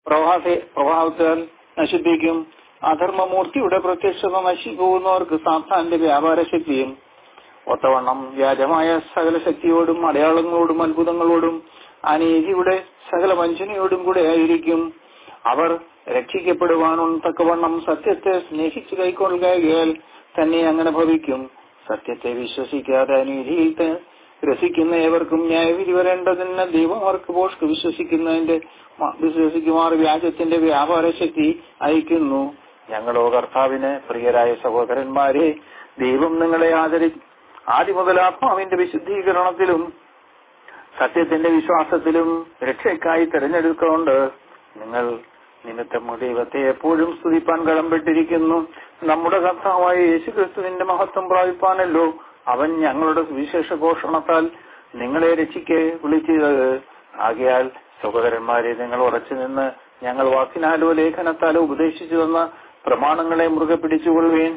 പ്രവാഹത്തെ പ്രഭാവത്താൽ നശിപ്പിക്കും അധർമ്മമൂർത്തിയുടെ പ്രത്യക്ഷത നശിപ്പോകുന്നവർക്ക് സാത്താന്റെ വ്യാപാര ശക്തിയും ഒത്തവണ്ണം വ്യാജമായ സകല ശക്തിയോടും അടയാളങ്ങളോടും അത്ഭുതങ്ങളോടും അനീതിയുടെ സകല വഞ്ചനയോടും കൂടെ ആയിരിക്കും അവർ രക്ഷിക്കപ്പെടുവാനും തക്കവണ്ണം സത്യത്തെ സ്നേഹിച്ചു കൈക്കൊള്ളുകയാൽ തന്നെ അങ്ങനെ ഭവിക്കും സത്യത്തെ വിശ്വസിക്കാതെ അനീതിയിൽ ത- രസിക്കുന്ന ഏവർക്കും ന്യായവിധി വരേണ്ടതിന് ദൈവം അവർക്ക് പോഷ്ക്ക് വിശ്വസിക്കുന്നതിന്റെ മ- വിശ്വസിക്കുമാർ വ്യാജത്തിന്റെ വ്യാപാര ശക്തി അയക്കുന്നു ഞങ്ങളോ കർത്താവിന് പ്രിയരായ സഹോദരന്മാരെ ദൈവം നിങ്ങളെ ആദരി ആദ്യ മുതൽ ആത്മാവിന്റെ വിശുദ്ധീകരണത്തിലും സത്യത്തിന്റെ വിശ്വാസത്തിലും രക്ഷയ്ക്കായി തെരഞ്ഞെടുക്കൊണ്ട് നിങ്ങൾ നിമിത്തം ദൈവത്തെ എപ്പോഴും സ്തുതിപ്പാൻ കടംപെട്ടിരിക്കുന്നു നമ്മുടെ കർത്താവായ യേശുക്രിസ്തുവിന്റെ മഹത്വം പ്രാപിപ്പാനല്ലോ അവൻ ഞങ്ങളുടെ സുവിശേഷ ഘോഷണത്താൽ നിങ്ങളെ രക്ഷിക്കെ വിളിച്ചത് ആകയാൽ സഹോദരന്മാരെ നിങ്ങൾ ഉറച്ചു നിന്ന് ഞങ്ങൾ വാക്കിനാലോ ലേഖനത്താലോ ഉപദേശിച്ചു തന്ന പ്രമാണങ്ങളെ മുറുകെ പിടിച്ചുകൊള്ളുവേൻ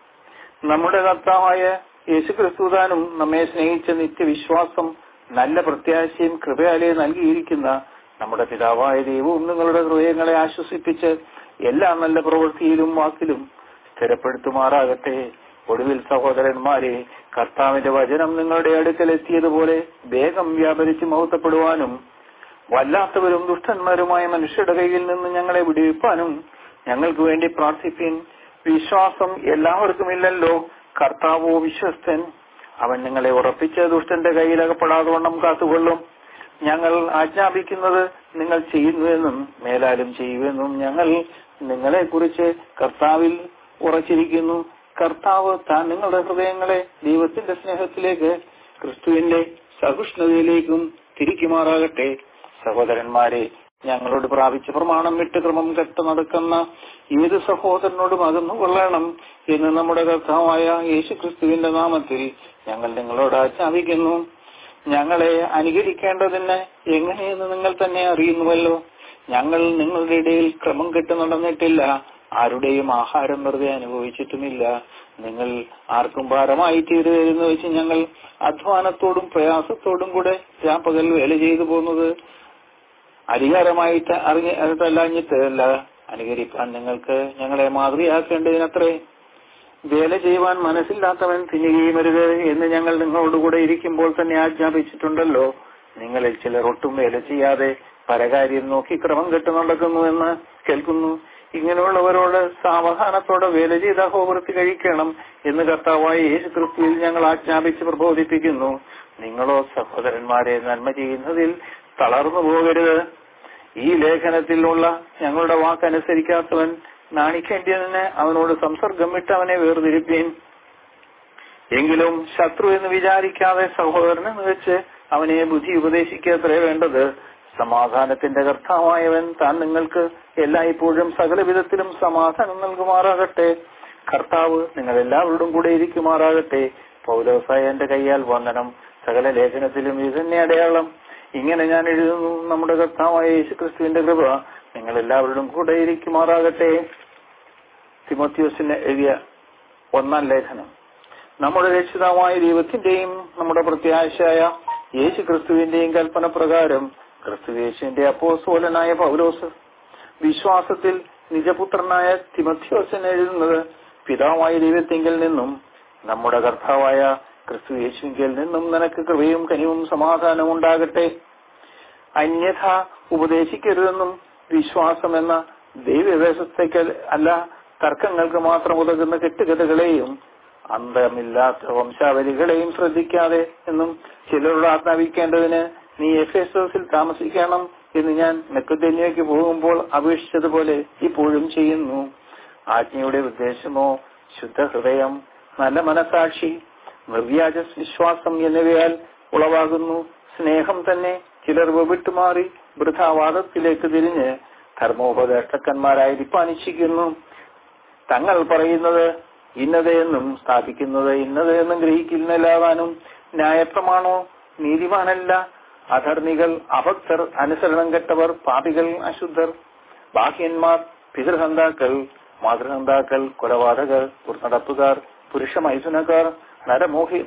നമ്മുടെ കർത്താവായ യേശുക്രിസ്തുദാനും നമ്മെ സ്നേഹിച്ച നിത്യവിശ്വാസം നല്ല പ്രത്യാശയും കൃപയാലെ നൽകിയിരിക്കുന്ന നമ്മുടെ പിതാവായ ദൈവവും നിങ്ങളുടെ ഹൃദയങ്ങളെ ആശ്വസിപ്പിച്ച് എല്ലാ നല്ല പ്രവൃത്തിയിലും വാക്കിലും സ്ഥിരപ്പെടുത്തുമാറാകട്ടെ ഒടുവിൽ സഹോദരന്മാരെ കർത്താവിന്റെ വചനം നിങ്ങളുടെ അടുക്കൽ എത്തിയതുപോലെ വേഗം വ്യാപരിച്ച് മഹത്വപ്പെടുവാനും വല്ലാത്തവരും ദുഷ്ടന്മാരുമായ മനുഷ്യരുടെ കയ്യിൽ നിന്ന് ഞങ്ങളെ വിടുവിപ്പാനും ഞങ്ങൾക്ക് വേണ്ടി പ്രാർത്ഥിപ്പിൻ വിശ്വാസം എല്ലാവർക്കുമില്ലല്ലോ കർത്താവോ വിശ്വസ്തൻ അവൻ നിങ്ങളെ ഉറപ്പിച്ച് ദുഷ്ടന്റെ കയ്യിൽ അകപ്പെടാതെ വണ്ണം കാത്തുകൊള്ളും ഞങ്ങൾ ആജ്ഞാപിക്കുന്നത് നിങ്ങൾ ചെയ്യുന്നുവെന്നും മേലാലും ചെയ്യുമെന്നും ഞങ്ങൾ നിങ്ങളെ കുറിച്ച് കർത്താവിൽ ഉറച്ചിരിക്കുന്നു കർത്താവ് താൻ നിങ്ങളുടെ ഹൃദയങ്ങളെ ദൈവത്തിന്റെ സ്നേഹത്തിലേക്ക് ക്രിസ്തുവിന്റെ സഹിഷ്ണുതയിലേക്കും തിരിക്കുമാറാകട്ടെ സഹോദരന്മാരെ ഞങ്ങളോട് പ്രാപിച്ച പ്രമാണം വിട്ട് ക്രമം കെട്ട് നടക്കുന്ന ഏത് സഹോദരനോടും അകന്നു കൊള്ളണം എന്ന് നമ്മുടെ കർത്താവായ യേശു ക്രിസ്തുവിന്റെ നാമത്തിൽ ഞങ്ങൾ നിങ്ങളോട് ആജ്ഞാപിക്കുന്നു ഞങ്ങളെ അനുകരിക്കേണ്ടതിന് എങ്ങനെയെന്ന് നിങ്ങൾ തന്നെ അറിയുന്നുവല്ലോ ഞങ്ങൾ നിങ്ങളുടെ ഇടയിൽ ക്രമം കെട്ട് നടന്നിട്ടില്ല ആരുടെയും ആഹാരം വെറുതെ അനുഭവിച്ചിട്ടുമില്ല നിങ്ങൾ ആർക്കും ഭാരമായി തീരുവരുന്നു വെച്ച് ഞങ്ങൾ അധ്വാനത്തോടും പ്രയാസത്തോടും കൂടെ രാപ്പകൽ വേല ചെയ്തു പോകുന്നത് അധികാരമായിട്ട് അറിഞ്ഞ അതല്ലാഞ്ഞിട്ട് അല്ല അനുകരിക്കാൻ നിങ്ങൾക്ക് ഞങ്ങളെ മാതൃകയാക്കേണ്ടതിനത്രേ വേല ചെയ്യുവാൻ മനസ്സില്ലാത്തവൻ തിന്നുകയും അരുത് എന്ന് ഞങ്ങൾ നിങ്ങളോടുകൂടെ ഇരിക്കുമ്പോൾ തന്നെ ആജ്ഞാപിച്ചിട്ടുണ്ടല്ലോ നിങ്ങളിൽ ചിലർ ഒട്ടും വേല ചെയ്യാതെ പരകാര്യം നോക്കി ക്രമം കെട്ടു നടക്കുന്നു എന്ന് കേൾക്കുന്നു ഇങ്ങനെയുള്ളവരോട് സാവധാനത്തോടെ വേല ചെയ്ത ഹോവൃത്തി കഴിക്കണം എന്ന് കർത്താവായ യേശു ക്രിസ്തുവിൽ ഞങ്ങൾ ആജ്ഞാപിച്ച് പ്രബോധിപ്പിക്കുന്നു നിങ്ങളോ സഹോദരന്മാരെ നന്മ ചെയ്യുന്നതിൽ തളർന്നു പോകരുത് ഈ ലേഖനത്തിലുള്ള ഞങ്ങളുടെ വാക്കനുസരിക്കാത്തവൻ നാണിക്കേണ്ടതിന് അവനോട് സംസർഗം വിട്ട് അവനെ വേർതിരിപ്പീൻ എങ്കിലും ശത്രു എന്ന് വിചാരിക്കാതെ സഹോദരനെന്ന് വെച്ച് അവനെ ബുദ്ധി ഉപദേശിക്കത്രേ വേണ്ടത് സമാധാനത്തിന്റെ കർത്താവായവൻ താൻ നിങ്ങൾക്ക് എല്ലായ്പ്പോഴും സകല വിധത്തിലും സമാധാനം നൽകുമാറാകട്ടെ കർത്താവ് നിങ്ങൾ എല്ലാവരോടും കൂടെ ഇരിക്കുമാറാകട്ടെ പൗലോസായ എന്റെ കയ്യാൽ വന്ദനം സകല ലേഖനത്തിലും ഇത് തന്നെ അടയാളം ഇങ്ങനെ ഞാൻ എഴുതുന്നു നമ്മുടെ കർത്താവായ യേശുക്രിസ്തുവിന്റെ കൃപ നിങ്ങൾ എല്ലാവരോടും കൂടെ ഇരിക്കുമാറാകട്ടെ തിമോത്യോസിന് എഴുതിയ ഒന്നാം ലേഖനം നമ്മുടെ രക്ഷിതാവായ ദൈവത്തിന്റെയും നമ്മുടെ പ്രത്യാശയായ യേശു ക്രിസ്തുവിന്റെയും കൽപ്പന പ്രകാരം ക്രിസ്തുവേശുവിന്റെ അപ്പോസോലനായ പൗലോസ് വിശ്വാസത്തിൽ നിജപുത്രനായ തിമത്യോസിന് എഴുതുന്നത് പിതാവായ ദൈവത്തിങ്കിൽ നിന്നും നമ്മുടെ കർത്താവായ ക്രിസ്തു യേശുവിങ്കിൽ നിന്നും നിനക്ക് കൃപയും കനിവും സമാധാനവും ഉണ്ടാകട്ടെ അന്യഥ ഉപദേശിക്കരുതെന്നും വിശ്വാസം എന്ന ദൈവവേശത്തേക്ക് അല്ല തർക്കങ്ങൾക്ക് മാത്രം ഉതകുന്ന കെട്ടുകഥകളെയും അന്തമില്ലാത്ത വംശാവലികളെയും ശ്രദ്ധിക്കാതെ എന്നും ചിലരോട് ആജ്ഞാപിക്കേണ്ടതിന് നീ എഫ് എസ് താമസിക്കണം എന്ന് ഞാൻ മെക്കദ്ദന്യയ്ക്ക് പോകുമ്പോൾ അപേക്ഷിച്ചതുപോലെ ഇപ്പോഴും ചെയ്യുന്നു ആജ്ഞയുടെ ഉദ്ദേശമോ ശുദ്ധ ഹൃദയം നല്ല മനസാക്ഷി നിർവ്യാജ വിശ്വാസം എന്നിവയാൽ ഉളവാകുന്നു സ്നേഹം തന്നെ ചിലർ വിട്ടുമാറി വൃഥാവാദത്തിലേക്ക് തിരിഞ്ഞ് ധർമ്മോപദേഷ്ടക്കന്മാരായി രിപ്പാനിച്ചിരിക്കുന്നു തങ്ങൾ പറയുന്നത് ഇന്നതെന്നും സ്ഥാപിക്കുന്നത് ഇന്നതെന്നും ഗ്രഹിക്കുന്നില്ലാതാനും ന്യായപ്രമാണോ നീതിമാനല്ല അധർമ്മികൾ അഭക്തർ അനുസരണം കെട്ടവർ പാപികൾ അശുദ്ധർ ബാഹ്യന്മാർ പിതൃഹന്താക്കൾ മാതൃഹന്താക്കൾ കൊലപാതകർ നടപ്പുകാർ പുരുഷ മൈഥുനക്കാർ നരമോഹി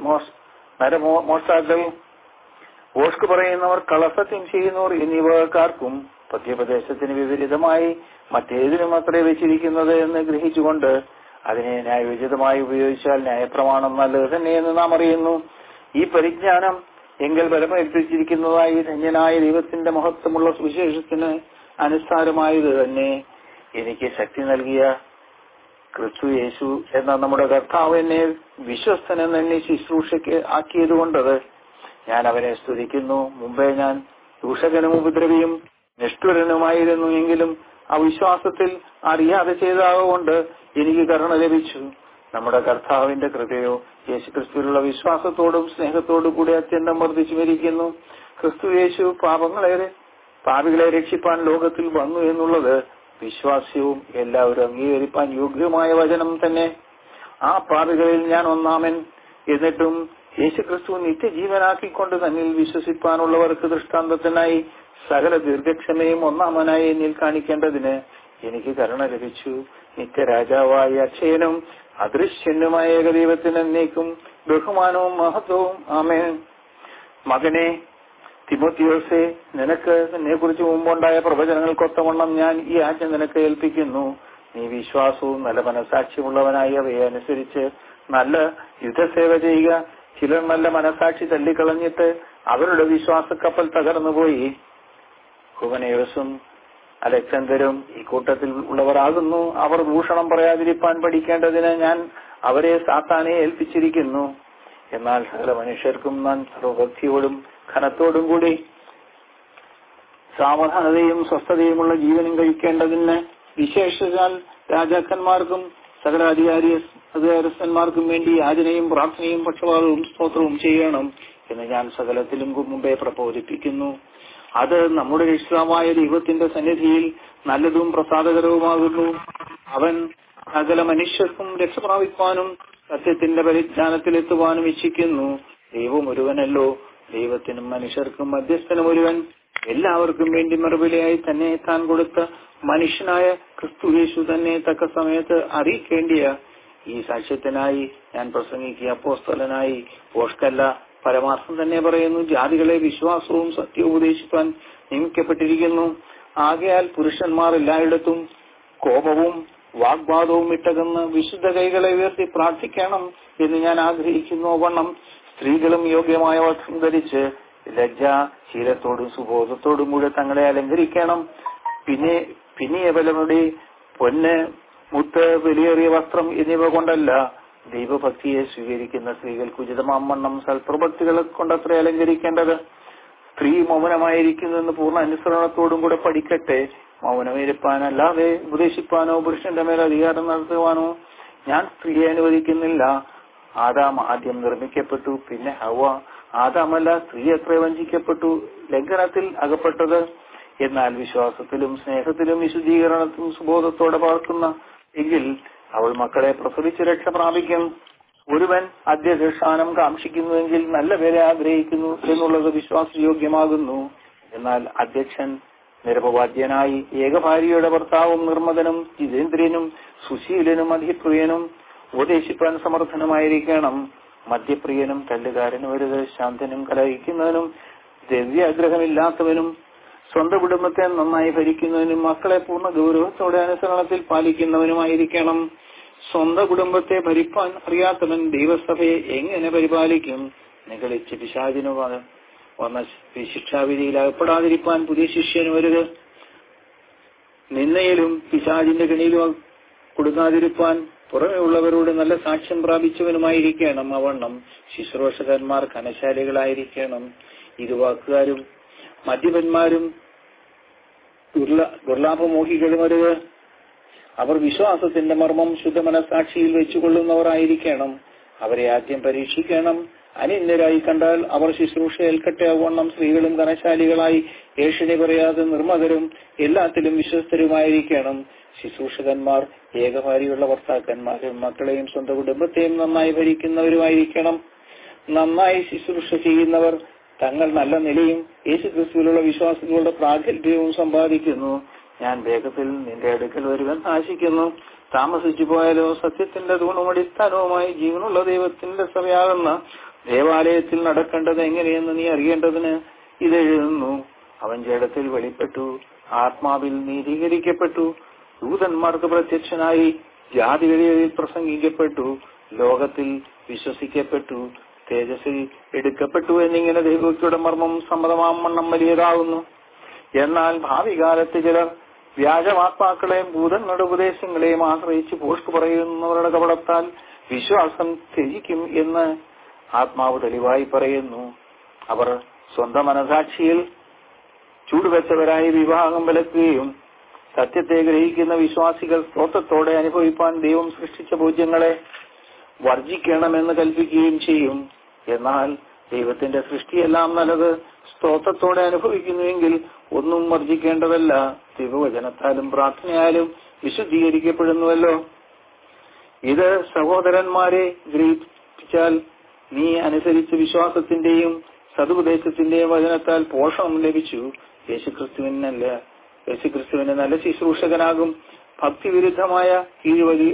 നരമോ മോഷ്ടാക്കൾ ഓഷ്ക് പറയുന്നവർ കളസത്യം ചെയ്യുന്നവർ എന്നിവക്കാർക്കും പദ്യോപദേശത്തിന് വിപരീതമായി മറ്റേതിനും അത്രേ വെച്ചിരിക്കുന്നത് എന്ന് ഗ്രഹിച്ചുകൊണ്ട് അതിനെ ന്യായോചിതമായി ഉപയോഗിച്ചാൽ ന്യായപ്രമാണം നല്ലത് തന്നെയെന്ന് നാം അറിയുന്നു ഈ പരിജ്ഞാനം എങ്കിൽ ബലമേൽപ്പിച്ചിരിക്കുന്നതായി ധന്യനായ ദൈവത്തിന്റെ മഹത്വമുള്ള സുവിശേഷത്തിന് അനുസാരമായത് തന്നെ എനിക്ക് ശക്തി നൽകിയ ക്രിസ്തു യേശു എന്ന നമ്മുടെ കർത്താവ് എന്നെ വിശ്വസ്തൻ എന്നെ ശുശ്രൂഷയ്ക്ക് ആക്കിയതുകൊണ്ടത് ഞാൻ അവനെ സ്തുതിക്കുന്നു മുമ്പേ ഞാൻ ദൂഷകനും ഉപദ്രവിയും നിഷ്ഠുരനുമായിരുന്നു എങ്കിലും അവിശ്വാസത്തിൽ അറിയാതെ ചെയ്തതുകൊണ്ട് എനിക്ക് കരുണ ലഭിച്ചു നമ്മുടെ കർത്താവിന്റെ കൃപയോ യേശുക്രിസ്തുവിലുള്ള വിശ്വാസത്തോടും സ്നേഹത്തോടും കൂടി അത്യന്തം വർദ്ധിച്ചു വരിക്കുന്നു ക്രിസ്തു യേശു പാപങ്ങളെ പാപികളെ രക്ഷിപ്പാൻ ലോകത്തിൽ വന്നു എന്നുള്ളത് വിശ്വാസ്യവും എല്ലാവരും അംഗീകരിപ്പാൻ യോഗ്യമായ വചനം തന്നെ ആ പാപികളിൽ ഞാൻ ഒന്നാമൻ എന്നിട്ടും യേശുക്രിസ്തു നിത്യജീവനാക്കിക്കൊണ്ട് തന്നിൽ വിശ്വസിപ്പാനുള്ളവർക്ക് ദൃഷ്ടാന്തത്തിനായി സകല ദീർഘക്ഷമയും ഒന്നാമനായി എന്നിൽ കാണിക്കേണ്ടതിന് എനിക്ക് കരുണ ലഭിച്ചു നിത്യരാജാവായ അക്ഷയനും അദൃശ്യനുമായ ഏകദൈവത്തിന് എന്നേക്കും ബഹുമാനവും മഹത്വവും ആമേൻ മകനെ തിമോത്തിയോസെ നിനക്ക് നിന്നെ കുറിച്ച് മുമ്പുണ്ടായ പ്രവചനങ്ങൾക്കൊത്തവണ്ണം ഞാൻ ഈ ആജ്ഞ നിനക്ക് ഏൽപ്പിക്കുന്നു നീ വിശ്വാസവും നല്ല മനസാക്ഷിയുള്ളവനായി അവയെ അനുസരിച്ച് നല്ല യുദ്ധസേവ ചെയ്യുക ചിലർ നല്ല മനസാക്ഷി തള്ളിക്കളഞ്ഞിട്ട് അവരുടെ വിശ്വാസക്കപ്പൽ തകർന്നുപോയി ഹുവനേവസും അലക്സാണ്ടറും ഈ കൂട്ടത്തിൽ ഉള്ളവരാകുന്നു അവർ ഭൂഷണം പറയാതിരിപ്പാൻ പഠിക്കേണ്ടതിന് ഞാൻ അവരെ സാത്താനെ ഏൽപ്പിച്ചിരിക്കുന്നു എന്നാൽ സകല മനുഷ്യർക്കും ഞാൻ സർവഭക്തിയോടും ഘനത്തോടും കൂടി സാവധാനതയും സ്വസ്ഥതയുമുള്ള ജീവനും കഴിക്കേണ്ടതിന് വിശേഷിച്ചാൽ രാജാക്കന്മാർക്കും സകല അധികാരി അധികാരസ്ഥന്മാർക്കും വേണ്ടി യാചനയും പ്രാർത്ഥനയും പക്ഷപാതവും സ്തോത്രവും ചെയ്യണം എന്ന് ഞാൻ സകലത്തിലും മുമ്പേ പ്രബോധിപ്പിക്കുന്നു അത് നമ്മുടെ രക്ഷിതാവായ ദൈവത്തിന്റെ സന്നിധിയിൽ നല്ലതും പ്രസാദകരവുമാകുന്നു അവൻ സകല മനുഷ്യർക്കും രക്ഷ പ്രാപിക്കുവാനും സത്യത്തിന്റെ പരിജ്ഞാനത്തിലെത്തുവാനും ഇച്ഛിക്കുന്നു ദൈവം ഒരുവനല്ലോ ദൈവത്തിനും മനുഷ്യർക്കും മധ്യസ്ഥനും ഒരുവൻ എല്ലാവർക്കും വേണ്ടി മറുപടിയായി തന്നെ താൻ കൊടുത്ത മനുഷ്യനായ ക്രിസ്തു യേശു തന്നെ തക്ക സമയത്ത് അറിയിക്കേണ്ടിയ ഈ സാക്ഷ്യത്തിനായി ഞാൻ പ്രസംഗിക്കുക അപ്പോസ്തലനായി പോഷ്കല്ല പരമാർത്ഥം തന്നെ പറയുന്നു ജാതികളെ വിശ്വാസവും സത്യവും ഉപദേശിക്കാൻ നിയമിക്കപ്പെട്ടിരിക്കുന്നു ആകയാൽ പുരുഷന്മാർ എല്ലായിടത്തും കോപവും വാഗ്വാദവും ഇട്ടകന്ന് വിശുദ്ധ കൈകളെ ഉയർത്തി പ്രാർത്ഥിക്കണം എന്ന് ഞാൻ ആഗ്രഹിക്കുന്നു വണ്ണം സ്ത്രീകളും യോഗ്യമായ വസ്ത്രം ധരിച്ച് ലജ്ജ ശീലത്തോടും സുബോധത്തോടും കൂടെ തങ്ങളെ അലങ്കരിക്കണം പിന്നെ പിന്നെയവലമുടെ പൊന്ന് മുത്ത് വിലയേറിയ വസ്ത്രം എന്നിവ കൊണ്ടല്ല ദൈവഭക്തിയെ സ്വീകരിക്കുന്ന സ്ത്രീകൾക്ക് ഉചിതമാവണ്ണം സൽപ്രഭക്തികളെ കൊണ്ടത്ര അലങ്കരിക്കേണ്ടത് സ്ത്രീ മൗനമായിരിക്കുന്നെന്ന് പൂർണ്ണ അനുസരണത്തോടും കൂടെ പഠിക്കട്ടെ മൗനമിരിപ്പാനല്ലാതെ ഉപദേശിപ്പാനോ പുരുഷന്റെ മേൽ അധികാരം നടത്തുവാനോ ഞാൻ സ്ത്രീയെ അനുവദിക്കുന്നില്ല ആദാം ആദ്യം നിർമ്മിക്കപ്പെട്ടു പിന്നെ ഹവ ആദാമല്ല സ്ത്രീ എത്ര വഞ്ചിക്കപ്പെട്ടു ലംഘനത്തിൽ അകപ്പെട്ടത് എന്നാൽ വിശ്വാസത്തിലും സ്നേഹത്തിലും വിശുദ്ധീകരണത്തിലും സുബോധത്തോടെ പാർക്കുന്ന എങ്കിൽ അവൾ മക്കളെ പ്രസവിച്ച് രക്ഷ പ്രാപിക്കും ഒരുവൻ അധ്യക്ഷാനം കാക്ഷിക്കുന്നുവെങ്കിൽ നല്ല പേരെ ആഗ്രഹിക്കുന്നു എന്നുള്ളത് വിശ്വാസയോഗ്യമാകുന്നു എന്നാൽ അധ്യക്ഷൻ നിരപവാദ്യനായി ഏകഭാര്യയുടെ ഭർത്താവും നിർമ്മതനും ജിതേന്ദ്രിയനും സുശീലനും അധിപ്രിയനും ഉപദേശിപ്പാൻ സമർത്ഥനുമായിരിക്കണം മദ്യപ്രിയനും തല്ലുകാരനും വരുത് ശാന്തനും കലഹിക്കുന്നവനും ദ്രവ്യാഗ്രഹമില്ലാത്തവനും സ്വന്തം കുടുംബത്തെ നന്നായി ഭരിക്കുന്നവനും മക്കളെ പൂർണ്ണ ഗൗരവത്തോടെ അനുസരണത്തിൽ പാലിക്കുന്നവനുമായിരിക്കണം സ്വന്തം കുടുംബത്തെ ഭരിപ്പാൻ അറിയാത്തവൻ ദൈവസഭയെ എങ്ങനെ പരിപാലിക്കും നികളിച്ച് പിശാചിനു വന്ന ശിക്ഷാവിധിയിൽ അകപ്പെടാതിരിപ്പാൻ പുതിയ ശിഷ്യന് വരുത് നിന്നയിലും പിശാചിന്റെ കെണിയിലും കൊടുക്കാതിരിപ്പാൻ പുറമെ ഉള്ളവരോട് നല്ല സാക്ഷ്യം പ്രാപിച്ചവനുമായിരിക്കണം അവണ്ണം ശുശ്രൂഷകന്മാർ കനശാലികളായിരിക്കണം ഇരുവാക്കുകാരും മദ്യപന്മാരും ദുർലാഭമോഹികളും വരുത് അവർ വിശ്വാസത്തിന്റെ മർമ്മം ശുദ്ധ മനസാക്ഷിയിൽ വെച്ചുകൊള്ളുന്നവരായിരിക്കണം അവരെ ആദ്യം പരീക്ഷിക്കണം അനിന്ദരായി കണ്ടാൽ അവർ ശുശ്രൂഷ ഏൽക്കട്ടെ അവണ്ണം സ്ത്രീകളും ധനശാലികളായി ഏഷണി പറയാതെ നിർമ്മതരും എല്ലാത്തിലും വിശ്വസ്തരുമായിരിക്കണം ശുശ്രൂഷകന്മാർ ഏകഭാരിയുള്ള ഭർത്താക്കന്മാരും മക്കളെയും സ്വന്തം കുടുംബത്തെയും നന്നായി ഭരിക്കുന്നവരുമായിരിക്കണം നന്നായി ശുശ്രൂഷ ചെയ്യുന്നവർ തങ്ങൾ നല്ല നിലയും യേശുക്രിസ്തുവിലുള്ള വിശ്വാസങ്ങളുടെ പ്രാഗൽഭ്യവും സമ്പാദിക്കുന്നു ഞാൻ വേഗത്തിൽ നിന്റെ അടുക്കൽ വരുവാൻ ആശിക്കുന്നു താമസിച്ചു പോയാലോ സത്യത്തിന്റെ തൂണും അടിസ്ഥാനവുമായി ജീവനുള്ള ദൈവത്തിന്റെ സഭയാകുന്ന ദേവാലയത്തിൽ നടക്കേണ്ടത് എങ്ങനെയെന്ന് നീ അറിയേണ്ടതിന് ഇത് എഴുതുന്നു അവൻ ജഡത്തിൽ വെളിപ്പെട്ടു ആത്മാവിൽ നീതീകരിക്കപ്പെട്ടു ദൂതന്മാർക്ക് പ്രത്യക്ഷനായി ജാതികളിൽ പ്രസംഗിക്കപ്പെട്ടു ലോകത്തിൽ വിശ്വസിക്കപ്പെട്ടു തേജസ്സിൽ എടുക്കപ്പെട്ടു എന്നിങ്ങനെ ദൈവത്തിയുടെ മർമ്മം സമ്മതമാം വണ്ണം വലിയതാകുന്നു എന്നാൽ ഭാവി കാലത്ത് ചിലർ വ്യാജമാത്മാക്കളെയും ഭൂതങ്ങളുടെ ഉപദേശങ്ങളെയും ആശ്രയിച്ച് പോസ്റ്റ് പറയുന്നവരുടെ കപടത്താൽ വിശ്വാസം ത്യജിക്കും എന്ന് ആത്മാവ് തെളിവായി പറയുന്നു അവർ സ്വന്തം മനസാക്ഷിയിൽ ചൂടുവെച്ചവരായി വിവാഹം വിലക്കുകയും സത്യത്തെ ഗ്രഹിക്കുന്ന വിശ്വാസികൾ സ്തോത്രത്തോടെ അനുഭവിപ്പാൻ ദൈവം സൃഷ്ടിച്ച പൂജ്യങ്ങളെ വർജിക്കണമെന്ന് കൽപ്പിക്കുകയും ചെയ്യും എന്നാൽ ദൈവത്തിന്റെ സൃഷ്ടിയെല്ലാം നല്ലത് സ്തോത്രത്തോടെ അനുഭവിക്കുന്നുവെങ്കിൽ ഒന്നും വർജിക്കേണ്ടതല്ല ദൈവവചനത്താലും പ്രാർത്ഥനയാലും വിശുദ്ധീകരിക്കപ്പെടുന്നുവല്ലോ ഇത് സഹോദരന്മാരെ ഗ്രഹിച്ചാൽ നീ അനുസരിച്ച് വിശ്വാസത്തിന്റെയും സതുപദേശത്തിന്റെയും വചനത്താൽ പോഷണം ലഭിച്ചു യേശുക്രിസ്തുവിനല്ല യേശുക്രിസ്തുവിന് നല്ല ശുശ്രൂഷകനാകും ഭക്തിവിരുദ്ധമായ കീഴ്വഴി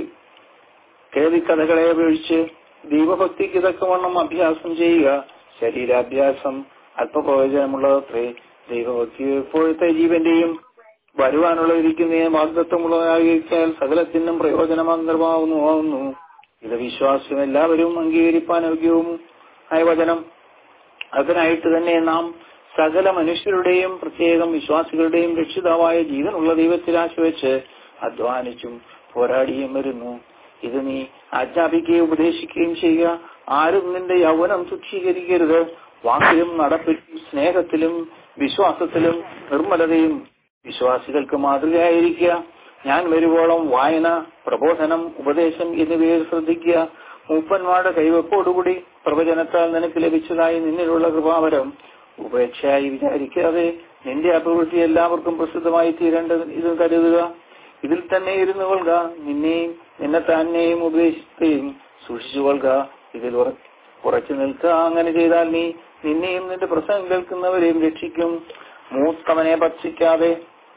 കേൾവിക്കഥകളെ അപേക്ഷിച്ച് ദൈവഭക്തിക്ക് തക്കവണ്ണം അഭ്യാസം ചെയ്യുക ശരീരാഭ്യാസം അല്പപ്രയോജനമുള്ളതത്രേ ദൈവഭക്തി ഇപ്പോഴത്തെ ജീവന്റെയും വരുവാനുള്ള ഇരിക്കുന്ന വാഗ്ദത്വമുള്ളതായിരിക്കാൻ സകലത്തിനും പ്രയോജനമന്ത്രമാവുന്നു ഇത് വിശ്വാസം എല്ലാവരും അംഗീകരിപ്പാൻ യോഗ്യവും ആയ വചനം അതിനായിട്ട് തന്നെ നാം സകല മനുഷ്യരുടെയും പ്രത്യേകം വിശ്വാസികളുടെയും രക്ഷിതാവായ ജീവനുള്ള ദൈവത്തിൽ ആശ്രയിച്ച് അധ്വാനിച്ചും പോരാടിയും വരുന്നു ഇത് നീ ആജ്ഞാപിക്കുകയും ഉപദേശിക്കുകയും ചെയ്യുക ആരും നിന്റെ യൗവനം തുച്ഛീകരിക്കരുത് വാക്കിലും നടപ്പിലും സ്നേഹത്തിലും വിശ്വാസത്തിലും നിർമ്മലതയും വിശ്വാസികൾക്ക് മാതൃകയായിരിക്കുക ഞാൻ വരുവോളം വായന പ്രബോധനം ഉപദേശം എന്നിവയിൽ ശ്രദ്ധിക്കുക മൂപ്പന്മാരുടെ കൈവപ്പോടുകൂടി പ്രവചനത്താൽ നിനക്ക് ലഭിച്ചതായി നിന്നിലുള്ള കൃപാവരം ഉപേക്ഷയായി വിചാരിക്കാതെ നിന്റെ അഭിവൃദ്ധി എല്ലാവർക്കും പ്രസിദ്ധമായി തീരേണ്ടത് ഇത് കരുതുക ഇതിൽ തന്നെ ഇരുന്നു കൊള്ളുക നിന്നെയും നിന്നെ തന്നെയും ഉപദേശിക്കുകയും സൂക്ഷിച്ചു കൊള്ളുക ഇതിൽ ഉറ- ഉറച്ചു നിൽക്കുക അങ്ങനെ ചെയ്താൽ നീ നിന്നെയും നിന്റെ പ്രസംഗം കേൾക്കുന്നവരെയും രക്ഷിക്കും മൂത്തവനെ ഭക്ഷിക്കാതെ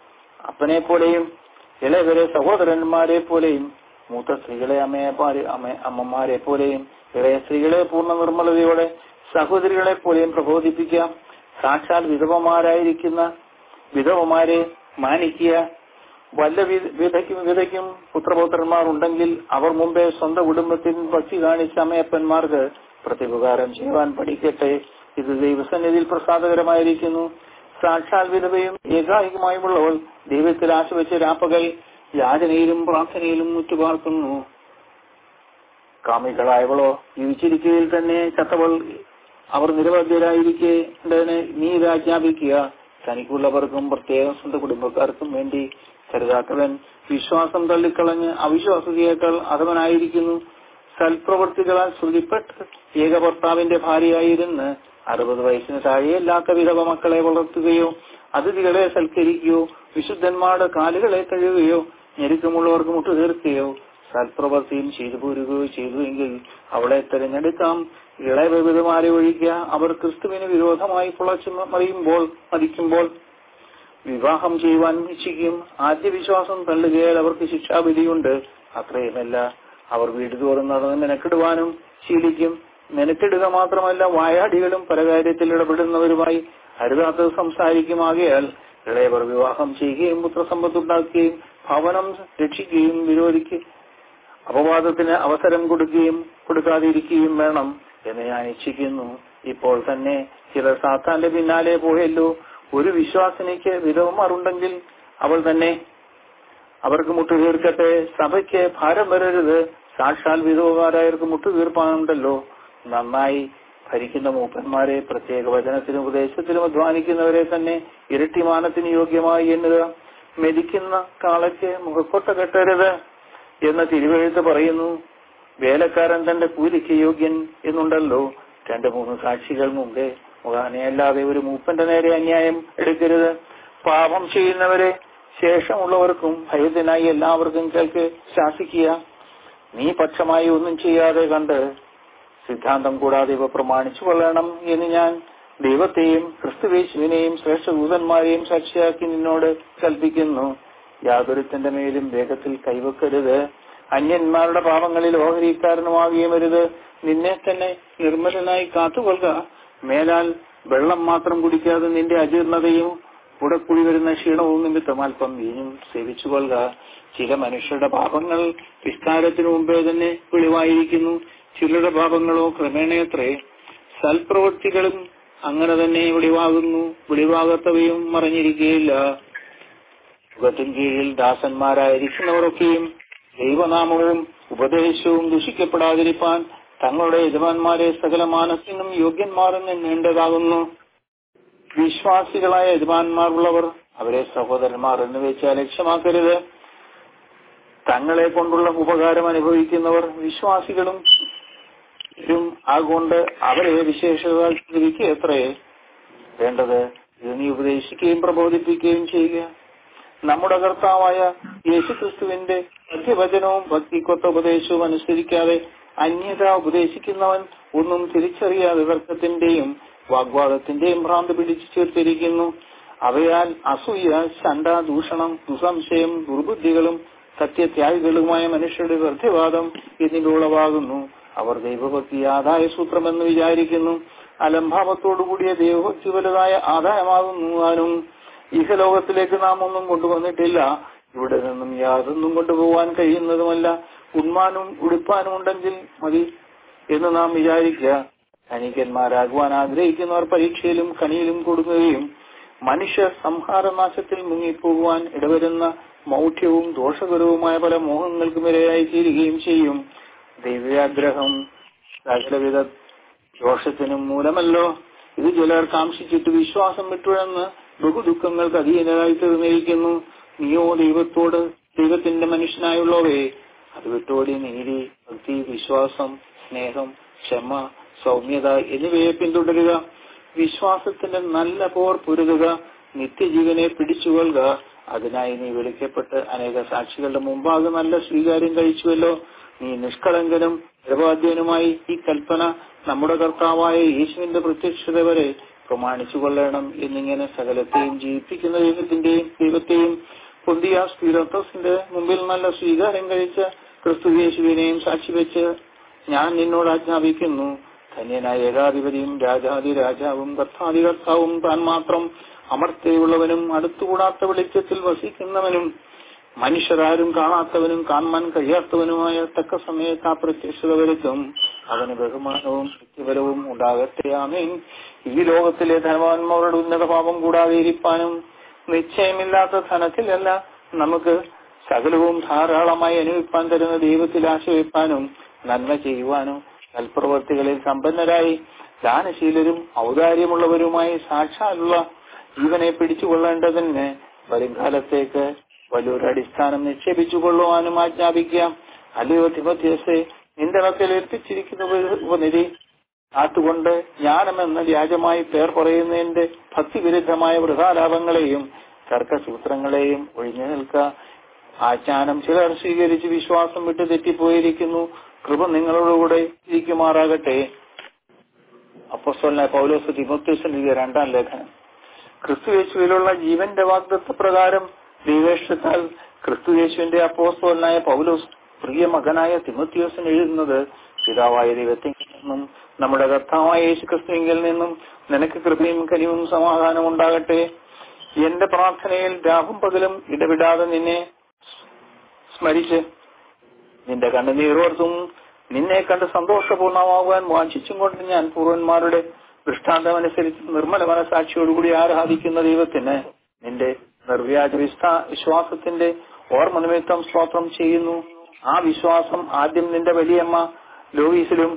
അപ്പനെ പോലെയും ഇളയവരെ സഹോദരന്മാരെ പോലെയും മൂത്ത സ്ത്രീകളെ അമ്മയെ പാരെ- അമ്മ- അമ്മമാരെ പോലെയും ഇളയ സ്ത്രീകളെ പൂർണ്ണ നിർമ്മലതയോടെ സഹോദരികളെ പോലെയും പ്രബോധിപ്പിക്കാം സാക്ഷാൽ വിധവമാരായിരിക്കുന്ന വിധവമാരെ മാനിക്കുക വല്ല വി- വിധയ്ക്കും വിധയ്ക്കും പുത്രപൗത്രന്മാർ ഉണ്ടെങ്കിൽ അവർ മുമ്പേ സ്വന്തം കുടുംബത്തിൽ ഭക്തി കാണിച്ച അമ്മയപ്പന്മാർക്ക് പ്രത്യുപകാരം ചെയ്യുവാൻ പഠിക്കട്ടെ ഇത് ദൈവസന്നിധിയിൽ പ്രസാദകരമായിരിക്കുന്നു സാക്ഷാൽ വിധവയും ഏകായികമായുമുള്ളവൾ ദൈവത്തിൽ ആശ്രയിച്ച രാപ്പകൽ യാചനയിലും പ്രാർത്ഥനയിലും മുറ്റുപാർക്കുന്നു കാമികളായവളോ ജീവിച്ചിരിക്കയിൽ തന്നെ ചത്തവൾ അവർ നിരവധ്യരായിരിക്കേണ്ടതിന് നീ ഇത് ആജ്ഞാപിക്കുക തനിക്കുള്ളവർക്കും പ്രത്യേകം സ്വന്തം കുടുംബക്കാർക്കും വേണ്ടി കരുതാത്തവൻ വിശ്വാസം തള്ളിക്കളഞ്ഞ് അവിശ്വാസതയേക്കാൾ അധവനായിരിക്കുന്നു സൽപ്രവൃത്തികളാൽ ശ്രുതിപ്പെട്ട് ഏകഭർത്താവിന്റെ ഭാര്യയായിരുന്ന് അറുപത് വയസ്സിന് താഴെയല്ലാത്ത വിധവ മക്കളെ വളർത്തുകയോ അതിഥികളെ സൽക്കരിക്കുകയോ വിശുദ്ധന്മാരുടെ കാലുകളെ കഴുകുകയോ ഞെരുക്കമുള്ളവർക്ക് മുട്ടുതീർക്കുകയോ സൽപ്രവൃത്തിയും ചെയ്തു പോരുകയോ ചെയ്തുവെങ്കിൽ അവളെ തിരഞ്ഞെടുക്കാം ഇളയവിധമാരെ ഒഴിക്കുക അവർ ക്രിസ്തുവിന് വിരോധമായി പുളച്ചു മറിയുമ്പോൾ മതിക്കുമ്പോൾ വിവാഹം ചെയ്യുവാൻ ഇച്ഛിക്കും ആദ്യ വിശ്വാസം തള്ളുകയാൽ അവർക്ക് ശിക്ഷാവിധിയുണ്ട് അത്രയുമല്ല അവർ വീട് തോറും നടന്ന് മെനക്കെടുവാനും ശീലിക്കും മെനക്കെടുക മാത്രമല്ല വായാടികളും പല കാര്യത്തിൽ ഇടപെടുന്നവരുമായി അരുതാത്തത് സംസാരിക്കുമാകയാൽ ഇളയവർ വിവാഹം ചെയ്യുകയും പുത്രസമ്പത്തുണ്ടാക്കുകയും ഭവനം രക്ഷിക്കുകയും വിരോധിക്കുകയും അപവാദത്തിന് അവസരം കൊടുക്കുകയും കൊടുക്കാതിരിക്കുകയും വേണം എന്ന് ഞാൻ ഇച്ഛിക്കുന്നു ഇപ്പോൾ തന്നെ ചിലർ സാത്താന്റെ പിന്നാലെ പോയല്ലോ ഒരു വിശ്വാസിനിക്ക് വിധവമാരുണ്ടെങ്കിൽ അവൾ തന്നെ അവർക്ക് മുട്ടുതീർക്കട്ടെ സഭയ്ക്ക് ഭാരം വരരുത് സാക്ഷാൽ വിധവമാരായവർക്ക് മുട്ടുതീർപ്പാനുണ്ടല്ലോ നന്നായി ഭരിക്കുന്ന മൂപ്പന്മാരെ പ്രത്യേക വചനത്തിനും ഉപദേശത്തിലും അധ്വാനിക്കുന്നവരെ തന്നെ ഇരട്ടിമാനത്തിന് യോഗ്യമായി എണ്ണുക മെതിക്കുന്ന കാളയ്ക്ക് മുഖക്കൊട്ട കെട്ടരുത് എന്ന് തിരുവെഴുത്ത് പറയുന്നു വേലക്കാരൻ തന്റെ കൂലിക്ക് യോഗ്യൻ എന്നുണ്ടല്ലോ രണ്ട് മൂന്ന് സാക്ഷികൾ മുമ്പേ മുഖാനെയല്ലാതെ ഒരു മൂപ്പന്റെ നേരെ അന്യായം എടുക്കരുത് പാപം ചെയ്യുന്നവരെ ശേഷമുള്ളവർക്കും ഭയത്തിനായി എല്ലാവർക്കും കേൾക്ക് ശാസിക്കുക നീ പക്ഷമായി ഒന്നും ചെയ്യാതെ കണ്ട് സിദ്ധാന്തം കൂടാതെ ഇവ പ്രമാണിച്ചു കൊള്ളണം എന്ന് ഞാൻ ദൈവത്തെയും ക്രിസ്തുവേശുവിനെയും ശ്രേഷ്ഠ ദൂതന്മാരെയും സാക്ഷിയാക്കി നിന്നോട് കൽപ്പിക്കുന്നു യാതൊരുത്തിന്റെ മേലും വേഗത്തിൽ കൈവെക്കരുത് അന്യന്മാരുടെ പാപങ്ങളിൽ ഓഹരിക്കാരനുമാകുകയും വരുത് നിന്നെ തന്നെ നിർമ്മലനായി കാത്തുകൊള്ളുക മേലാൽ വെള്ളം മാത്രം കുടിക്കാതെ നിന്റെ അജീർണതയും കൂടെ കൂടി വരുന്ന ക്ഷീണവും നിമിത്തം അല്പം വീഞ്ഞും സേവിച്ചുകൊള്ളുക ചില മനുഷ്യരുടെ പാപങ്ങൾ വിസ്താരത്തിനു മുമ്പേ തന്നെ വെളിവായിരിക്കുന്നു ചിലരുടെ പാപങ്ങളോ ക്രമേണയത്രേ സൽപ്രവൃത്തികളും അങ്ങനെ തന്നെ വെളിവാകുന്നു വെളിവാകാത്തവയും മറഞ്ഞിരിക്കുകയില്ല മുഖത്തിൻ കീഴിൽ ദാസന്മാരായിരിക്കുന്നവരൊക്കെയും ദൈവനാമവും ഉപദേശവും ദുഷിക്കപ്പെടാതിരിപ്പാൻ തങ്ങളുടെ യജമാന്മാരെ സകല മാനസിനും യോഗ്യന്മാരെന്ന് എണ്ണേണ്ടതാകുന്നു വിശ്വാസികളായ യജമാന്മാരുള്ളവർ അവരെ സഹോദരന്മാർ എന്ന് വെച്ച് അലക്ഷ്യമാക്കരുത് തങ്ങളെ കൊണ്ടുള്ള ഉപകാരം അനുഭവിക്കുന്നവർ വിശ്വാസികളും ും ആകൊണ്ട് അവരെ വിശേഷതാൽ എത്രേ വേണ്ടത് ഇത് നീ ഉപദേശിക്കുകയും പ്രബോധിപ്പിക്കുകയും ചെയ്യുക നമ്മുടെ കർത്താവായ യേശുക്രിസ്തുവിന്റെ സത്യവചനവും ഭക്തിക്കൊത്ത ഉപദേശവും അനുസരിക്കാതെ അന്യത ഉപദേശിക്കുന്നവൻ ഒന്നും തിരിച്ചറിയാതെ തർക്കത്തിന്റെയും വാഗ്വാദത്തിന്റെയും ഭ്രാന്ത് പിടിച്ചു ചേർത്തിരിക്കുന്നു അവയാൽ അസൂയ ശണ്ട ദൂഷണം ദുസംശയം ദുർബുദ്ധികളും സത്യത്യാഗികളുമായ മനുഷ്യരുടെ വ്യർത്ഥവാദം എന്നിവ ഉളവാകുന്നു അവർ ദൈവഭക്തി ആദായ സൂത്രമെന്ന് വിചാരിക്കുന്നു അലംഭാവത്തോടുകൂടിയ ദൈവഭക്തി വലുതായ ആദായമാകുന്നു താനും ഇഹലോകത്തിലേക്ക് നാം ഒന്നും കൊണ്ടുവന്നിട്ടില്ല ഇവിടെ നിന്നും യാതൊന്നും കൊണ്ടുപോകാൻ കഴിയുന്നതുമല്ല ഉണ്മാനും ഉടുപ്പാനും ഉണ്ടെങ്കിൽ മതി എന്ന് നാം വിചാരിക്കുക ധനികന്മാരാകുവാൻ ആഗ്രഹിക്കുന്നവർ പരീക്ഷയിലും കണിയിലും കൊടുക്കുകയും മനുഷ്യ സംഹാരനാശത്തിൽ മുങ്ങിപ്പോകുവാൻ ഇടവരുന്ന മൗഢ്യവും ദോഷകരവുമായ പല മോഹങ്ങൾക്കും ഇരയായി തീരുകയും ചെയ്യും ദൈവാഗ്രഹം സകലവിധ ദോഷത്തിനും മൂലമല്ലോ ഇത് ചിലർ കാംക്ഷിച്ചിട്ട് വിശ്വാസം വിട്ടുഴന്ന് ബഹുദുഃഖങ്ങൾക്ക് അധീനരായി തീർന്നിരിക്കുന്നു നീയോ ദൈവത്തോട് ദൈവത്തിന്റെ മനുഷ്യനായുള്ളവേ അത് വിട്ടോടി നീതി ഭക്തി വിശ്വാസം സ്നേഹം ക്ഷമ സൗമ്യത എന്നിവയെ പിന്തുടരുക വിശ്വാസത്തിന്റെ നല്ല പോർ പൊരുതുക നിത്യജീവനെ പിടിച്ചുകൊള്ളുക അതിനായി നീ വിളിക്കപ്പെട്ട് അനേക സാക്ഷികളുടെ മുമ്പാകെ നല്ല സ്വീകാര്യം കഴിച്ചുവല്ലോ നീ നിഷ്കളങ്കനും നിരപാദ്യനുമായി ഈ കൽപ്പന നമ്മുടെ കർത്താവായ യേശുവിന്റെ പ്രത്യക്ഷത വരെ പ്രമാണിച്ചു കൊള്ളണം എന്നിങ്ങനെ സകലത്തെയും ജീവിപ്പിക്കുന്ന ദൈവത്തിന്റെയും ദൈവത്തെയും പൊന്തിയാസ് പീലോത്തോസിന്റെ മുമ്പിൽ നല്ല സ്വീകാരം കഴിച്ച ക്രിസ്തു യേശുവിനെയും സാക്ഷി വെച്ച് ഞാൻ നിന്നോട് ആജ്ഞാപിക്കുന്നു ധന്യനായ ഏകാധിപതിയും രാജാതി രാജാവും കർത്താതി കർത്താവും താൻ മാത്രം അമർത്തയുള്ളവനും അടുത്തുകൂടാത്ത വെളിച്ചത്തിൽ വസിക്കുന്നവനും മനുഷ്യരാരും കാണാത്തവനും കാണാൻ കഴിയാത്തവനുമായ തക്ക സമയത്ത് ആ പ്രത്യക്ഷത വരുത്തും അവന് ബഹുമാനവും വ്യക്തിബലവും ഉണ്ടാകട്ടെ ആമേൻ ഈ ലോകത്തിലെ ധനവാന്മാരുടെ ഉന്നത പാപം കൂടാതെ ഇരിപ്പാനും നിശ്ചയമില്ലാത്ത ധനത്തിലല്ല നമുക്ക് സകലവും ധാരാളമായി അനുഭവിപ്പാൻ തരുന്ന ദൈവത്തിൽ ആശ്രയിപ്പാനും നന്മ ചെയ്യുവാനും സൽപ്രവർത്തികളിൽ സമ്പന്നരായി ദാനശീലരും ഔദാര്യമുള്ളവരുമായി സാക്ഷാലുള്ള ജീവനെ പിടിച്ചുകൊള്ളേണ്ടതിന് വരുംകാലത്തേക്ക് വലിയൊരു അടിസ്ഥാനം നിക്ഷേപിച്ചുകൊള്ളുവാനും ആജ്ഞാപിക്കാം അല്ലയോ തിമത്യോസെ നിന്റെ മക്കൾ ഏൽപ്പിച്ചിരിക്കുന്ന ഉപനിധി അതുകൊണ്ട് ജ്ഞാനമെന്ന വ്യാജമായി പേർ പറയുന്നതിന്റെ ഭക്തിവിരുദ്ധമായ വൃഥാലാഭങ്ങളെയും തർക്കസൂത്രങ്ങളെയും ഒഴിഞ്ഞു നിൽക്കുക ആ ജ്ഞാനം ചിലർ സ്വീകരിച്ച് വിശ്വാസം വിട്ട് തെറ്റിപ്പോയിരിക്കുന്നു കൃപ നിങ്ങളോടുകൂടെ ഇരിക്കുമാറാകട്ടെ അപ്പോസ്തലനായ പൗലോസ് തിമോത്യോസിന്റെ രണ്ടാം ലേഖനം ക്രിസ്തു യേശുവിലുള്ള ജീവന്റെ വാഗ്ദത്വ പ്രകാരം ദൈവേഷ്ടത്താൽ ക്രിസ്തു യേശുവിന്റെ അപ്പോസ്തോലനായ പൗലോസ് പ്രിയ മകനായ തിമോത്യോസിന് എഴുതുന്നത് പിതാവായ ദൈവത്തിൽ നിന്നും നമ്മുടെ കർത്താവായ യേശു ക്രിസ്തുവിങ്കിൽ നിന്നും നിനക്ക് കൃപയും കനിവും സമാധാനം ഉണ്ടാകട്ടെ എന്റെ പ്രാർത്ഥനയിൽ രാവും പകലും ഇടവിടാതെ നിന്നെ സ്മരിച്ച് നിന്റെ കണ്ണുനീരോർത്തും നിന്നെ കണ്ട് സന്തോഷപൂർണമാകുവാൻ വാഞ്ചിച്ചും കൊണ്ട് ഞാൻ പൂർവന്മാരുടെ ദൃഷ്ടാന്തമനുസരിച്ച് നിർമ്മല മനസാക്ഷിയോടുകൂടി ആരാധിക്കുന്ന ദൈവത്തിന് നിന്റെ നിർവ്യാജ വിശ്വാ വിശ്വാസത്തിന്റെ ഓർമ്മ നിമിത്തം സ്തോത്രം ചെയ്യുന്നു ആ വിശ്വാസം ആദ്യം നിന്റെ വലിയമ്മ ലോവീസിലും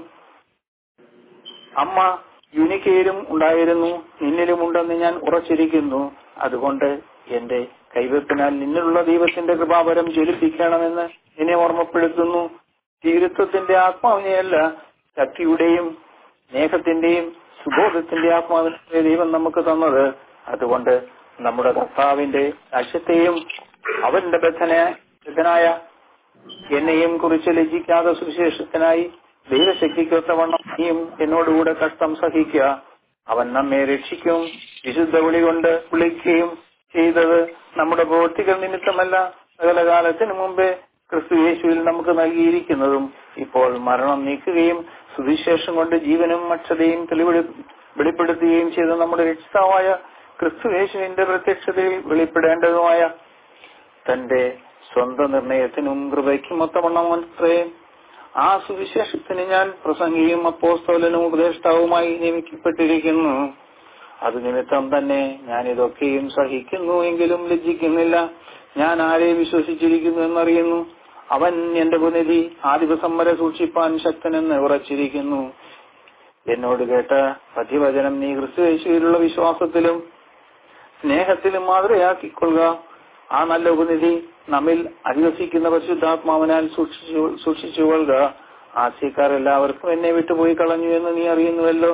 അമ്മ യുനിക്കയിലും ഉണ്ടായിരുന്നു നിന്നിലുമുണ്ടെന്ന് ഞാൻ ഉറച്ചിരിക്കുന്നു അതുകൊണ്ട് എന്റെ കൈവെപ്പിനാൽ നിന്നിലുള്ള ദൈവത്തിന്റെ കൃപാപരം ജ്വലിപ്പിക്കണമെന്ന് നിന്നെ ഓർമ്മപ്പെടുത്തുന്നു തീരുത്വത്തിന്റെ ആത്മാവിനെയല്ല ശക്തിയുടെയും സ്നേഹത്തിന്റെയും സുബോധത്തിന്റെ ആത്മാവിനെ ദൈവം നമുക്ക് തന്നത് അതുകൊണ്ട് നമ്മുടെ കർത്താവിന്റെ സാക്ഷ്യത്തെയും അവന്റെ ബദ്ധനായ എന്നെയും കുറിച്ച് ലജ്ജിക്കാതെ സുവിശേഷത്തിനായി ദൈവശക്തിക്കൊത്തവണ്ണം നീയും എന്നോടുകൂടെ കഷ്ടം സഹിക്കുക അവൻ നമ്മെ രക്ഷിക്കും വിശുദ്ധ വിളി കൊണ്ട് വിളിക്കുകയും ചെയ്തത് നമ്മുടെ പ്രവൃത്തികൾ നിമിത്തമല്ല സകലകാലത്തിനു മുമ്പേ ക്രിസ്തു യേശുവിൽ നമുക്ക് നൽകിയിരിക്കുന്നതും ഇപ്പോൾ മരണം നീക്കുകയും സുവിശേഷം കൊണ്ട് ജീവനും അക്ഷതയും തെളിവെളി വെളിപ്പെടുത്തുകയും ചെയ്ത നമ്മുടെ രക്ഷിതാവായ ക്രിസ്തുയേശുവിന്റെ പ്രത്യക്ഷതയിൽ വെളിപ്പെടേണ്ടതുമായ തന്റെ സ്വന്തം നിർണയത്തിനും കൃപയ്ക്കും ഒത്തവണ്ണം അത്രേ ആ സുവിശേഷത്തിന് ഞാൻ പ്രസംഗിയും അപ്പോസ്തോലനും ഉപദേഷ്ടാവുമായി നിയമിക്കപ്പെട്ടിരിക്കുന്നു അത് നിമിത്തം തന്നെ ഞാൻ ഇതൊക്കെയും സഹിക്കുന്നു എങ്കിലും ലജ്ജിക്കുന്നില്ല ഞാൻ ആരെ വിശ്വസിച്ചിരിക്കുന്നു എന്നറിയുന്നു അവൻ എന്റെ പുനരി ആ ദിവസം വരെ സൂക്ഷിപ്പാൻ ശക്തനെന്ന് ഉറച്ചിരിക്കുന്നു എന്നോട് കേട്ട പതിവചനം നീ ക്രിസ്തുയേശുവിലുള്ള വിശ്വാസത്തിലും സ്നേഹത്തിലും മാതൃയാക്കിക്കൊള്ളുക ആ നല്ല ഉപനിധി നമ്മിൽ അധിവസിക്കുന്ന പരിശുദ്ധാത്മാവിനാൽ സൂക്ഷിച്ചു സൂക്ഷിച്ചുകൊള്ളുക ആശയക്കാർ എല്ലാവർക്കും എന്നെ വിട്ടുപോയി കളഞ്ഞു എന്ന് നീ അറിയുന്നുവല്ലോ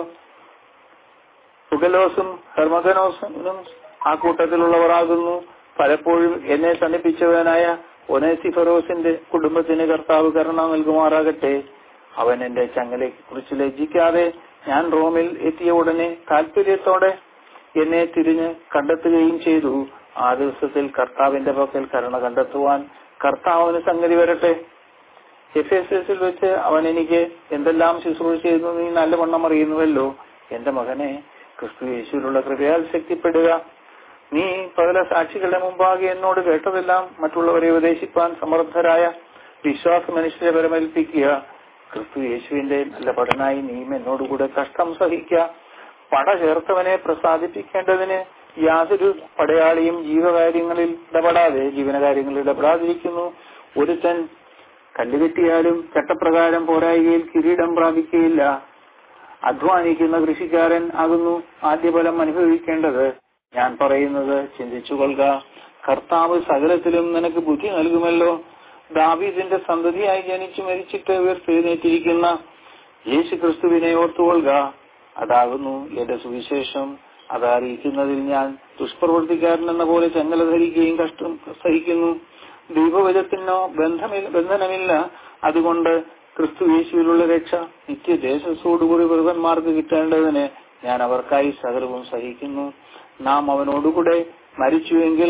സുഗലോസും ഹെർമഗനോസും ആ കൂട്ടത്തിലുള്ളവരാകുന്നു പലപ്പോഴും എന്നെ തണിപ്പിച്ചവനായ ഒനേസിഫറോസിന്റെ കുടുംബത്തിന് കർത്താവ് കരുണ നൽകുമാറാകട്ടെ അവൻ എന്റെ ചങ്ങലയെ കുറിച്ച് ലജ്ജിക്കാതെ ഞാൻ റോമിൽ എത്തിയ ഉടനെ താല്പര്യത്തോടെ എന്നെ തിരിഞ്ഞ് കണ്ടെത്തുകയും ചെയ്തു ആ ദിവസത്തിൽ കർത്താവിന്റെ പക്കൽ കരുണ കണ്ടെത്തുവാൻ കർത്താവിന് സംഗതി വരട്ടെ എഫ് എസ് എസിൽ വെച്ച് അവൻ എനിക്ക് എന്തെല്ലാം ശുശ്രൂഷ ചെയ്തു നീ നല്ലവണ്ണം അറിയുന്നുവല്ലോ എന്റെ മകനെ ക്രിസ്തു യേശുവിലുള്ള കൃപയാൽ ശക്തിപ്പെടുക നീ പകല സാക്ഷികളുടെ മുമ്പാകെ എന്നോട് കേട്ടതെല്ലാം മറ്റുള്ളവരെ ഉപദേശിപ്പാൻ സമർത്ഥരായ വിശ്വാസ മനുഷ്യരെ പരമേൽപ്പിക്കുക ക്രിസ്തു യേശുവിന്റെ നല്ല പഠനായി നീയും എന്നോടുകൂടെ കഷ്ടം സഹിക്കുക പട ചേർത്തവനെ പ്രസാദിപ്പിക്കേണ്ടതിന് യാതൊരു പടയാളിയും ജീവകാര്യങ്ങളിൽ ഇടപെടാതെ ജീവനകാര്യങ്ങളിൽ ഇടപെടാതിരിക്കുന്നു ഒരുത്തൻ കല്ലുകെട്ടിയാലും ചട്ടപ്രകാരം പോരായികയിൽ കിരീടം പ്രാപിക്കുകയില്ല അധ്വാനിക്കുന്ന കൃഷിക്കാരൻ ആകുന്നു ആദ്യഫലം അനുഭവിക്കേണ്ടത് ഞാൻ പറയുന്നത് ചിന്തിച്ചുകൊള്ളുക കർത്താവ് സകലത്തിലും നിനക്ക് ബുദ്ധി നൽകുമല്ലോ ദാവീദിന്റെ സന്തതിയായി ജനിച്ചു മരിച്ചിട്ട് ഉയർത്തെഴുന്നേറ്റിരിക്കുന്ന യേശു ക്രിസ്തുവിനെ ഓർത്തുകൊള്ളുക അതാകുന്നു എന്റെ സുവിശേഷം അത് അറിയിക്കുന്നതിൽ ഞാൻ ദുഷ്പ്രവർത്തിക്കാരൻ എന്ന പോലെ ചങ്ങല ധരിക്കുകയും കഷ്ടം സഹിക്കുന്നു ദൈവവചത്തിനോ ബന്ധമില്ല ബന്ധനമില്ല അതുകൊണ്ട് ക്രിസ്തു യേശുവിലുള്ള രക്ഷ നിത്യദേശത്തോടുകൂടി വൃതന്മാർക്ക് കിട്ടേണ്ടതിന് ഞാൻ അവർക്കായി സകലവും സഹിക്കുന്നു നാം അവനോടുകൂടെ മരിച്ചുവെങ്കിൽ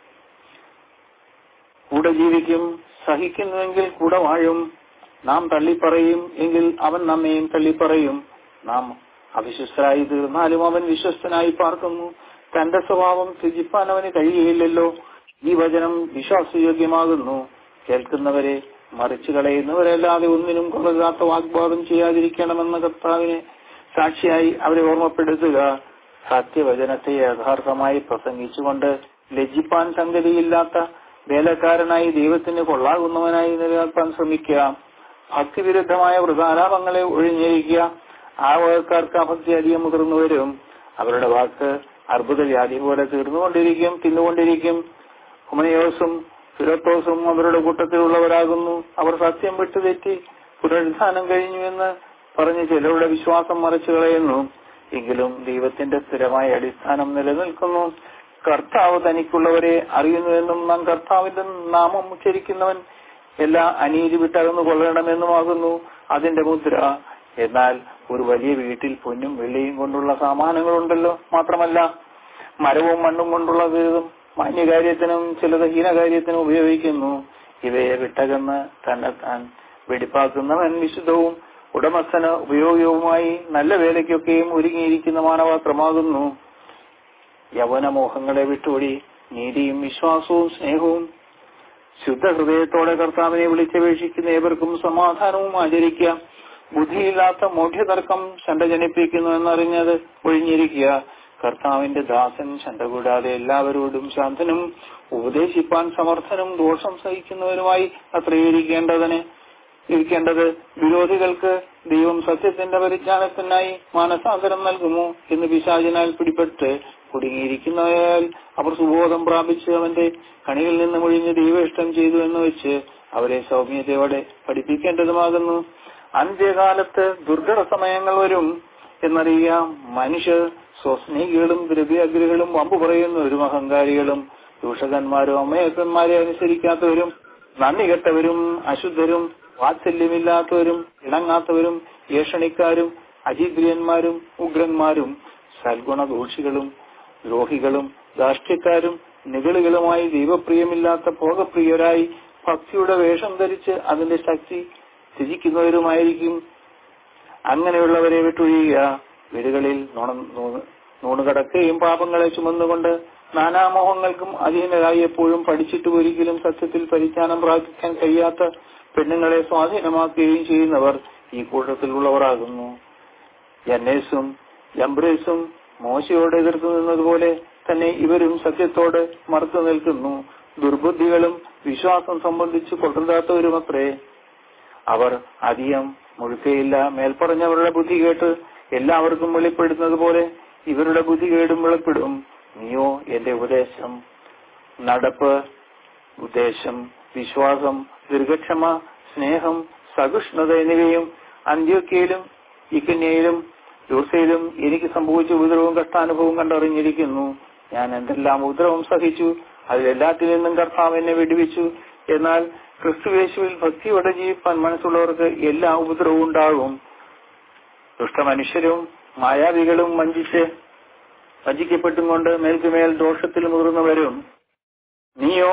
കൂടെ ജീവിക്കും സഹിക്കുന്നുവെങ്കിൽ കൂടെ വാഴും നാം തള്ളിപ്പറയും എങ്കിൽ അവൻ നമ്മെയും തള്ളിപ്പറയും നാം അവിശ്വസ്തരായി തീർന്നാലും അവൻ വിശ്വസ്തനായി പാർക്കുന്നു തന്റെ സ്വഭാവം ത്യജിപ്പാൻ അവന് കഴിയുകയില്ലല്ലോ ഈ വചനം വിശ്വാസയോഗ്യമാകുന്നു കേൾക്കുന്നവരെ മറിച്ചു കളയുന്നവരല്ലാതെ ഒന്നിനും കൊള്ളരുതാത്ത വാഗ്വാദം ചെയ്യാതിരിക്കണമെന്ന കർത്താവിനെ സാക്ഷിയായി അവരെ ഓർമ്മപ്പെടുത്തുക സത്യവചനത്തെ യഥാർത്ഥമായി പ്രസംഗിച്ചുകൊണ്ട് ലജ്ജിപ്പാൻ സംഗതിയില്ലാത്ത വേലക്കാരനായി ദൈവത്തിന് കൊള്ളാകുന്നവനായി നിലനിർത്താൻ ശ്രമിക്കുക ഭക്തിവിരുദ്ധമായ വൃതാലാപങ്ങളെ ഒഴിഞ്ഞിരിക്കുക ആ വകക്കാർക്ക് അഭക്തി അധികം മുതിർന്നു വരും അവരുടെ വാക്ക് അർബുദവ്യാധി പോലെ തീർന്നുകൊണ്ടിരിക്കും തിന്നുകൊണ്ടിരിക്കും ഹുമനയോസും ഫിറത്തോസും അവരുടെ കൂട്ടത്തിലുള്ളവരാകുന്നു അവർ സത്യം വിട്ടുതെറ്റി പുനരുദ്ധാനം കഴിഞ്ഞുവെന്ന് പറഞ്ഞ് ചിലരുടെ വിശ്വാസം മറച്ചു കളയുന്നു എങ്കിലും ദൈവത്തിന്റെ സ്ഥിരമായ അടിസ്ഥാനം നിലനിൽക്കുന്നു കർത്താവ് തനിക്കുള്ളവരെ അറിയുന്നുവെന്നും നാം കർത്താവിന്റെ നാമം ഉച്ചരിക്കുന്നവൻ എല്ലാ അനീതി വിട്ടകന്നു കൊള്ളണമെന്നുമാകുന്നു അതിന്റെ മുദ്ര എന്നാൽ ഒരു വലിയ വീട്ടിൽ പൊന്നും വെള്ളിയും കൊണ്ടുള്ള സാമാനങ്ങളുണ്ടല്ലോ മാത്രമല്ല മരവും മണ്ണും കൊണ്ടുള്ള വിധം മാന്യകാര്യത്തിനും ചിലത് ഹീനകാര്യത്തിനും ഉപയോഗിക്കുന്നു ഇവയെ വിട്ടകന്ന് തന്നെ താൻ വെടിപ്പാക്കുന്നവൻ വിശുദ്ധവും ഉടമസ്ഥന് ഉപയോഗവുമായി നല്ല വേലയ്ക്കൊക്കെയും ഒരുങ്ങിയിരിക്കുന്ന മാനപാത്രമാകുന്നു യവനമോഹങ്ങളെ വിട്ടുകൂടി നീതിയും വിശ്വാസവും സ്നേഹവും ശുദ്ധ ഹൃദയത്തോടെ കർത്താവിനെ വിളിച്ചപേക്ഷിക്കുന്ന ഏവർക്കും സമാധാനവും ആചരിക്കുക ബുദ്ധിയില്ലാത്ത മോഢ്യതർക്കം ശണ്ട ജനിപ്പിക്കുന്നു എന്നറിഞ്ഞത് ഒഴിഞ്ഞിരിക്കുക കർത്താവിന്റെ ദാസൻ ശണ്ട കൂടാതെ എല്ലാവരോടും ശാന്തനും ഉപദേശിപ്പാൻ സമർത്ഥനും ദോഷം സഹിക്കുന്നവരുമായി അത്രയിരിക്കേണ്ടതിന് ഇരിക്കേണ്ടത് വിരോധികൾക്ക് ദൈവം സത്യത്തിന്റെ പരിജ്ഞാനത്തിനായി മാനസാന്തരം നൽകുമോ എന്ന് പിശാചിനാൽ പിടിപെട്ട് കുടുങ്ങിയിരിക്കുന്നവയാൽ അവർ സുബോധം പ്രാപിച്ച് അവന്റെ കണിയിൽ നിന്ന് ഒഴിഞ്ഞ് ദൈവഇഷ്ടം ചെയ്തു എന്ന് വെച്ച് അവരെ സൗമ്യതയോടെ പഠിപ്പിക്കേണ്ടതുമാകുന്നു അന്ത്യകാലത്ത് ദുർഘട സമയങ്ങൾ വരും എന്നറിയാം മനുഷ്യർ സ്വസ്നേഹികളും ദ്രവ്യാഗ്രഹികളും വമ്പു പറയുന്നവരും അഹങ്കാരികളും ദൂഷകന്മാരും അമ്മയക്കന്മാരെ അനുസരിക്കാത്തവരും നന്ദി കെട്ടവരും അശുദ്ധരും വാത്സല്യമില്ലാത്തവരും ഇണങ്ങാത്തവരും ഏഷണിക്കാരും അജിദ്രിയന്മാരും ഉഗ്രന്മാരും സൽഗുണദോഷികളും ദ്രോഹികളും ധാർഷ്ട്യക്കാരും നിഗളികളുമായി ദൈവപ്രിയമില്ലാത്ത ഭോഗപ്രിയരായി ഭക്തിയുടെ വേഷം ധരിച്ച് അതിന്റെ ശക്തി ത്യജിക്കുന്നവരുമായിരിക്കും അങ്ങനെയുള്ളവരെ വിട്ടൊഴിയുക വീടുകളിൽ നുണ നൂണുകടക്കുകയും പാപങ്ങളെ ചുമന്നുകൊണ്ട് നാനാമോഹങ്ങൾക്കും അധീനരായി എപ്പോഴും പഠിച്ചിട്ട് ഒരിക്കലും സത്യത്തിൽ പരിജ്ഞാനം പ്രാപിക്കാൻ കഴിയാത്ത പെണ്ണുങ്ങളെ സ്വാധീനമാക്കുകയും ചെയ്യുന്നവർ ഈ കൂട്ടത്തിലുള്ളവരാകുന്നു യന്നേസും യംബ്രേസും മോശയോട് എതിർത്തു നിന്നതുപോലെ തന്നെ ഇവരും സത്യത്തോട് മറുത്തു നിൽക്കുന്നു ദുർബുദ്ധികളും വിശ്വാസം സംബന്ധിച്ച് കൊള്ളരുതാത്തവരുമത്രേ അവർ അധികം മുഴുക്കയില്ല മേൽപ്പറഞ്ഞവരുടെ ബുദ്ധി കേട്ട് എല്ലാവർക്കും വെളിപ്പെടുന്നത് പോലെ ഇവരുടെ ബുദ്ധി കേടും വെളിപ്പെടും നീയോ എന്റെ ഉപദേശം നടപ്പ് ഉദ്ദേശം വിശ്വാസം ദീർഘക്ഷമ സ്നേഹം സഹിഷ്ണുത എന്നിവയും അന്ത്യോക്കയിലും ഇക്കന്യയിലും ലൂർസയിലും എനിക്ക് സംഭവിച്ച ഉപദ്രവവും കഷ്ടാനുഭവവും കണ്ടറിഞ്ഞിരിക്കുന്നു ഞാൻ എന്തെല്ലാം ഉപദ്രവം സഹിച്ചു അതിലെല്ലാത്തിൽ നിന്നും കർത്താവ് എന്നെ വെടിവെച്ചു എന്നാൽ ക്രിസ്തുവേശുവിൽ ഭക്തിയോടെ ജീവിപ്പാൻ മനസ്സുള്ളവർക്ക് എല്ലാ ഉപദ്രവവും ഉണ്ടാകും ദുഷ്ടമനുഷ്യരും മായാവികളും വഞ്ചിച്ച് വഞ്ചിക്കപ്പെട്ടും കൊണ്ട് മേൽക്കുമേൽ ദോഷത്തിൽ മുതിർന്നവരും നീയോ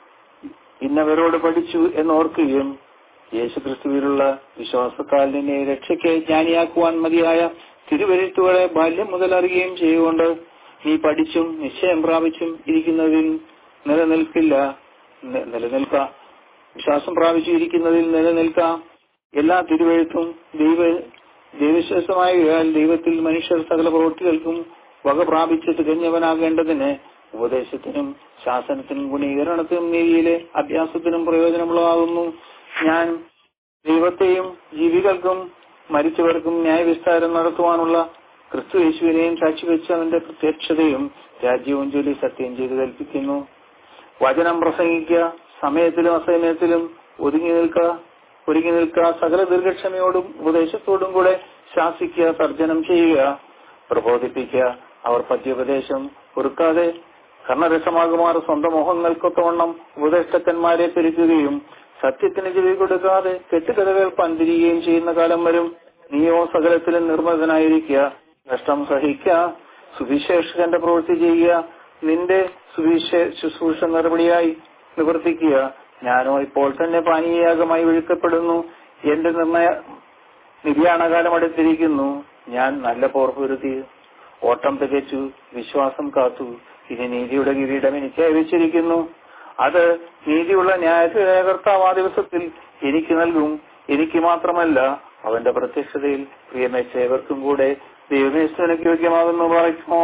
ഇന്നവരോട് പഠിച്ചു എന്നോർക്കുകയും യേശുക്രിസ്തുവിലുള്ള വിശ്വാസത്താൽ നിന്നെ രക്ഷയ്ക്ക് ജ്ഞാനിയാക്കുവാൻ മതിയായ തിരുവരുത്തുകളെ ബാല്യം മുതൽ അറിയുകയും ചെയ്തുകൊണ്ട് നീ പഠിച്ചും നിശ്ചയം പ്രാപിച്ചും ഇരിക്കുന്നതിൽ നിലനിൽക്കില്ല നി- നിലനിൽക്ക വിശ്വാസം പ്രാപിച്ചു ഇരിക്കുന്നതിൽ നിലനിൽക്കാം എല്ലാ തിരുവഴുത്തും ദൈവ ദൈവവിശ്വാസമായ ദൈവത്തിൽ മനുഷ്യർ സകല പ്രവൃത്തികൾക്കും വക പ്രാപിച്ച് തികഞ്ഞവനാകേണ്ടതിന് ഉപദേശത്തിനും ശാസനത്തിനും ഗുണീകരണത്തിനും നീതിയിലെ അഭ്യാസത്തിനും പ്രയോജനമുള്ളതാകുന്നു ഞാൻ ദൈവത്തെയും ജീവികൾക്കും മരിച്ചവർക്കും ന്യായവിസ്താരം നടത്തുവാനുള്ള ക്രിസ്തു യേശുവിനെയും സാക്ഷിവെച്ച് അവന്റെ പ്രത്യക്ഷതയും രാജ്യവും ജോലി സത്യം ചെയ്ത് കൽപ്പിക്കുന്നു വചനം പ്രസംഗിക്കുക സമയത്തിലും അസമയത്തിലും ഒതുങ്ങി നിൽക്കുക ഒരുങ്ങി നിൽക്കുക സകല ദീർഘക്ഷമയോടും ഉപദേശത്തോടും കൂടെ ശാസിക്കുക തർജ്ജനം ചെയ്യുക പ്രബോധിപ്പിക്കുക അവർ പദ്യോപദേശം ഒരുക്കാതെ കർണരസമാകുമാർ സ്വന്തം മോഹങ്ങൾക്കൊത്തവണ്ണം ഉപദേഷ്ടക്കന്മാരെ പെരുക്കുകയും സത്യത്തിന് ചെവി കൊടുക്കാതെ കെട്ടുകഥകൾ പന്തിരിയുകയും ചെയ്യുന്ന കാലം വരും നീയോ സകലത്തിലും നിർമ്മതനായിരിക്കുക നഷ്ടം സഹിക്കുക സുവിശേഷകന്റെ പ്രവൃത്തി ചെയ്യുക നിന്റെ സുവിശേ ശുശ്രൂഷ നടപടിയായി നിവർത്തിക്കുക ഞാനോ ഇപ്പോൾ തന്നെ പാനീയയാഗമായി വിഴുക്കപ്പെടുന്നു എന്റെ നിർണയ നിര്യാണകാലം അടുത്തിരിക്കുന്നു ഞാൻ നല്ല പോർപ്പൊരുത്തി ഓട്ടം തികച്ചു വിശ്വാസം കാത്തു ഇനി നീതിയുടെ കിരീടം എനിക്ക് അയച്ചിരിക്കുന്നു അത് നീതിയുള്ള ന്യായകർത്താവ് ആ ദിവസത്തിൽ എനിക്ക് നൽകും എനിക്ക് മാത്രമല്ല അവന്റെ പ്രത്യക്ഷതയിൽ പ്രിയമേച്ചേവർക്കും കൂടെ ദൈവമേശ്വരനക്ക് യോഗ്യമാകുന്നു പറയുമോ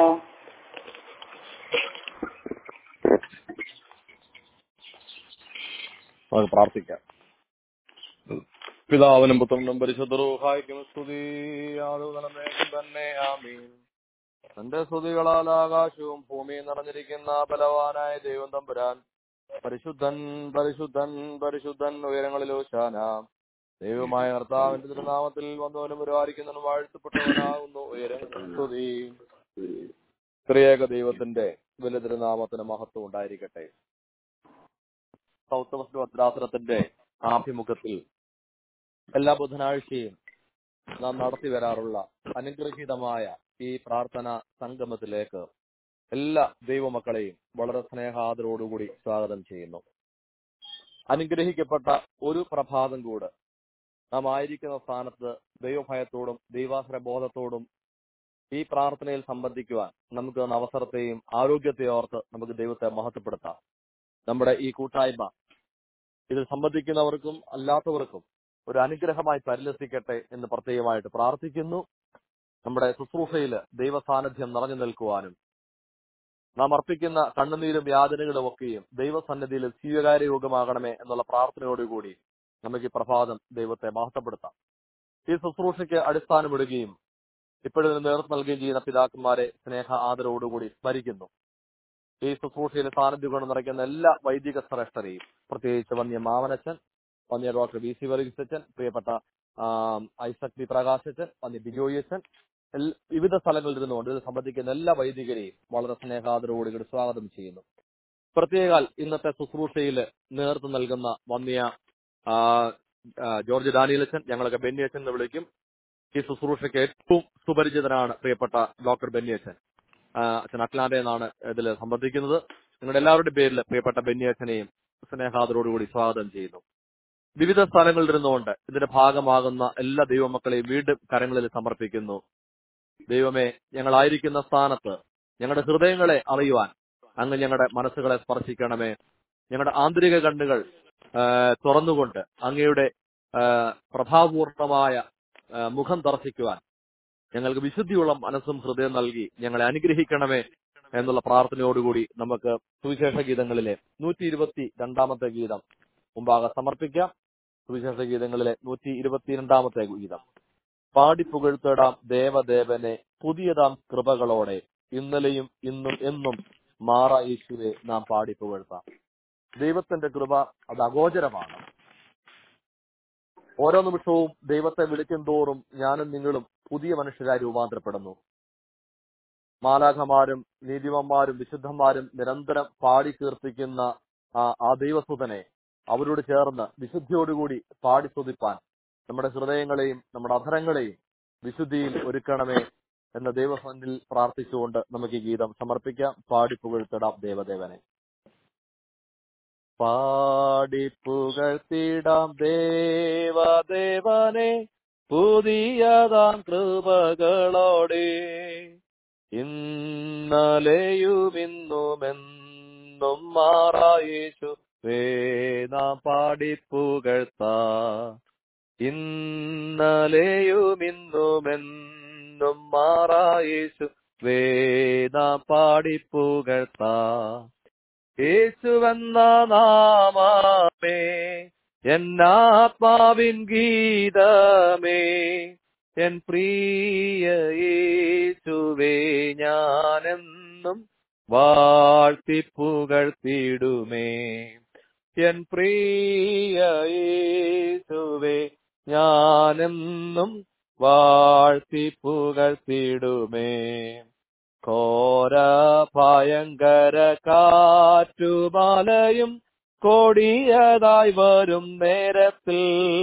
നമുക്ക് പ്രാർത്ഥിക്കാം പിതാവിനും പുത്രനും പരിശുദ്ധ റൂഹായിക്കും സ്തുതി ആദൂതനമേക്കും തന്നെ ആമീൻ തന്റെ സ്തുതികളാൽ ആകാശവും ഭൂമിയും നിറഞ്ഞിരിക്കുന്ന ബലവാനായ ദൈവം തമ്പുരാൻ പരിശുദ്ധൻ പരിശുദ്ധൻ പരിശുദ്ധൻ ഉയരങ്ങളിലോ ശാന ദൈവമായ കർത്താവിന്റെ തിരുനാമത്തിൽ വന്നവനും ഒരുവാരിക്കുന്നവനും വാഴ്ത്തപ്പെട്ടവനാകുന്നു ഉയരങ്ങളിൽ സ്തുതി ത്രിയേക ദൈവത്തിന്റെ വലിയ തിരുനാമത്തിന് മഹത്വം ഉണ്ടായിരിക്കട്ടെ സൗത്ത് വെസ്റ്റ് ഭദ്രാസനത്തിന്റെ ആഭിമുഖ്യത്തിൽ എല്ലാ ബുധനാഴ്ചയും നാം നടത്തി വരാറുള്ള അനുഗ്രഹീതമായ ഈ പ്രാർത്ഥന സംഗമത്തിലേക്ക് എല്ലാ ദൈവമക്കളെയും വളരെ സ്നേഹാദരോടുകൂടി സ്വാഗതം ചെയ്യുന്നു അനുഗ്രഹിക്കപ്പെട്ട ഒരു പ്രഭാതം കൂടെ നാം ആയിരിക്കുന്ന സ്ഥാനത്ത് ദൈവഭയത്തോടും ദൈവാസര ബോധത്തോടും ഈ പ്രാർത്ഥനയിൽ സംബന്ധിക്കുവാൻ നമുക്ക് തന്ന അവസരത്തെയും ആരോഗ്യത്തെയും ഓർത്ത് നമുക്ക് ദൈവത്തെ മഹത്വപ്പെടുത്താം നമ്മുടെ ഈ കൂട്ടായ്മ ഇതിൽ സംബന്ധിക്കുന്നവർക്കും അല്ലാത്തവർക്കും ഒരു അനുഗ്രഹമായി പരിലസിക്കട്ടെ എന്ന് പ്രത്യേകമായിട്ട് പ്രാർത്ഥിക്കുന്നു നമ്മുടെ ശുശ്രൂഷയിൽ ദൈവ സാന്നിധ്യം നിറഞ്ഞു നിൽക്കുവാനും നാം അർപ്പിക്കുന്ന കണ്ണുനീരും യാതനകളും ഒക്കെയും ദൈവസന്നിധിയിൽ സ്വീകാര്യയോഗമാകണമേ എന്നുള്ള പ്രാർത്ഥനയോടുകൂടി നമുക്ക് ഈ പ്രഭാതം ദൈവത്തെ മഹത്വപ്പെടുത്താം ഈ ശുശ്രൂഷയ്ക്ക് അടിസ്ഥാനമിടുകയും ഇപ്പോഴും നേതൃത്വം നൽകുകയും ചെയ്യുന്ന പിതാക്കന്മാരെ സ്നേഹ ആദരവോടുകൂടി സ്മരിക്കുന്നു ഈ ശുശ്രൂഷയിൽ സാന്നിധ്യം കൊണ്ട് നിറയ്ക്കുന്ന എല്ലാ വൈദിക ശ്രേഷ്ഠരെയും പ്രത്യേകിച്ച് വന്യ മാമനച്ചൻ വന്യ ഡോക്ടർ വി സി വർഗീസച്ചൻ പ്രിയപ്പെട്ട ആ, ഐസക് ബി പ്രകാശച്ചൻ വന്യ ബിജോയി അച്ഛൻ എൽ- വിവിധ സ്ഥലങ്ങളിൽ ഇരുന്നുകൊണ്ട് ഇത് സംബന്ധിക്കുന്ന എല്ലാ വൈദികരെയും വളരെ സ്നേഹാദരവോട് കൂടി സ്വാഗതം ചെയ്യുന്നു പ്രത്യേകാൽ ഇന്നത്തെ ശുശ്രൂഷയിൽ നേതൃത്വം നൽകുന്ന വന്യ ആ, ആ, ജോർജ് ഡാനിയലച്ചൻ ഞങ്ങളൊക്കെ ബെന്നിയച്ചൻ എന്ന് വിളിക്കും ഈ ശുശ്രൂഷയ്ക്ക് ഏറ്റവും സുപരിചിതനാണ് പ്രിയപ്പെട്ട ഡോക്ടർ ബെന്നിയച്ചൻ ആ, അച്ഛൻ അറ്റ്ലാന്റയിൽ നിന്നാണ് ഇതിൽ സംബന്ധിക്കുന്നത് നിങ്ങളുടെ എല്ലാവരുടെയും പേരിൽ പ്രിയപ്പെട്ട ബെന്നിയച്ചനെയും സ്നേഹാദരോടുകൂടി സ്വാഗതം ചെയ്യുന്നു വിവിധ സ്ഥലങ്ങളിൽ ഇരുന്നുകൊണ്ട് ഇതിന്റെ ഭാഗമാകുന്ന എല്ലാ ദൈവമക്കളെയും വീണ്ടും കരങ്ങളിൽ സമർപ്പിക്കുന്നു ദൈവമേ ഞങ്ങളായിരിക്കുന്ന സ്ഥാനത്ത് ഞങ്ങളുടെ ഹൃദയങ്ങളെ അറിയുവാൻ അങ്ങ് ഞങ്ങളുടെ മനസ്സുകളെ സ്പർശിക്കണമേ ഞങ്ങളുടെ ആന്തരിക കണ്ണുകൾ ആ, തുറന്നുകൊണ്ട് അങ്ങയുടെ ആ, പ്രഭാപൂർണമായ ആ, മുഖം ദർശിക്കുവാൻ ഞങ്ങൾക്ക് വിശുദ്ധിയുള്ള മനസ്സും ഹൃദയം നൽകി ഞങ്ങളെ അനുഗ്രഹിക്കണമേ എന്നുള്ള പ്രാർത്ഥനയോടുകൂടി നമുക്ക് സുവിശേഷ ഗീതങ്ങളിലെ നൂറ്റി ഇരുപത്തി രണ്ടാമത്തെ ഗീതം മുമ്പാകെ സമർപ്പിക്കാം സുവിശേഷ ഗീതങ്ങളിലെ നൂറ്റി ഇരുപത്തിരണ്ടാമത്തെ ഗീതം പാടി പുകഴ്ത്തിടാം ദേവദേവനെ പുതിയതാം കൃപകളോടെ ഇന്നലെയും ഇന്നും എന്നും മാറ യേശുവെ നാം പാടി പുകഴ്ത്താം ദൈവത്തിന്റെ കൃപ അത് അഗോചരമാണ് ഓരോ നിമിഷവും ദൈവത്തെ വിളിക്കും തോറും ഞാനും നിങ്ങളും പുതിയ മനുഷ്യരായി രൂപാന്തരപ്പെടുന്നു മാലാഖമാരും നീതിമന്മാരും വിശുദ്ധന്മാരും നിരന്തരം പാടി കീർത്തിക്കുന്ന ആ ആ ദൈവസുതനെ അവരോട് ചേർന്ന് വിശുദ്ധിയോടുകൂടി പാടി സ്തുതിപ്പാൻ നമ്മുടെ ഹൃദയങ്ങളെയും നമ്മുടെ അധരങ്ങളെയും വിശുദ്ധിയിൽ ഒരുക്കണമേ എന്ന ദൈവഫണ്ടിൽ പ്രാർത്ഥിച്ചുകൊണ്ട് നമുക്ക് ഈ ഗീതം സമർപ്പിക്കാം പാടി പുകഴ്ത്തിടാം ദേവദേവനെ പാടി പുകഴ്ത്തിടാം ദേവദേവനെ പുതിയതാം കൃപകളോടെ ഇന്നലെയും ഇന്നുമെന്നും മാറായേശു വേദാം പാടി പുകഴ്ത്താ ഇന്നലെയും ഇന്നുമെന്നും മാറായേശു വേദാം പാടി പുകഴ്ത്താ യേശുവെന്ന നാമമേ എന്നാത്മാവിൻ ഗീതമേ എൻ പ്രിയ യേശുവേ ഞാനെന്നും വാഴ്ത്തി പുകഴ്ത്തിടുമേ എൻ പ്രിയ യേശുവേ ഞാനെന്നും വാഴ്ത്തി പുകഴ്ത്തിടുമേ ഘോര ഭയങ്കര കാറ്റുമാലയും കൊടിയതായി വരും നേരത്തിൽ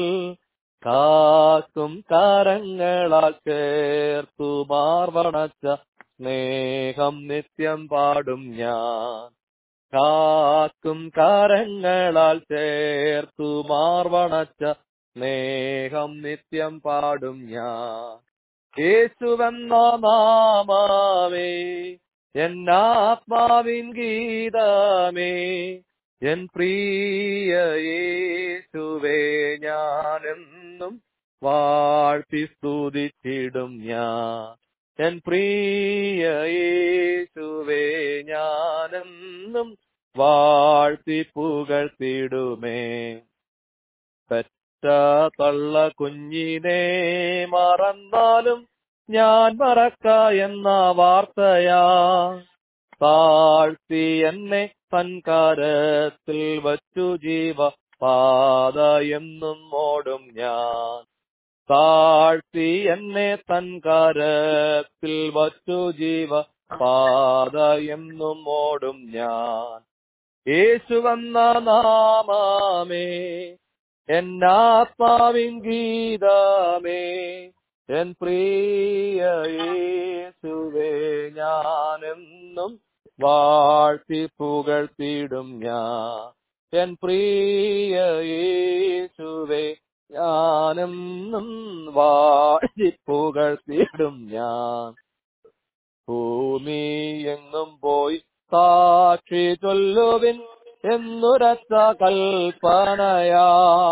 കാക്കും കരങ്ങളാൽ ചേർത്തു മാർവണച്ച സ്നേഹം നിത്യം പാടും ഞാൻ കാക്കും കരങ്ങളാൽ ചേർത്തു മാർവണച്ച സ്നേഹം നിത്യം പാടും ഞാൻ യേശുവെന്ന നാമമേ എന്നാത്മാവിൻ ഗീതമേ എൻ പ്രിയ യേശുവേ ഞാനെന്നും വാഴ്ത്തി സ്തുതിച്ചിടും ഞാൻ എൻ പ്രിയ യേശുവേ ഞാനെന്നും വാഴ്ത്തി പുകഴ്ത്തിടുമേ പെറ്റ തള്ള കുഞ്ഞിനെ മറന്നാലും ഞാൻ മറക്ക എന്ന വാർത്തയാ താഴ്ത്തി എന്നെ തൻകാരത്തിൽ വച്ചു ജീവ പാത എന്നും ഓടും ഞാൻ താഴ്ത്തി എന്നെ തൻകാരത്തിൽ വച്ചു ജീവ പാത എന്നും ഓടും ഞാൻ യേശുവെന്ന നാമമേ എന്നാത്മാവിൻ ഗീതമേ എൻ പ്രിയ യേശുവേ ഞാനെന്നും വാഴ്ത്തി പുകഴ്ത്തിടും ഞാൻ എൻ പ്രിയ യേശുവേ ഞാനെന്നും വാഴ്ത്തി പുകഴ്ത്തിടും ഞാൻ ഭൂമി എങ്ങും പോയി സാക്ഷി ചൊല്ലുവിൻ എന്നുരച്ച കൽപ്പനയാ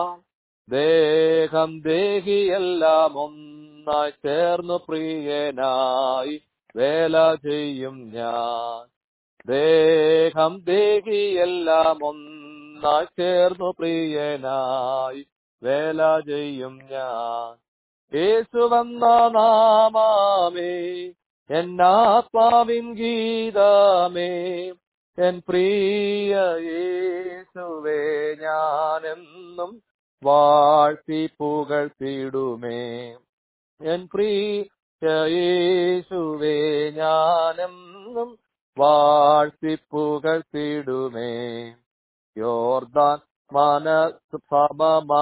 ദേഹം ദേഹിയെല്ലാം ഒന്നായി ചേർന്നു പ്രിയനായി വേല ചെയ്യും ഞാൻ ദേഹം ദേഹിയെല്ലാം ഒന്നായി ചേർന്നു പ്രിയനായി വേല ചെയ്യും ഞാൻ യേശുവെന്ന നാമമേ എന്നാത്മാവിൻ ഗീതമേ എൻ പ്രിയ യേശുവേ ഞാനെന്നും വാഴ്ത്തി പുകഴ്ത്തിടുമേ എൻ പ്രിയ യേശുവേ ഞാനെന്നും വാഴ്ത്തി പുകഴ്ത്തിടുമേ യോർദാൻ മനസ് സമ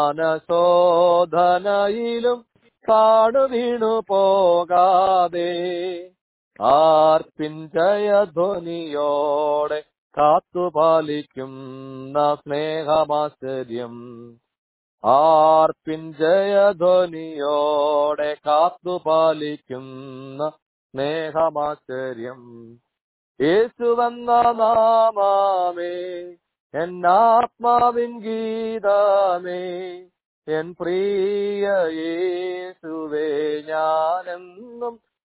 മനശോധനയിലും കാടു വീണു പോകാതെ ആർപ്പിൻ ജയധ്വനിയോടെ കാത്തുപാലിക്കുന്ന സ്നേഹമാശ്ചര്യം ആർപ്പിൻ ജയധ്വനിയോടെ കാത്തുപാലിക്കുന്ന സ്നേഹമാശ്ചര്യം യേശുവെന്ന നാമമേ എന്നാത്മാവിൻ ഗീതമേ എൻ പ്രിയ യേശുവേ ഞാനെന്നും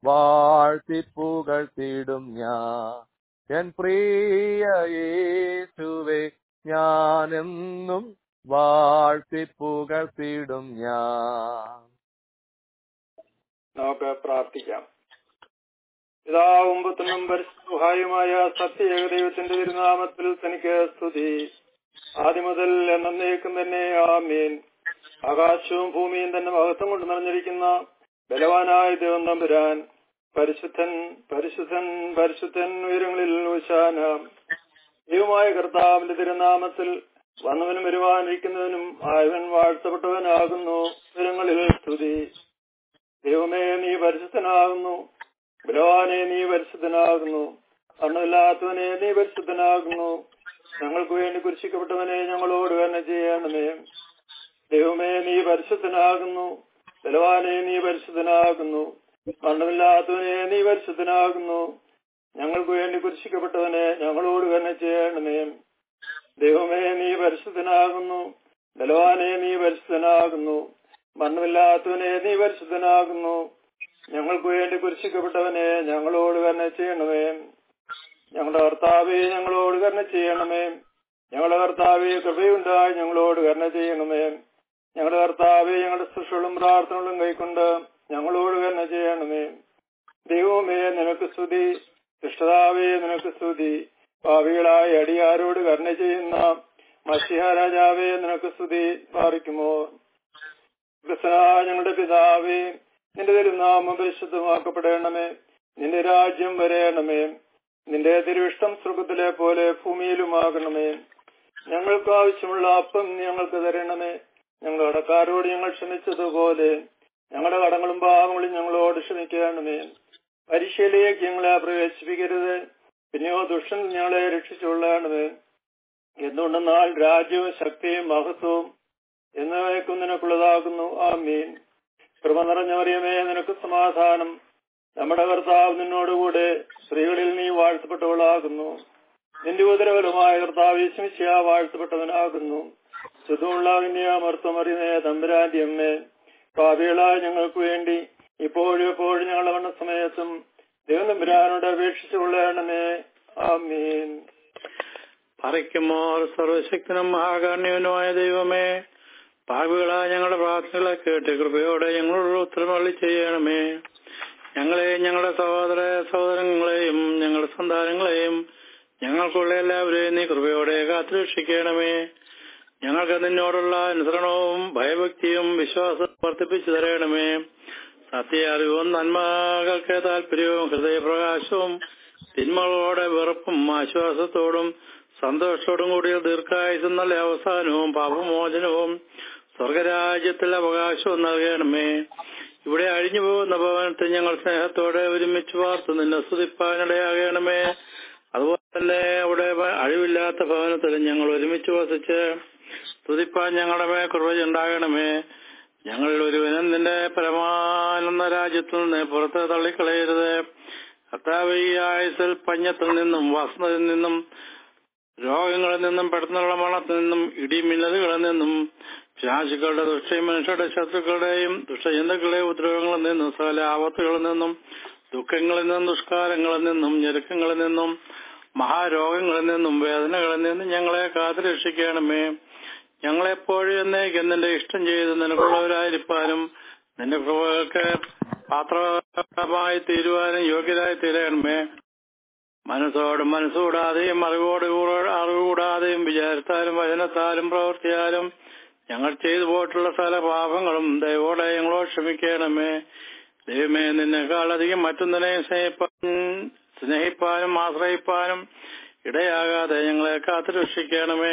വാഴ്ത്തിപ്പുകഴ്ത്തിടും ഞാൻ എൻ പ്രിയ യേശുവേ ഞാനെന്നും വാഴ്ത്തിപ്പുകഴ്ത്തിടും ഞാൻ നമുക്ക് പ്രാർത്ഥിക്കാം പിതാവും പുത്രനും പരിശുഹായുമായ സത്യ ദൈവത്തിന്റെ തിരുനാമത്തിൽ തനിക്ക് സ്തുതി ആദ്യം മുതൽ എന്നേക്കും തന്നെ ആമീൻ ആകാശവും ഭൂമിയും തന്നെ മഹത്വം കൊണ്ട് നിറഞ്ഞിരിക്കുന്ന ബലവാനായ ദൈവം തമ്പുരാൻ പരിശുദ്ധൻ പരിശുദ്ധൻ പരിശുദ്ധൻ ഉയരങ്ങളിൽ ഉശാന ദൈവമായ കർത്താവിന്റെ തിരുനാമത്തിൽ വന്നവനും വരുവാനിരിക്കുന്നവനും ആയവൻ വാഴ്ത്തപ്പെട്ടവനാകുന്നു ഉയരങ്ങളിൽ സ്തുതി ദൈവമേ നീ പരിശുദ്ധനാകുന്നു ബലവാനെ നീ പരിശുദ്ധനാകുന്നു കണ്ണുമില്ലാത്തവനെ നീ പരിശുദ്ധനാകുന്നു ഞങ്ങൾക്ക് വേണ്ടി കുരിശിക്കപ്പെട്ടവനെ ഞങ്ങളോട് തന്നെ ചെയ്യണമേ ദൈവമേ നീ പരിശുദ്ധനാകുന്നു ബലവാനെ നീ പരിശുദ്ധനാകുന്നു കണ്ണുമില്ലാത്തവനെ നീ പരിശുദ്ധനാകുന്നു ഞങ്ങൾക്ക് വേണ്ടി കുരിശിക്കപ്പെട്ടവനെ ഞങ്ങളോട് തന്നെ ചെയ്യണമേ ദൈവമേ നീ പരിശുദ്ധനാകുന്നു ബലവാനെ നീ പരിശുദ്ധനാകുന്നു മണ്ണുമില്ലാത്തവനെ നീ പരിശുദ്ധനാകുന്നു ഞങ്ങൾക്ക് വേണ്ടി കുരിശിക്കപ്പെട്ടവനെ ഞങ്ങളോട് തന്നെ ചെയ്യണമേ ഞങ്ങളുടെ കർത്താവെ ഞങ്ങളോട് കരുണ ചെയ്യണമേ ഞങ്ങളുടെ കർത്താവെ കൃപയുണ്ടായി ഞങ്ങളോട് കരുണ ചെയ്യണമേ ഞങ്ങളുടെ കർത്താവെ ഞങ്ങളുടെ ശുശ്രൂഷകളും പ്രാർത്ഥനകളും കൈക്കൊണ്ട് ഞങ്ങളോട് കരുണ ചെയ്യണമേ ദൈവമേ നിനക്ക് സ്തുതി ദുഷ്ടതാവേ നിനക്ക് സ്തുതി ഭാവികളായ അടിയാരോട് കരുണ ചെയ്യുന്ന മഷിഹ രാജാവേ നിനക്ക് സ്തുതി പാറിക്കുമോ ക്രിസ്തനായ ഞങ്ങളുടെ പിതാവേ നിന്റെ തിരുനാമം പരിശുദ്ധമാക്കപ്പെടണമേ നിന്റെ രാജ്യം വരയണമേ നിന്റെ തിരുവിഷ്ടം സ്വർഗത്തിലെ പോലെ ഭൂമിയിലുമാകണമേ ഞങ്ങൾക്ക് ആവശ്യമുള്ള അപ്പം നീ ഞങ്ങൾക്ക് തരണമേ ഞങ്ങളുടെ കടക്കാരോട് ഞങ്ങൾ ക്ഷമിച്ചതുപോലെ ഞങ്ങളുടെ കടങ്ങളും പാവങ്ങളും ഞങ്ങളോട് ക്ഷമിക്കണമേ പരീക്ഷയിലേക്ക് ഞങ്ങളെ പ്രവേശിപ്പിക്കരുത് പിന്നെയോ ദുഷ്ടൻ ഞങ്ങളെ രക്ഷിച്ചുകൊള്ളണമേ എന്തുകൊണ്ടെന്നാൽ രാജ്യവും ശക്തിയും മഹത്വവും എന്നവയ്ക്കും നിനക്കുള്ളതാകുന്നു ആമീൻ കൃപ നിറഞ്ഞവറിയമേ നിനക്ക് സമാധാനം നമ്മുടെ കർത്താവ് നിന്നോടുകൂടെ സ്ത്രീകളിൽ നീ വാഴ്ത്തപ്പെട്ടവളാകുന്നു നിന്റെ ഉദരവലമായ കർത്താവ് ഈശ്മിശിയ വാഴ്ത്തപ്പെട്ടവനാകുന്നു സുഖമുള്ള വിന്യാമർത്തമറിയുന്നേ തമ്പുരാന്റെ അമ്മേ പാപികളായ ഞങ്ങൾക്ക് വേണ്ടി ഇപ്പോഴും എപ്പോഴും ഞങ്ങളുടെ മരണ സമയത്തും ദൈവം തമ്പുരാനോട് അപേക്ഷിച്ചുകൊള്ളണമേ ആമീൻ പറിക്കുമോർ സർവശക്തനും മഹാകാരുണ്യവനുമായ ദൈവമേ പാപികളായ ഞങ്ങളുടെ പ്രാർത്ഥനകളെ കേട്ട് കൃപയോടെ ഞങ്ങളോട് ഉത്തരമള്ളി ചെയ്യണമേ ഞങ്ങളെയും ഞങ്ങളുടെ സഹോദര സഹോദരങ്ങളെയും ഞങ്ങളുടെ സന്താനങ്ങളെയും ഞങ്ങൾക്കുള്ള എല്ലാവരെയും നീ കൃപയോടെ കാത്തുരക്ഷിക്കണമേ ഞങ്ങൾക്ക് നിന്നോടുള്ള അനുസരണവും ഭയഭക്തിയും വിശ്വാസവും വർദ്ധിപ്പിച്ചു തരണമേ സത്യ അറിവും നന്മകൾക്ക് താല്പര്യവും ഹൃദയപ്രകാശവും തിന്മകളോടെ വെറുപ്പും ആശ്വാസത്തോടും സന്തോഷത്തോടും കൂടിയ ദീർഘായുസും നല്ല അവസാനവും പാപമോചനവും സ്വർഗരാജ്യത്തിൽ അവകാശവും നൽകണമേ ഇവിടെ അഴിഞ്ഞു പോകുന്ന ഭവനത്തിൽ ഞങ്ങൾ സ്നേഹത്തോടെ ഒരുമിച്ച് വാർത്തു നിന്നെ സ്തുതിപ്പാനിടയാകണമേ അതുപോലെ തന്നെ അവിടെ അഴിവില്ലാത്ത ഭവനത്തിൽ ഞങ്ങൾ ഒരുമിച്ച് വസിച്ച് സ്തുതിപ്പാൻ ഞങ്ങളുടെ മേ കൃപയുണ്ടാകണമേ ഞങ്ങൾ ഒരുവനും നിന്റെ പരമാനന്ദ രാജ്യത്തു നിന്ന് പുറത്ത് തള്ളിക്കളയരുത് കർത്താവ് ഈ ആയുസിൽ പഞ്ഞത്തിൽ നിന്നും വസന്തത്തിൽ നിന്നും രോഗങ്ങളിൽ നിന്നും പെട്ടെന്നുള്ള മരണത്തിൽ നിന്നും ഇടിമിന്നലുകളിൽ നിന്നും പിശാചുക്കളുടെ ദുഷ്ട മനുഷ്യരുടെ ശത്രുക്കളുടെയും ദുഷ്ടജന്തുക്കളുടെയും ഉപദ്രവങ്ങളിൽ നിന്നും സകല ആപത്തുകളിൽ നിന്നും ദുഃഖങ്ങളിൽ നിന്നും ദുഷ്കാരങ്ങളിൽ നിന്നും ഞെരുക്കങ്ങളിൽ നിന്നും മഹാരോഗങ്ങളിൽ നിന്നും വേദനകളിൽ നിന്നും ഞങ്ങളെ കാത്തുരക്ഷിക്കണമേ ഞങ്ങളെപ്പോഴും എന്നേക്കും നിന്റെ ഇഷ്ടം ചെയ്ത് നിനക്കുള്ളവരായിരിക്കാനും നിന്റെ കൃപകൾക്ക് പാത്രമായി തീരുവാനും യോഗ്യരായി തീരണമേ മനസ്സോടും മനസ്സുകൂടാതെയും അറിവോട് അറിവ് കൂടാതെയും വിചാരത്താലും വചനത്താലും പ്രവർത്തിയാലും ഞങ്ങൾ ചെയ്തു പോയിട്ടുള്ള സകല പാപങ്ങളും ദയവോടെ ഞങ്ങളോട് ക്ഷമിക്കണമേ ദൈവമേ നിന്നെക്കാൾ അധികം മറ്റൊന്നിനെയും സ്നേഹിപ്പാൻ സ്നേഹിപ്പാനും ആശ്രയിപ്പാനും ഇടയാകാതെ ഞങ്ങളെ കാത്തുരക്ഷിക്കണമേ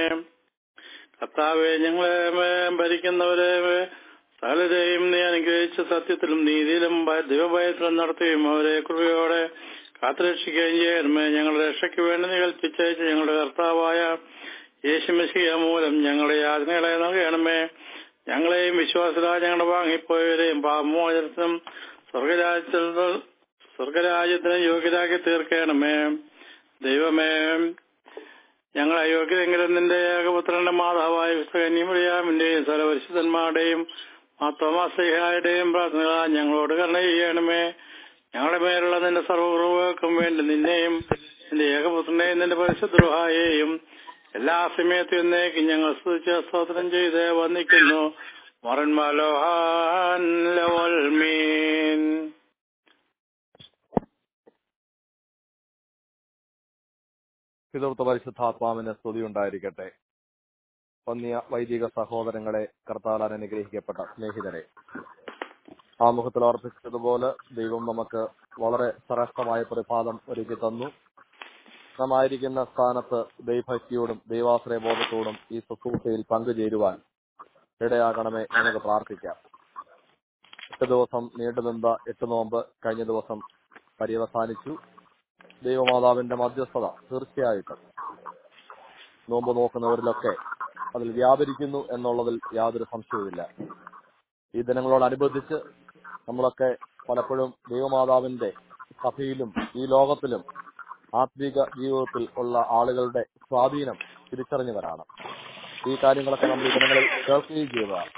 കർത്താവെ ഞങ്ങളെ ഭരിക്കുന്നവരെ സകലരെയും നീ അനുഗ്രഹിച്ച സത്യത്തിലും നീതിയിലും ദൈവഭയത്തിലും നടത്തുകയും അവരെ കൃപയോടെ കാത്തുരക്ഷിക്കുകയും ചെയ്യണമേ ഞങ്ങളുടെ രക്ഷയ്ക്ക് വേണ്ടി നീ കൽപ്പിച്ചയച്ച് ഞങ്ങളുടെ കർത്താവായ യേശുമിശിയ മൂലം ഞങ്ങളുടെ യാതനകളെ നൽകണമേ ഞങ്ങളെയും വിശ്വാസരാ ഞങ്ങളുടെ വാങ്ങിപ്പോയവരെയും പാപമോചനത്തിനും സ്വർഗരാജ്യത്തിൽ സ്വർഗരാജ്യത്തിന് യോഗ്യരാക്കി തീർക്കണമേ ദൈവമേ ഞങ്ങൾ അയോഗ്യരെങ്കിലും നിന്റെ ഏകപുത്രന്റെ മാതാവായ കന്യമറിയാമിന്റെയും സർവപരിശുദ്ധന്മാരുടെയും മാത്തോമാസഹായുടെയും പ്രാർത്ഥനകളാൽ ഞങ്ങളോട് കരുണ ചെയ്യണമേ ഞങ്ങളുടെ മേലുള്ള നിന്റെ സർവ്വകൃപകൾക്കും വേണ്ടി നിന്നെയും നിന്റെ ഏകപുത്രനെയും നിന്റെ പരിശുദ്ധഹായെയും എല്ലാ സമയത്തും എന്നേക്കും ഞങ്ങൾ സ്തുതിച്ച് സ്തോത്രം ചെയ്ത് വന്നിക്കുന്നു മറന്മാലോഹാൻ ലവൽ മീൻ പിതൃത്വ പരിശുദ്ധാത്മാവിന് സ്തുതി ഉണ്ടായിരിക്കട്ടെ വന്യ വൈദിക സഹോദരങ്ങളെ കർത്താലാൻ അനുഗ്രഹിക്കപ്പെട്ട സ്നേഹിതരെ ആമുഖത്തിൽ ഓർപ്പിച്ചതുപോലെ ദൈവം നമുക്ക് വളരെ ശ്രേഷ്ഠമായ പ്രഭാതം ഒരുക്കി തന്നു നാം ആയിരിക്കുന്ന സ്ഥാനത്ത് ദൈവഭക്തിയോടും ദൈവാശ്രയ ബോധത്തോടും ഈ ശുശ്രൂഷയിൽ പങ്കുചേരുവാൻ ഇടയാകണമേ നമുക്ക് പ്രാർത്ഥിക്കാം എട്ട് ദിവസം നീണ്ടുനിന്ന എട്ട് നോമ്പ് കഴിഞ്ഞ ദിവസം പര്യവസാനിച്ചു ദൈവമാതാവിന്റെ മധ്യസ്ഥത തീർച്ചയായിട്ടും നോമ്പ് നോക്കുന്നവരിലൊക്കെ അതിൽ വ്യാപരിക്കുന്നു എന്നുള്ളതിൽ യാതൊരു സംശയവുമില്ല ഈ ദിനങ്ങളോടനുബന്ധിച്ച് നമ്മളൊക്കെ പലപ്പോഴും ദൈവമാതാവിന്റെ സഭയിലും ഈ ലോകത്തിലും ആത്മീക ജീവിതത്തിൽ ഉള്ള ആളുകളുടെ സ്വാധീനം തിരിച്ചറിഞ്ഞവരാണ് ഈ കാര്യങ്ങളൊക്കെ നമ്മൾ ഈ ദിനങ്ങളിൽ കേൾക്കുകയും ചെയ്തതാണ്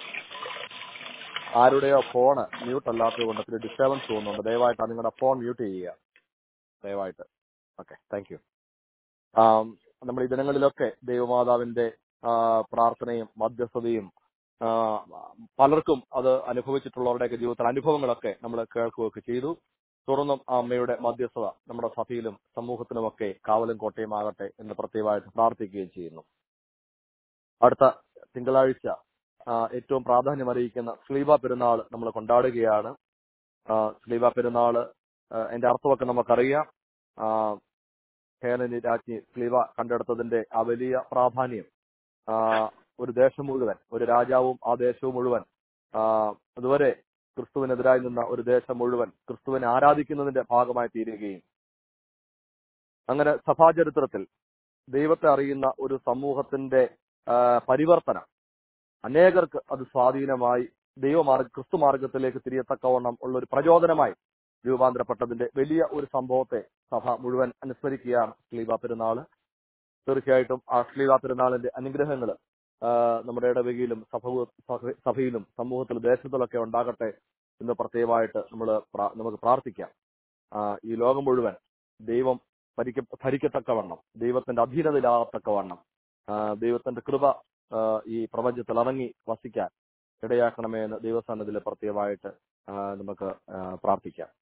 ആരുടെയോ ഫോണ് മ്യൂട്ട് അല്ലാത്തത് കൊണ്ട് ഒത്തിരി ഡിസ്റ്റർബൻസ് തോന്നുന്നുണ്ട് ദയവായിട്ട് നിങ്ങളുടെ ഫോൺ മ്യൂട്ട് ചെയ്യുക ദയവായിട്ട് ഓക്കെ താങ്ക് യു നമ്മൾ ഈ ദിനങ്ങളിലൊക്കെ ദൈവമാതാവിന്റെ ആ, പ്രാർത്ഥനയും മധ്യസ്ഥതയും ആ, പലർക്കും അത് അനുഭവിച്ചിട്ടുള്ളവരുടെയൊക്കെ ജീവിതത്തിൽ അനുഭവങ്ങളൊക്കെ നമ്മൾ കേൾക്കുകയൊക്കെ ചെയ്തു തുടർന്നും ആ അമ്മയുടെ മധ്യസ്ഥത നമ്മുടെ സഭയിലും സമൂഹത്തിനുമൊക്കെ കാവലും കോട്ടയും ആകട്ടെ എന്ന് പ്രത്യേകമായിട്ട് പ്രാർത്ഥിക്കുകയും ചെയ്യുന്നു അടുത്ത തിങ്കളാഴ്ച ആ, ഏറ്റവും പ്രാധാന്യം അറിയിക്കുന്ന സ്ലീബ പെരുന്നാൾ നമ്മൾ കൊണ്ടാടുകയാണ് ആ, സ്ലീബ പെരുന്നാള് ആ, അതിന്റെ അർത്ഥമൊക്കെ നമുക്കറിയാം ആ, ഹേലനി രാജ്ഞി സ്ലീവ കണ്ടെടുത്തതിന്റെ ആ വലിയ പ്രാധാന്യം ആ, ഒരു ദേശം മുഴുവൻ ഒരു രാജാവും ആ ദേശവും മുഴുവൻ ആ, അതുവരെ ക്രിസ്തുവിനെതിരായി നിന്ന ഒരു ദേശം മുഴുവൻ ക്രിസ്തുവിനെ ആരാധിക്കുന്നതിന്റെ ഭാഗമായി തീരുകയും അങ്ങനെ സഭാചരിത്രത്തിൽ ദൈവത്തെ അറിയുന്ന ഒരു സമൂഹത്തിന്റെ ആ, പരിവർത്തനം അനേകർക്ക് അത് സ്വാധീനമായി ദൈവമാർഗ ക്രിസ്തു മാർഗത്തിലേക്ക് തിരിയത്തക്കവണ്ണം ഉള്ള ഒരു പ്രചോദനമായി രൂപാന്തരപ്പെട്ടതിന്റെ വലിയ ഒരു സംഭവത്തെ സഭ മുഴുവൻ അനുസ്മരിക്കുകയാണ് ശ്ലീബ പെരുന്നാള് തീർച്ചയായിട്ടും ആ ശ്ലീബ പെരുന്നാളിന്റെ അനുഗ്രഹങ്ങൾ നമ്മുടെ ഇടവകയിലും സഭ സഭ- സഭയിലും സമൂഹത്തിലും ദേശത്തിലൊക്കെ ഉണ്ടാകട്ടെ എന്ന് പ്രത്യേകമായിട്ട് നമ്മൾ നമുക്ക് പ്രാർത്ഥിക്കാം ആ, ഈ ലോകം മുഴുവൻ ദൈവം ഭരിക്ക ഭരിക്കത്തക്കവണ്ണം ദൈവത്തിന്റെ അധീനതയിലാകത്തക്കവണ്ണം ആ, ദൈവത്തിന്റെ കൃപ ആ, ഈ പ്രപഞ്ചത്തിൽ ഇറങ്ങി വസിക്കാൻ ഇടയാക്കണമേ എന്ന് ദൈവസന്നതിൽ പ്രത്യേകമായിട്ട് ആ, നമുക്ക് ആ, പ്രാർത്ഥിക്കാം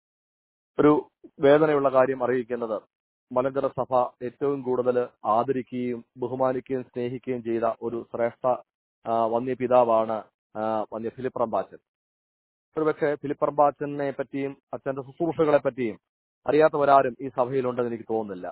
ഒരു വേദനയുള്ള കാര്യം അറിയിക്കുന്നത് മലങ്കര സഭ ഏറ്റവും കൂടുതൽ ആദരിക്കുകയും ബഹുമാനിക്കുകയും സ്നേഹിക്കുകയും ചെയ്ത ഒരു ശ്രേഷ്ഠ ആ, വന്യപിതാവാണ് ആ, വന്യ ഫിലിപ്പ് റമ്പാച്ചൻ ഒരുപക്ഷെ ഫിലിപ്പ് റമ്പാച്ചനെ പറ്റിയും അച്ഛന്റെ ശുശ്രൂഷകളെ പറ്റിയും അറിയാത്തവരാരും ഈ സഭയിലുണ്ടെന്ന് എനിക്ക് തോന്നുന്നില്ല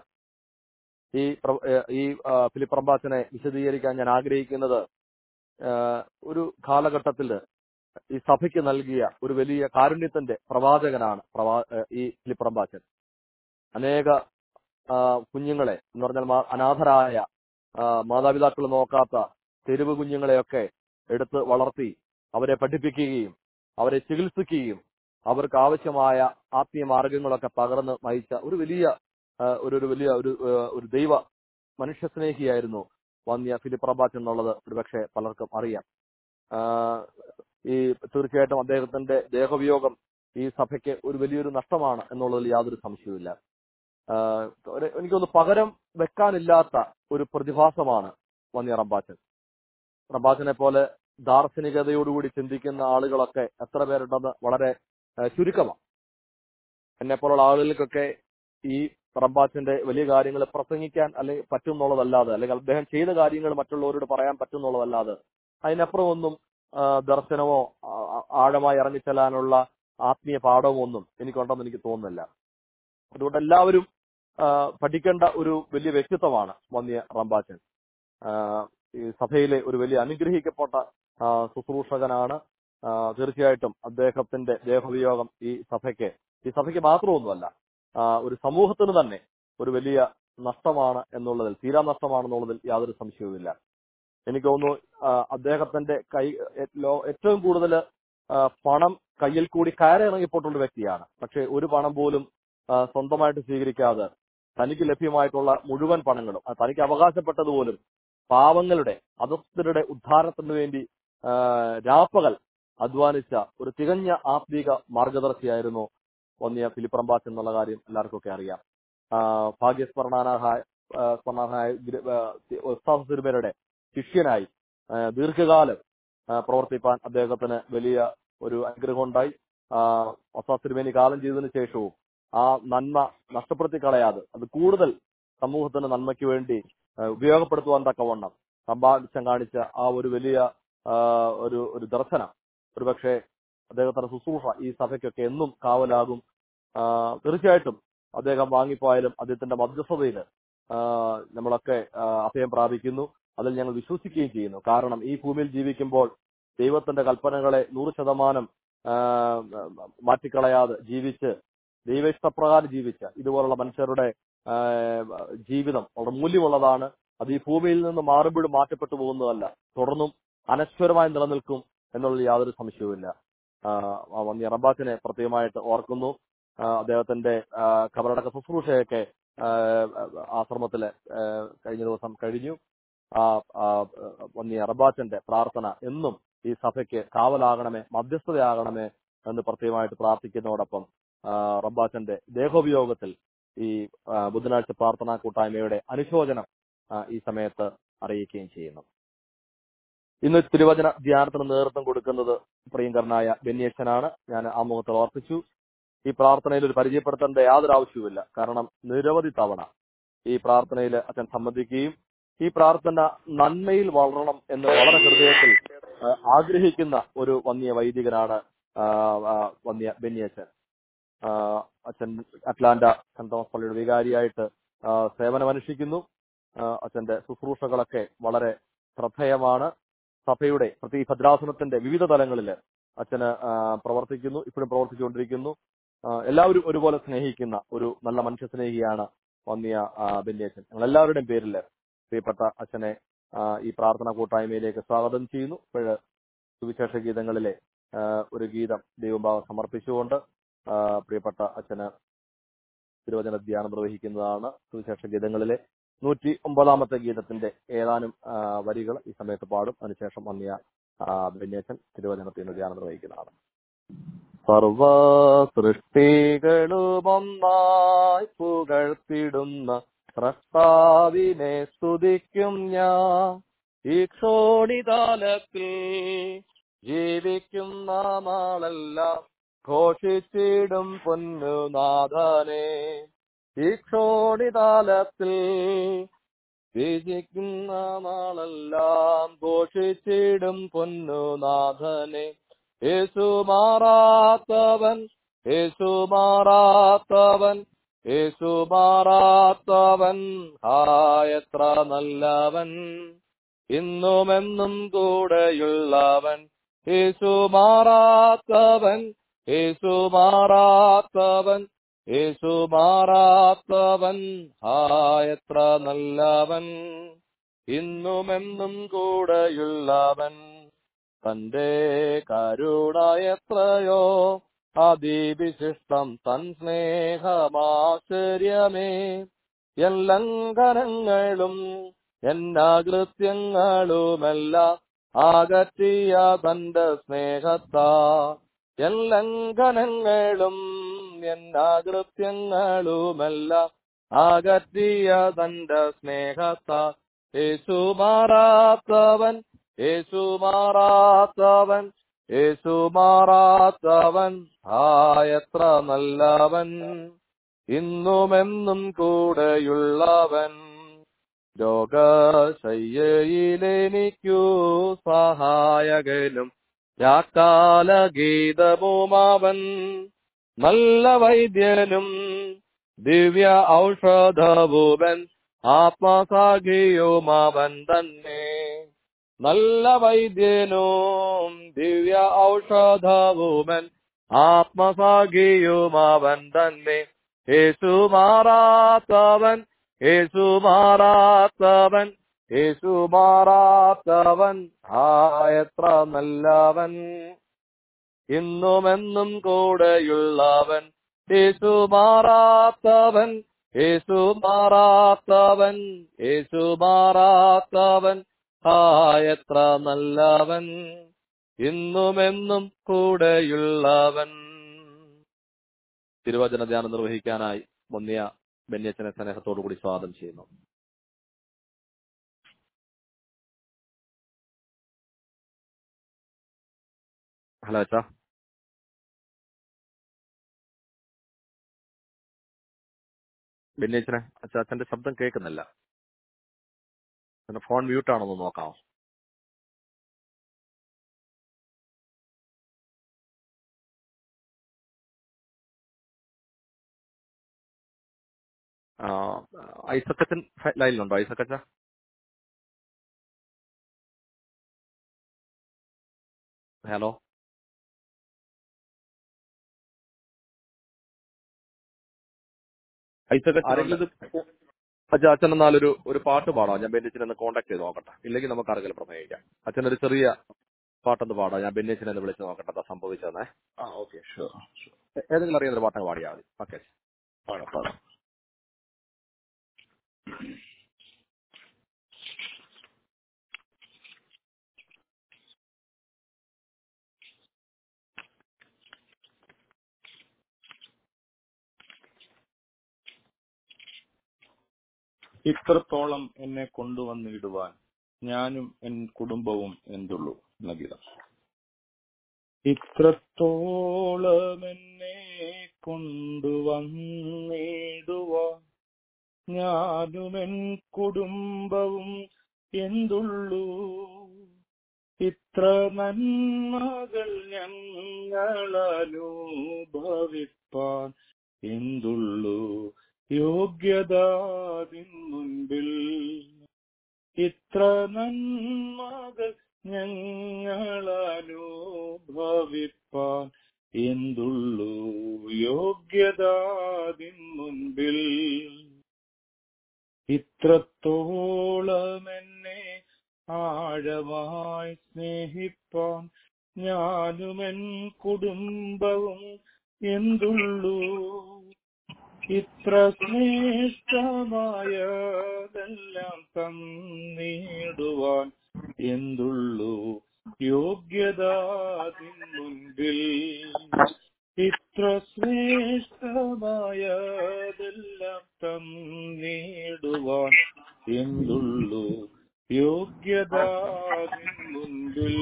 ഈ പ്ര- ഏ, ഈ ആ, ഫിലിപ്പ് റമ്പാച്ചനെ വിശദീകരിക്കാൻ ഞാൻ ആഗ്രഹിക്കുന്നത് ആ, ഒരു കാലഘട്ടത്തിൽ ഈ സഭയ്ക്ക് നൽകിയ ഒരു വലിയ കാരുണ്യത്തിന്റെ പ്രവാചകനാണ് പ്രവാ ഏ, ഈ ഫിലിപ്പ് റമ്പാച്ചൻ അനേക ആ, കുഞ്ഞുങ്ങളെ എന്ന് പറഞ്ഞാൽ മാ- അനാഥരായ ആ, മാതാപിതാക്കൾ നോക്കാത്ത തെരുവ് കുഞ്ഞുങ്ങളെയൊക്കെ എടുത്ത് വളർത്തി അവരെ പഠിപ്പിക്കുകയും അവരെ ചികിത്സിക്കുകയും അവർക്ക് ആവശ്യമായ ആത്മീയ മാർഗങ്ങളൊക്കെ പകർന്ന് നയിച്ച ഒരു വലിയ ആ, ഒരു ഒരു വലിയ ഒരു ആ, ഒരു ദൈവ മനുഷ്യസ്നേഹിയായിരുന്നു വന്യ ഫിലിപ്പ് റബാച്ച് എന്നുള്ളത് ഒരുപക്ഷെ പലർക്കും അറിയാം ആ, ഈ തീർച്ചയായിട്ടും അദ്ദേഹത്തിന്റെ ദേഹവിയോഗം ഈ സഭയ്ക്ക് ഒരു വലിയൊരു നഷ്ടമാണ് എന്നുള്ളതിൽ യാതൊരു സംശയവുമില്ല ആ, ഒരു- എനിക്കൊന്ന് പകരം വെക്കാനില്ലാത്ത ഒരു പ്രതിഭാസമാണ് വന്യ റബ്ബാച്ചൻ റബ്ബാച്ചനെ പോലെ ദാർശനികതയോടുകൂടി ചിന്തിക്കുന്ന ആളുകളൊക്കെ എത്ര പേരുണ്ടെന്ന് വളരെ ആ, ചുരുക്കമാണ് എന്നെ പോലുള്ള ആളുകൾക്കൊക്കെ ഈ റബ്ബാച്ചന്റെ വലിയ കാര്യങ്ങൾ പ്രസംഗിക്കാൻ അല്ലെങ്കിൽ പറ്റും എന്നുള്ളതല്ലാതെ അല്ലെങ്കിൽ അദ്ദേഹം ചെയ്ത കാര്യങ്ങൾ മറ്റുള്ളവരോട് പറയാൻ പറ്റും എന്നുള്ളതല്ലാതെ അതിനപ്പുറം ഒന്നും ആ, ദർശനമോ ആ, ആഴമായി ഇറങ്ങിച്ചെല്ലാനുള്ള ആത്മീയ പാഠമോ ഒന്നും എനിക്കുണ്ടെന്ന് എനിക്ക് തോന്നുന്നില്ല അതുകൊണ്ട് എല്ലാവരും ആ, പഠിക്കേണ്ട ഒരു വലിയ വ്യക്തിത്വമാണ് വന്യ റംബാച്ചൻ ആ, ഈ സഭയിലെ ഒരു വലിയ അനുഗ്രഹിക്കപ്പെട്ട ആ, ശുശ്രൂഷകനാണ് ആ, തീർച്ചയായിട്ടും അദ്ദേഹത്തിന്റെ ദേഹവിയോഗം ഈ സഭയ്ക്ക് ഈ സഭയ്ക്ക് മാത്രമൊന്നുമല്ല ആ, ഒരു സമൂഹത്തിന് തന്നെ ഒരു വലിയ നഷ്ടമാണ് എന്നുള്ളതിൽ തീരാ നഷ്ടമാണെന്നുള്ളതിൽ യാതൊരു സംശയവുമില്ല എനിക്ക് തോന്നുന്നു ആ, അദ്ദേഹത്തിന്റെ കൈ എ- ലോ- ഏറ്റവും കൂടുതൽ ആ, പണം കയ്യിൽ കൂടി കയറിറങ്ങിപ്പോട്ടുള്ള വ്യക്തിയാണ് പക്ഷെ ഒരു പണം പോലും ആ, സ്വന്തമായിട്ട് സ്വീകരിക്കാതെ തനിക്ക് ലഭ്യമായിട്ടുള്ള മുഴുവൻ പണങ്ങളും ആ, തനിക്ക് അവകാശപ്പെട്ടതുപോലും പാവങ്ങളുടെ അധസ്ഥരുടെ ഉദ്ധാരത്തിന് വേണ്ടി ആ, രാപ്പകൽ അധ്വാനിച്ച ഒരു തികഞ്ഞ ആത്മീക മാർഗദർശിയായിരുന്നു വന്നിയ ഫിലിപ്പറമ്പാസ് എന്നുള്ള കാര്യം എല്ലാവർക്കും ഒക്കെ അറിയാം ആ, ഭാഗ്യസ്മരണാനായ ആ, സ്മരണാനായ ഗിരി- ആ, ഉസ്താദ് തിരുമേനയുടെ ശിഷ്യനായി ആ, ദീർഘകാലം ആ, പ്രവർത്തിപ്പാൻ അദ്ദേഹത്തിന് വലിയ ഒരു അനുഗ്രഹം ഉണ്ടായി ഉസ്താദ് തിരുമേനി കാലം ചെയ്തതിനു ശേഷവും ആ നന്മ നഷ്ടപ്പെടുത്തി കളയാതെ അത് കൂടുതൽ സമൂഹത്തിന് നന്മയ്ക്ക് വേണ്ടി ആ, ഉപയോഗപ്പെടുത്തുവാൻ തക്കവണ്ണം സമ്പാദിച്ചം കാണിച്ച ആ ഒരു വലിയ ആ, ഒരു ഒരു ദർശനം ഒരുപക്ഷെ അദ്ദേഹത്തിന്റെ ശുശ്രൂഷ ഈ സഭയ്ക്കൊക്കെ എന്നും കാവലാകും ആ, തീർച്ചയായിട്ടും അദ്ദേഹം വാങ്ങിപ്പോയാലും അദ്ദേഹത്തിന്റെ മധ്യസ്ഥതയിൽ നമ്മളൊക്കെ ആ, അഭയം പ്രാപിക്കുന്നു അതിൽ ഞങ്ങൾ വിശ്വസിക്കുകയും ചെയ്യുന്നു കാരണം ഈ ഭൂമിയിൽ ജീവിക്കുമ്പോൾ ദൈവത്തിന്റെ കൽപ്പനകളെ നൂറ് ശതമാനം ആ, മാറ്റിക്കളയാതെ ജീവിച്ച് ദൈവേഷ്ടപ്രകാരം ജീവിച്ച ഇതുപോലുള്ള മനുഷ്യരുടെ ആ, ജീവിതം വളരെ മൂല്യമുള്ളതാണ് അത് ഈ ഭൂമിയിൽ നിന്ന് മാറുമ്പോഴും മാറ്റപ്പെട്ടു പോകുന്നതല്ല തുടർന്നും അനശ്വരമായി നിലനിൽക്കും എന്നുള്ളതിൽ യാതൊരു സംശയവുമില്ല ആ, ആ വന്യ റബ്ബാക്കിനെ പ്രത്യേകമായിട്ട് ഓർക്കുന്നു ആ, അദ്ദേഹത്തിന്റെ ആ, കബറടക്ക ശുശ്രൂഷയൊക്കെ ആ, ആശ്രമത്തില് ആ, കഴിഞ്ഞ ദിവസം കഴിഞ്ഞു ആ ആ, വന്യ റബ്ബാച്ചന്റെ പ്രാർത്ഥന എന്നും ഈ സഭയ്ക്ക് കാവലാകണമേ മധ്യസ്ഥതയാകണമേ എന്ന് പ്രത്യേകമായിട്ട് പ്രാർത്ഥിക്കുന്നതോടൊപ്പം ആ, റബ്ബാച്ചന്റെ ദേഹോപയോഗത്തിൽ ഈ ആ, ബുധനാഴ്ച പ്രാർത്ഥനാ കൂട്ടായ്മയുടെ അനുശോചനം ആ, ഈ സമയത്ത് അറിയിക്കുകയും ചെയ്യുന്നു ഇന്ന് തിരുവചന ധ്യാനത്തിന് നേതൃത്വം കൊടുക്കുന്നത് പ്രിയങ്കരനായ ബെന്യേശനാണ് ഞാൻ ആമുഖത്തിൽ ഓർപ്പിച്ചു ഈ പ്രാർത്ഥനയിൽ ഒരു പരിചയപ്പെടുത്തേണ്ട യാതൊരു ആവശ്യവുമില്ല കാരണം നിരവധി തവണ ഈ പ്രാർത്ഥനയിൽ അച്ഛൻ സംബന്ധിക്കുകയും ഈ പ്രാർത്ഥന നന്മയിൽ വളരണം എന്ന് വളരെ ഹൃദയത്തിൽ ആ, ആഗ്രഹിക്കുന്ന ഒരു വന്യ വൈദികനാണ് ആ, ആ, വന്യ ബെന്യച്ചൻ ആ, അച്ഛൻ അറ്റ്ലാന്റ സെന്റ് തോമസ് പള്ളിയുടെ വികാരിയായിട്ട് ആ, സേവനമനുഷ്ഠിക്കുന്നു ആ, അച്ഛന്റെ ശുശ്രൂഷകളൊക്കെ വളരെ ശ്രദ്ധേയമാണ് സഭയുടെ പ്രത്യേക ഭദ്രാസനത്തിന്റെ വിവിധ തലങ്ങളിൽ അച്ഛന് ആ, പ്രവർത്തിക്കുന്നു ഇപ്പോഴും പ്രവർത്തിച്ചുകൊണ്ടിരിക്കുന്നു ആ, എല്ലാവരും ഒരുപോലെ സ്നേഹിക്കുന്ന ഒരു നല്ല മനുഷ്യ സ്നേഹിയാണ് വന്നിയ ബെന്യച്ചൻ ഞങ്ങൾ എല്ലാവരുടെയും പേരിൽ പ്രിയപ്പെട്ട അച്ഛനെ ആ, ഈ പ്രാർത്ഥന കൂട്ടായ്മയിലേക്ക് സ്വാഗതം ചെയ്യുന്നു ഇപ്പോഴ് സുവിശേഷ ഗീതങ്ങളിലെ ആ, ഒരു ഗീതം ദൈവഭാവം സമർപ്പിച്ചുകൊണ്ട് ആ, പ്രിയപ്പെട്ട അച്ഛന് തിരുവചന ധ്യാനം നിർവഹിക്കുന്നതാണ് സുവിശേഷ ഗീതങ്ങളിലെ നൂറ്റി ഒമ്പതാമത്തെ ഗീതത്തിന്റെ ഏതാനും ആ, വരികൾ ഈ സമയത്ത് പാടും അതിനുശേഷം വന്നിയ ബെന്യച്ചൻ തിരുവചനത്തിന് ധ്യാനം നിർവഹിക്കുന്നതാണ് സർവ സൃഷ്ടികളുമൊന്നായി പുകഴ്ത്തിടുന്ന സ്രഷ്ടാവിനെ സ്തുതിക്കും ഞാൻ ഈ ക്ഷോണിതാലത്തിൽ ജീവിക്കുന്ന നാളെല്ലാം ഘോഷിച്ചിടും പൊന്നുനാഥനെ ഈ ക്ഷോണിതാലത്തിൽ ജീവിക്കുന്ന നാളെല്ലാം ഘോഷിച്ചിടും പൊന്നുനാഥനെ യേശു മാറാത്തവൻ യേശു മാറാത്തവൻ യേശു മാറാത്തവൻ ആ എത്ര നല്ലവൻ ഇന്നുമെന്നും കൂടെയുള്ളവൻ യേശു മാറാത്തവൻ യേശു മാറാത്തവൻ യേശു മാറാത്തവൻ ആ എത്ര നല്ലവൻ ഇന്നുമെന്നും കൂടെയുള്ളവൻ തന്റെ കരുണ എത്രയോ അതിവിശിഷ്ടം തൻ സ്നേഹമാശ്ചര്യമേ എല്ലംഘനങ്ങളും എന്നാകൃത്യങ്ങളുമെല്ലാം ആകറ്റിയ തന്റെ സ്നേഹത്താ എല്ലംഘനങ്ങളും എന്നാകൃത്യങ്ങളുമെല്ലാം ആകറ്റിയ തന്റെ സ്നേഹത്താ യേശു മാറാത്തവൻ യേശു മാറാത്തവൻ യേശു മാറാത്തവൻ ആ എത്ര നല്ലവൻ ഇന്നുമെന്നും കൂടെയുള്ളവൻ രോഗശയ്യയിലെനിക്കു സഹായകനും രാക്കാല ഗീതവുമാവൻ നല്ല വൈദ്യനും ദിവ്യ ഔഷധവുവൻ ആത്മസാഖിയുമാവൻ തന്നെ നല്ല വൈദ്യനും ദിവ്യ ഔഷധവുമൻ ആത്മസാഖിയുമാവൻ തന്നെ യേശു മാറാത്തവൻ യേശു മാറാത്തവൻ യേശു മാറാത്തവൻ ആ എത്ര നല്ലവൻ ഇന്നുമെന്നും കൂടെയുള്ളവൻ യേശു മാറാത്തവൻ യേശു മാറാത്തവൻ യേശു മാറാത്തവൻ ആ എത്ര നല്ലവൻ ഇന്നുമെന്നും കൂടെയുള്ളവൻ തിരുവചന ധ്യാനം നിർവഹിക്കാനായി മുന്നിയ ബന്യച്ചനെ സ്നേഹത്തോടു കൂടി സ്വാഗതം ചെയ്യുന്നു ഹലോ അച്ഛാ ബെന്നേച്ചനെ അച്ഛാ അച്ഛന്റെ ശബ്ദം കേൾക്കുന്നില്ല അച്ഛന്റെ ഫോൺ മ്യൂട്ടാണോന്ന് നോക്കാമോ ആ, ഐസക്കച്ചൻ ലൈനിലുണ്ടോ ഐസക്കച്ച ഹലോ ഐസക് ആരെങ്കിലും ഇത് അച്ഛൻ അച്ഛൻ എന്നാലൊരു ഒരു പാട്ട് പാടാം ഞാൻ ബെന്നിച്ചിനെ ഒന്ന് കോൺടാക്ട് ചെയ്ത് നോക്കട്ടെ ഇല്ലെങ്കിൽ നമുക്ക് ആരെങ്കിലും പ്രമേയിക്കാം അച്ഛൻ ഒരു ചെറിയ പാട്ടൊന്ന് പാടാം ഞാൻ ബെന്നിച്ചിനെ ഒന്ന് വിളിച്ച് നോക്കട്ടെ എന്താ സംഭവിച്ചതെന്നേ ആ ഓക്കെ ഷുവർ ഏ- ഏതെങ്കിലും അറിയുന്ന ഒരു പാട്ടങ്ങ് പാടിയാൽ മതി ഓക്കെ പാടാം പാടാം ഇത്രത്തോളം എന്നെ കൊണ്ടുവന്നിടുവാൻ ഞാനും എൻ കുടുംബവും എന്തുള്ളൂ എന്ന ഗീതം ഇത്രത്തോളം എന്നെ കൊണ്ടുവന്നിടുവാൻ ഞാനും എൻ കുടുംബവും എന്തുള്ളൂ ഇത്ര നന്മകൾ ഞങ്ങൾ അനുഭവിപ്പാൻ എന്തുള്ളൂ യോഗ്യതാതിൻ മുൻപിൽ ഇത്ര നന്മകൾ ഞങ്ങൾ അനുഭവിപ്പാൻ എന്തുള്ളൂ യോഗ്യതാതിൻ മുൻപിൽ ഇത്രത്തോളം എന്നെ ആഴമായി സ്നേഹിപ്പാൻ ഞാനും എൻ കുടുംബവും എന്തുള്ളൂ ഇത്ര ശ്രേഷ്ഠമായതെല്ലാം തന്നിടുവാൻ എന്തുള്ളൂ യോഗ്യതാതിൻ മുൻപിൽ ഇത്ര ശ്രേഷ്ഠമായതെല്ലാം തന്നിടുവാൻ എന്തുള്ളൂ യോഗ്യതാതിൻ മുൻപിൽ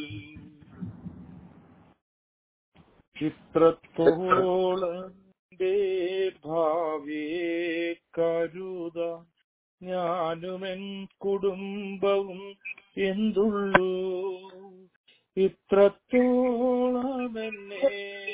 ഇത്രത്തോളം എന്റെ ഭാവിയെ കരുതാൻ ഞാനും എൻ കുടുംബവും എന്തുള്ളൂ ഇത്രത്തോളം എന്നെ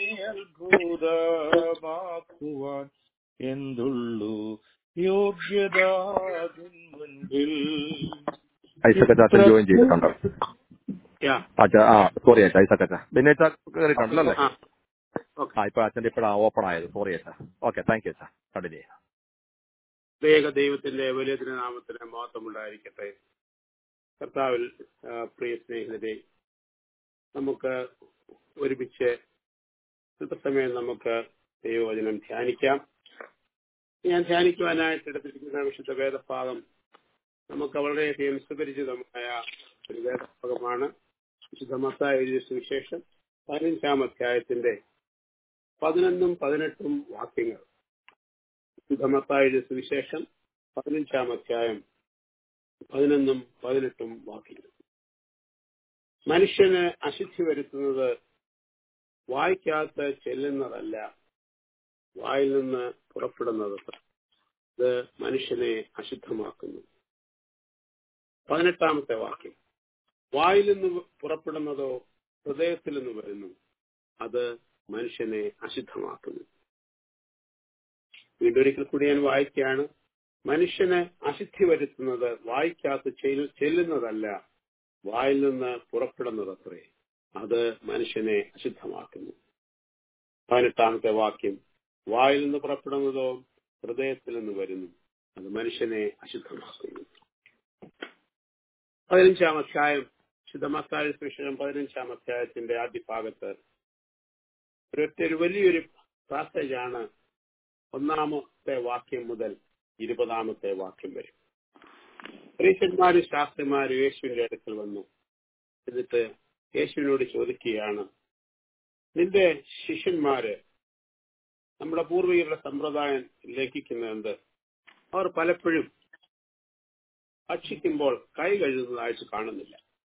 അത്ഭുതമാക്കുവാൻ എന്തുള്ളൂ യോഗ്യതാതിൻ മുൻപിൽ ഐസക്കച്ച അച്ഛൻ ജോയിൻ ചെയ്തിട്ടുണ്ടോ Yeah. അച്ഛാ ആ സോറി അച്ഛാ ഐസക്കച്ച ബെന്നേച്ച കയറിയിട്ടുണ്ടല്ലോ അല്ലേ ആ, ആ ഇപ്പൊ അച്ഛന്റെ ഇപ്പഴാ ഓപ്പൺ ആയത് സോറി അച്ഛാ ഓക്കെ താങ്ക് യു അച്ഛാ കണ്ടിന്യൂ ചെയ്യാം ദൈവ ദൈവത്തിന്റെ വലിയ നാമത്തിന് മഹത്വം ഉണ്ടായിരിക്കട്ടെ കർത്താവിൽ ആ, പ്രിയ സ്നേഹിതരെ നമുക്ക് ഒരുമിച്ച് സമയം നമുക്ക് ദൈവവചനം ധ്യാനിക്കാം ഞാൻ ധ്യാനിക്കുവാനായിട്ട് എടുത്തിരിക്കുന്ന വിശുദ്ധ വേദഭാഗം നമുക്ക് വളരെയധികം സുപരിചിതമായ ഒരു വേദഭാഗമാണ് വിശുദ്ധ മത്തായ എഴുതിയ സുവിശേഷം പതിനഞ്ചാം അധ്യായത്തിന്റെ പതിനൊന്നും പതിനെട്ടും വാക്യങ്ങൾ വിശുദ്ധ മത്തായ എഴുതിയ സുവിശേഷം പതിനഞ്ചാം അധ്യായം പതിനൊന്നും പതിനെട്ടും വാക്യങ്ങൾ മനുഷ്യന് അശുദ്ധി വരുത്തുന്നത് വായിക്കകത്ത് ചെല്ലുന്നതല്ല വായിൽ നിന്ന് പുറപ്പെടുന്നത് ഇത് മനുഷ്യനെ അശുദ്ധമാക്കുന്നു പതിനെട്ടാമത്തെ വാക്യം വായിൽ നിന്ന് പുറപ്പെടുന്നതോ ഹൃദയത്തിൽ നിന്ന് വരുന്നു അത് മനുഷ്യനെ അശുദ്ധമാക്കുന്നു വീണ്ടും ഒരിക്കൽ കൂടി ഞാൻ വായിക്കുകയാണ് മനുഷ്യന് അശുദ്ധി വരുത്തുന്നത് വായിക്കകത്ത് ചെല്ലു- ചെല്ലുന്നതല്ല വായിൽ നിന്ന് പുറപ്പെടുന്നതത്രേ അത് മനുഷ്യനെ അശുദ്ധമാക്കുന്നു പതിനെട്ടാമത്തെ വാക്യം വായിൽ നിന്ന് പുറപ്പെടുന്നതോ ഹൃദയത്തിൽ നിന്ന് വരുന്നു അത് മനുഷ്യനെ അശുദ്ധമാക്കുന്നു പതിനഞ്ചാം അധ്യായം ശുദ്ധമത്തായ സുവിശേഷം പതിനഞ്ചാം അധ്യായത്തിന്റെ ആദ്യ ഭാഗത്ത് ഒരൊറ്റ ഒരു വലിയൊരു പാസേജാണ് ഒന്നാമത്തെ വാക്യം മുതൽ ഇരുപതാമത്തെ വാക്യം വരെ പരീക്ഷന്മാരും ശാസ്ത്രിമാരും യേശുവിന്റെ അടുക്കൽ വന്നു എന്നിട്ട് യേശുവിനോട് ചോദിക്കുകയാണ് നിന്റെ ശിഷ്യന്മാര് നമ്മുടെ പൂർവികരുടെ സമ്പ്രദായം ലംഘിക്കുന്നുണ്ട് അവർ പലപ്പോഴും ഭക്ഷിക്കുമ്പോൾ കൈ കഴുകുന്നതായിട്ട് കാണുന്നില്ല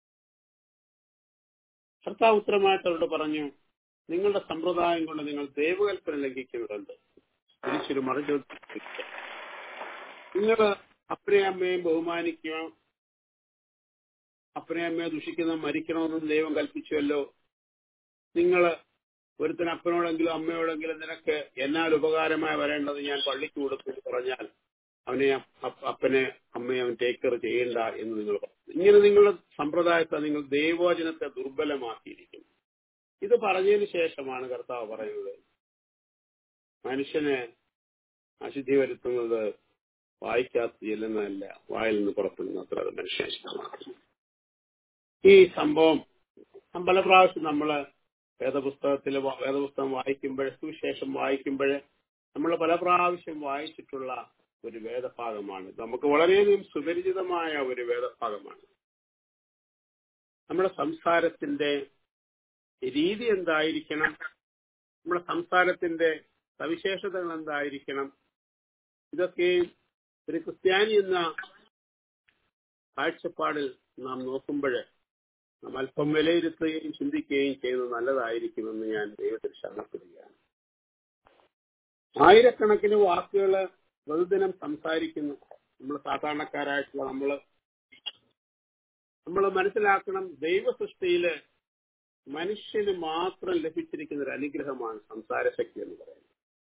കർത്താവ് ഉത്തരമായിട്ട് അവരോട് പറഞ്ഞു നിങ്ങളുടെ സമ്പ്രദായം കൊണ്ട് നിങ്ങൾ ദൈവകൽപ്പന ലംഘിക്കുന്നുണ്ട് തിരിച്ചൊരു മറുചോദ്യം നിങ്ങൾ അപ്പനെയും അമ്മയും ബഹുമാനിക്കുക അപ്പനെയും അമ്മയെ ദുഷിക്കുന്ന മരിക്കണമെന്നും ദൈവം കൽപ്പിച്ചുവല്ലോ നിങ്ങൾ ഒരുത്തിന് അപ്പനോടെങ്കിലും അമ്മയോടെങ്കിലും നിനക്ക് എന്നാൽ ഉപകാരമായി വരേണ്ടത് ഞാൻ പള്ളിക്ക് കൊടുത്തു എന്ന് പറഞ്ഞാൽ അവനെ അപ്പ- അപ്പനെ അമ്മയെ അവൻ ടേക്ക് കെയർ ചെയ്യണ്ട എന്ന് നിങ്ങൾ പറഞ്ഞു ഇങ്ങനെ നിങ്ങളുടെ സമ്പ്രദായത്തെ നിങ്ങൾ ദൈവവചനത്തെ ദുർബലമാക്കിയിരിക്കുന്നു ഇത് പറഞ്ഞതിന് ശേഷമാണ് കർത്താവ് പറയുന്നത് മനുഷ്യനെ അശുദ്ധി വരുത്തുന്നത് വായിക്കാത്ത ചെല്ലുന്നതല്ല വായിൽ നിന്ന് പുറപ്പെടുന്ന അത്ര അത് മനുഷ്യനെ അശുദ്ധമാക്കുന്നു ഈ സംഭവം നാം പല പ്രാവശ്യം നമ്മള് വേദപുസ്തകത്തിൽ വേദപുസ്തകം വായിക്കുമ്പോൾ സുവിശേഷം വായിക്കുമ്പോൾ നമ്മൾ പല പ്രാവശ്യം വായിച്ചിട്ടുള്ള ഒരു വേദഭാഗമാണ് ഇത് നമുക്ക് വളരെയധികം സുപരിചിതമായ ഒരു വേദഭാഗമാണ് നമ്മുടെ സംസാരത്തിന്റെ രീതി എന്തായിരിക്കണം നമ്മുടെ സംസാരത്തിന്റെ സവിശേഷതകൾ എന്തായിരിക്കണം ഇതൊക്കെയും ഒരു ക്രിസ്ത്യാനി എന്ന കാഴ്ചപ്പാടിൽ നാം നോക്കുമ്പോൾ നാം അല്പം വിലയിരുത്തുകയും ചിന്തിക്കുകയും ചെയ്യുന്നത് നല്ലതായിരിക്കുമെന്ന് ഞാൻ ദൈവത്തിൽ ശരണപ്പെടുകയാണ് ആയിരക്കണക്കിന് വാക്കുകൾ പ്രതിദിനം സംസാരിക്കുന്നു നമ്മൾ സാധാരണക്കാരായിട്ടുള്ള നമ്മള് നമ്മൾ മനസ്സിലാക്കണം ദൈവ സൃഷ്ടിയില് മനുഷ്യന് മാത്രം ലഭിച്ചിരിക്കുന്ന ഒരു അനുഗ്രഹമാണ് സംസാരശക്തി എന്ന് പറയുന്നത്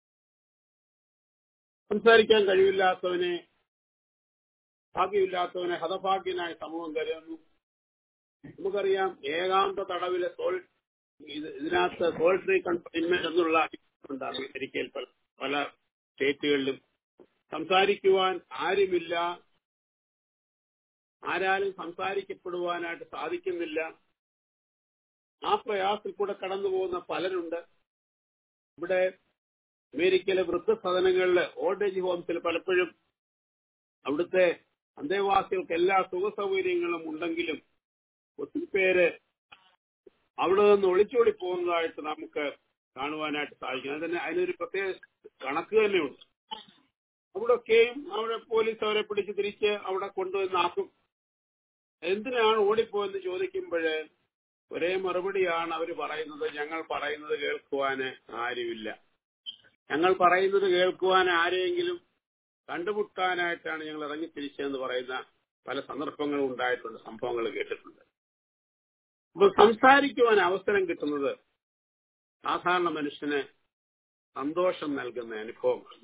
സംസാരിക്കാൻ കഴിവില്ലാത്തവനെ ഭാഗ്യമില്ലാത്തവനെ ഹതഭാഗ്യനായ സമൂഹം കരുതുന്നു നമുക്കറിയാം ഏകാന്ത തടവിലെ സോൾ ഇത് ഇതിനകത്ത് സോൾ ഫ്രീ കൺഫൈൻമെന്റ് എന്നുള്ള ഉണ്ട് അമേരിക്കയിൽ പല പല സ്റ്റേറ്റുകളിലും സംസാരിക്കുവാൻ ആരുമില്ല ആരാലും സംസാരിക്കപ്പെടുവാനായിട്ട് സാധിക്കുന്നില്ല ആ പ്രയാസത്തിൽ കൂടെ കടന്നു പോകുന്ന പലരുണ്ട് ഇവിടെ അമേരിക്കയിലെ വൃദ്ധസദനങ്ങളിലെ ഓൾഡ് ഏജ് ഹോംസിൽ പലപ്പോഴും അവിടുത്തെ അന്തേവാസികൾക്ക് എല്ലാ സുഖ സൗകര്യങ്ങളും ഉണ്ടെങ്കിലും ഒത്തിരി പേര് അവിടെ നിന്ന് ഒളിച്ചോടി പോകുന്നതായിട്ട് നമുക്ക് കാണുവാനായിട്ട് സാധിക്കും അതിന് അതിനൊരു പ്രത്യേക കണക്ക് തന്നെയുണ്ട് അവിടെയൊക്കെയും അവിടെ പോലീസ് അവരെ പിടിച്ച് തിരിച്ച് അവിടെ കൊണ്ടുവന്നാക്കും എന്തിനാണ് ഓടിപ്പോയെന്ന് ചോദിക്കുമ്പോഴ് ഒരേ മറുപടിയാണ് അവർ പറയുന്നത് ഞങ്ങൾ പറയുന്നത് കേൾക്കുവാന് ആരുമില്ല ഞങ്ങൾ പറയുന്നത് കേൾക്കുവാൻ ആരെയെങ്കിലും കണ്ടുമുട്ടാനായിട്ടാണ് ഞങ്ങൾ ഇറങ്ങിത്തിരിച്ചതെന്ന് പറയുന്ന പല സന്ദർഭങ്ങളും ഉണ്ടായിട്ടുണ്ട് സംഭവങ്ങൾ കേട്ടിട്ടുണ്ട് അപ്പൊ സംസാരിക്കുവാൻ അവസരം കിട്ടുന്നത് സാധാരണ മനുഷ്യന് സന്തോഷം നൽകുന്ന അനുഭവമാണ്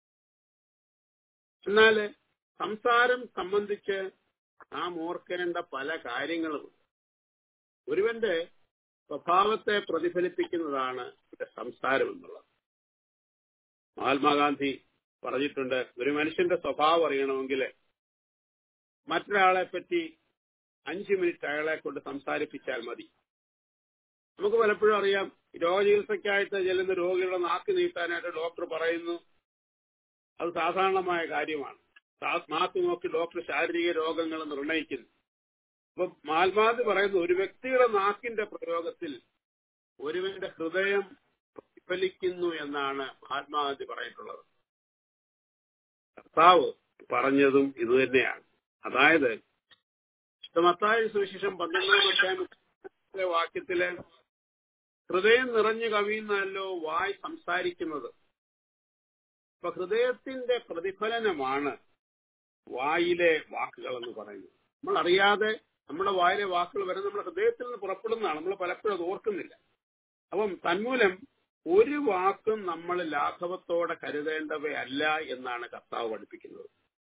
എന്നാൽ സംസാരം സംബന്ധിച്ച് നാം ഓർക്കേണ്ട പല കാര്യങ്ങളും ഒരുവന്റെ സ്വഭാവത്തെ പ്രതിഫലിപ്പിക്കുന്നതാണ് ഇവിടെ സംസാരം എന്നുള്ളത് മഹാത്മാഗാന്ധി പറഞ്ഞിട്ടുണ്ട് ഒരു മനുഷ്യന്റെ സ്വഭാവം അറിയണമെങ്കിൽ മറ്റൊരാളെ പറ്റി അഞ്ചു മിനിറ്റ് അയാളെ കൊണ്ട് സംസാരിപ്പിച്ചാൽ മതി നമുക്ക് പലപ്പോഴും അറിയാം രോഗചികിത്സയ്ക്കായിട്ട് ചെല്ലുന്ന രോഗികളുടെ നാക്ക് നീട്ടാനായിട്ട് ഡോക്ടർ പറയുന്നു അത് സാധാരണമായ കാര്യമാണ് നാക്ക് നോക്കി ഡോക്ടർ ശാരീരിക രോഗങ്ങൾ നിർണയിക്കുന്നു അപ്പൊ മാൽമാതി പറയുന്നു ഒരു വ്യക്തിയുടെ നാക്കിന്റെ പ്രയോഗത്തിൽ ഒരുവന്റെ ഹൃദയം പ്രതിഫലിക്കുന്നു എന്നാണ് മഹാത്മാഗാന്ധി പറഞ്ഞിട്ടുള്ളത് കർത്താവ് പറഞ്ഞതും ഇത് തന്നെയാണ് അതായത് മത്തായ സുവിശേഷം പന്ത്രണ്ടാം അധ്യായത്തിലെ വാക്യത്തില് ഹൃദയം നിറഞ്ഞു കവിയുന്നല്ലോ വായ് സംസാരിക്കുന്നത് അപ്പൊ ഹൃദയത്തിന്റെ പ്രതിഫലനമാണ് വായിലെ വാക്കുകൾ എന്ന് പറയുന്നത് നമ്മൾ അറിയാതെ നമ്മുടെ വായിലെ വാക്കുകൾ വരെ നമ്മുടെ ഹൃദയത്തിൽ നിന്ന് പുറപ്പെടുന്നതാണ് നമ്മൾ പലപ്പോഴും അത് ഓർക്കുന്നില്ല അപ്പം തന്മൂലം ഒരു വാക്കും നമ്മൾ ലാഘവത്തോടെ കരുതേണ്ടവയല്ല എന്നാണ് കർത്താവ് പഠിപ്പിക്കുന്നത്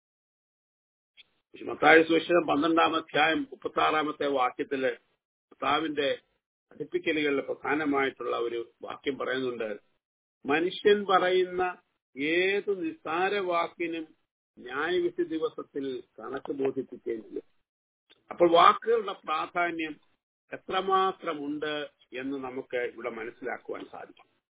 മത്തായ സുവിശേഷം പന്ത്രണ്ടാം അധ്യായം മുപ്പത്തി ആറാമത്തെ വാക്യത്തില് കർത്താവിന്റെ പഠിപ്പിക്കലുകളിൽ പ്രധാനമായിട്ടുള്ള ഒരു വാക്യം പറയുന്നുണ്ട് മനുഷ്യൻ പറയുന്ന ഏത് നിസ്സാര വാക്കിനും ന്യായവിധി ദിവസത്തിൽ കണക്ക് ബോധിപ്പിക്കുകയും ചെയ്യും അപ്പോൾ വാക്കുകളുടെ പ്രാധാന്യം എത്രമാത്രമുണ്ട് എന്ന് നമുക്ക് ഇവിടെ മനസ്സിലാക്കുവാൻ സാധിക്കും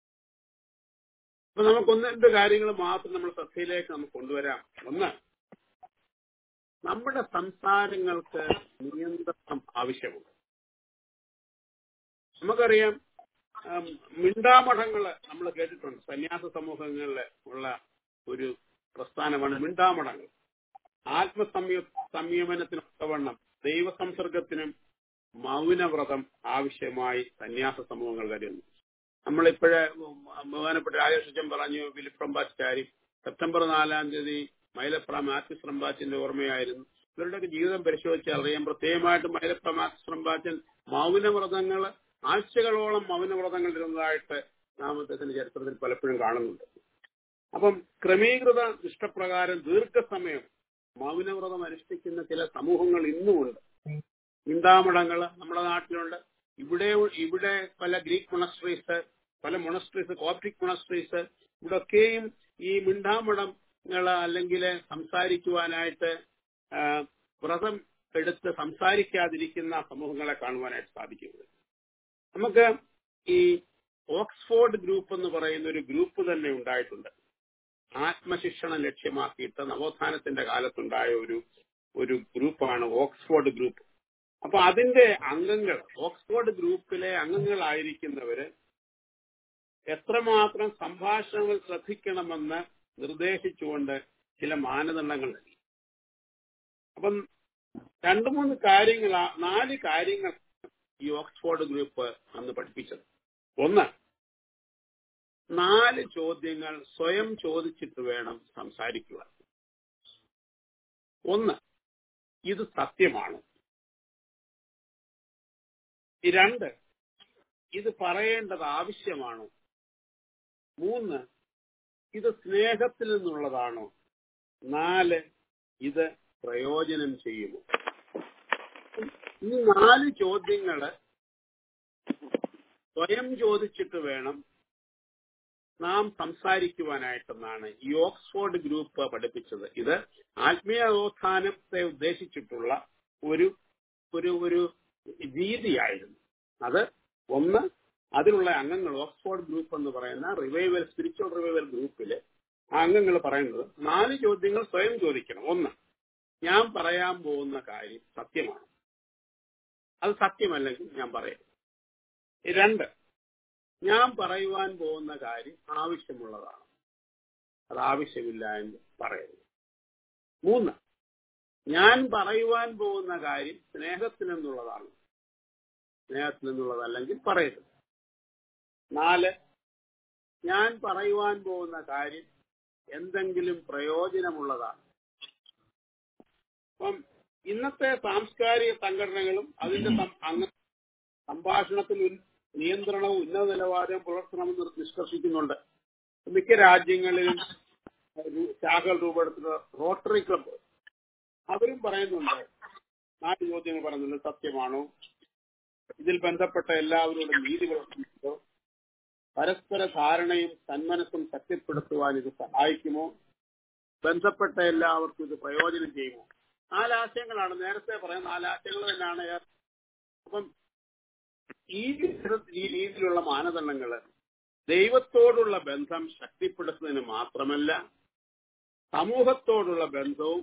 അപ്പൊ നമുക്ക് ഒന്ന് രണ്ട് കാര്യങ്ങൾ മാത്രം നമ്മൾ ശ്രദ്ധയിലേക്ക് നമുക്ക് കൊണ്ടുവരാം ഒന്ന് നമ്മുടെ സംസാരങ്ങൾക്ക് നിയന്ത്രണം ആവശ്യമുണ്ട് നമുക്കറിയാം ഉം, മിണ്ടാമഠങ്ങള് നമ്മൾ കേട്ടിട്ടുണ്ട് സന്യാസ സമൂഹങ്ങളിൽ ഉള്ള ഒരു പ്രസ്ഥാനമാണ് മിണ്ടാമഠങ്ങൾ ആത്മസംയ സംയമനത്തിനൊത്തവണ്ണം ദൈവസംസർഗത്തിനും മൗനവ്രതം ആവശ്യമായി സന്യാസ സമൂഹങ്ങൾ കരുതുന്നു നമ്മളിപ്പോഴേ ബഹുമാനപ്പെട്ട രാജേഷ് പറഞ്ഞു ഫിലിപ്പ് റംബാച്ചാരി സെപ്റ്റംബർ നാലാം തീയതി മൈലപ്ര മാത്യുസ് റംബാച്ചിന്റെ ഓർമ്മയായിരുന്നു ഇവരുടെയൊക്കെ ജീവിതം പരിശോധിച്ചാൽ അറിയാം പ്രത്യേകമായിട്ട് മൈലപ്ര മാത്യുസ് റംബാച്ചൻ മൗനവ്രതങ്ങൾ ആഴ്ചകളോളം മൗനവ്രതങ്ങൾ ഇരുന്നതായിട്ട് നാം അദ്ദേഹത്തിന്റെ ചരിത്രത്തിൽ പലപ്പോഴും കാണുന്നുണ്ട് അപ്പം ക്രമീകൃത ഇഷ്ടപ്രകാരം ദീർഘസമയം മൗനവ്രതം അനുഷ്ഠിക്കുന്ന ചില സമൂഹങ്ങൾ ഇന്നുമുണ്ട് ചിന്താമഠങ്ങൾ നമ്മുടെ നാട്ടിലുണ്ട് ഇവിടെ ഇവിടെ പല ഗ്രീക്ക് മൊണസ്ട്രീസ് പല മൊണസ്ട്രീസ് കോപ്റ്റിക് മൊണസ്ട്രീസ് ഇവിടൊക്കെയും ഈ മിണ്ടാമഠങ്ങൾ അല്ലെങ്കിൽ സംസാരിക്കുവാനായിട്ട് ആ, വ്രതം എടുത്ത് സംസാരിക്കാതിരിക്കുന്ന സമൂഹങ്ങളെ കാണുവാനായിട്ട് സാധിക്കുന്നത് നമുക്ക് ഈ ഓക്സ്ഫോർഡ് ഗ്രൂപ്പ് എന്ന് പറയുന്ന ഒരു ഗ്രൂപ്പ് തന്നെ ഉണ്ടായിട്ടുണ്ട് ആത്മശിക്ഷണം ലക്ഷ്യമാക്കിയിട്ട് നവോത്ഥാനത്തിന്റെ കാലത്തുണ്ടായ ഒരു ഒരു ഗ്രൂപ്പാണ് ഓക്സ്ഫോർഡ് ഗ്രൂപ്പ് അപ്പൊ അതിന്റെ അംഗങ്ങൾ ഓക്സ്ഫോർഡ് ഗ്രൂപ്പിലെ അംഗങ്ങളായിരിക്കുന്നവര് എത്രമാത്രം സംഭാഷണങ്ങൾ ശ്രദ്ധിക്കണമെന്ന് നിർദ്ദേശിച്ചുകൊണ്ട് ചില മാനദണ്ഡങ്ങൾ നൽകി അപ്പം രണ്ടു മൂന്ന് കാര്യങ്ങൾ നാല് കാര്യങ്ങൾ ഈ ഓക്സ്ഫോർഡ് ഗ്രൂപ്പ് അന്ന് പഠിപ്പിച്ചത് ഒന്ന് നാല് ചോദ്യങ്ങൾ സ്വയം ചോദിച്ചിട്ട് വേണം സംസാരിക്കുക ഒന്ന് ഇത് സത്യമാണ് ഈ രണ്ട് ഇത് പറയേണ്ടത് ആവശ്യമാണോ മൂന്ന് ഇത് സ്നേഹത്തിൽ നിന്നുള്ളതാണോ നാല് ഇത് പ്രയോജനം ചെയ്യുമോ ഈ നാല് ചോദ്യങ്ങള് സ്വയം ചോദിച്ചിട്ട് വേണം നാം സംസാരിക്കുവാനായിട്ടെന്നാണ് ഈ ഓക്സ്ഫോർഡ് ഗ്രൂപ്പ് പഠിപ്പിച്ചത് ഇത് ആത്മീയ നവോത്ഥാനത്തെ ഉദ്ദേശിച്ചിട്ടുള്ള ഒരു ഒരു ഒരു രീതിയായിരുന്നു അത് ഒന്ന് അതിലുള്ള അംഗങ്ങൾ ഓക്സ്ഫോർഡ് ഗ്രൂപ്പ് എന്ന് പറയുന്ന റിവൈവൽ സ്പിരിച്വൽ റിവൈവൽ ഗ്രൂപ്പില് ആ അംഗങ്ങൾ പറയുന്നത് നാല് ചോദ്യങ്ങൾ സ്വയം ചോദിക്കണം ഒന്ന് ഞാൻ പറയാൻ പോകുന്ന കാര്യം സത്യമാണ് അത് സത്യമല്ലെങ്കിൽ ഞാൻ പറയാം രണ്ട് ഞാൻ പറയുവാൻ പോകുന്ന കാര്യം ആവശ്യമുള്ളതാണ് അത് ആവശ്യമില്ല എന്ന് പറയരുത് മൂന്ന് ഞാൻ പറയുവാൻ പോകുന്ന കാര്യം സ്നേഹത്തിൽ നിന്നുള്ളതാണ് സ്നേഹത്തിൽ നിന്നുള്ളതല്ലെങ്കിൽ പറയരുത് നാല് ഞാൻ പറയുവാൻ പോകുന്ന കാര്യം എന്തെങ്കിലും പ്രയോജനമുള്ളതാണ് അപ്പം ഇന്നത്തെ സാംസ്കാരിക സംഘടനകളും അതിന്റെ സം- അംഗ സംഭാഷണത്തിൽ ഉൻ- നിയന്ത്രണവും ഉന്നത നിലവാരവും പുലർത്തണമെന്ന് നിഷ്കർഷിക്കുന്നുണ്ട് മിക്ക രാജ്യങ്ങളിലും ഒരു ശാഖകൾ രൂപപ്പെടുത്തുന്ന റോട്ടറി ക്ലബ്ബ് അവരും പറയുന്നുണ്ട് നാല് ചോദ്യങ്ങൾ പറയുന്നുണ്ട് സത്യമാണോ ഇതിൽ ബന്ധപ്പെട്ട എല്ലാവരോടും നീതി പുലർത്തുന്നുണ്ടോ പരസ്പര ധാരണയും സന്മനസ്സും ശക്തിപ്പെടുത്തുവാൻ ഇത് സഹായിക്കുമോ ബന്ധപ്പെട്ട എല്ലാവർക്കും ഇത് പ്രയോജനം ചെയ്യുമോ നാലാശയങ്ങളാണ് നേരത്തെ പറയാൻ നാലാശയങ്ങൾ തന്നെയാണ് ഏ- അപ്പം ഈ വിധ- ഈ രീതിയിലുള്ള മാനദണ്ഡങ്ങള് ദൈവത്തോടുള്ള ബന്ധം ശക്തിപ്പെടുത്തുന്നതിന് മാത്രമല്ല സമൂഹത്തോടുള്ള ബന്ധവും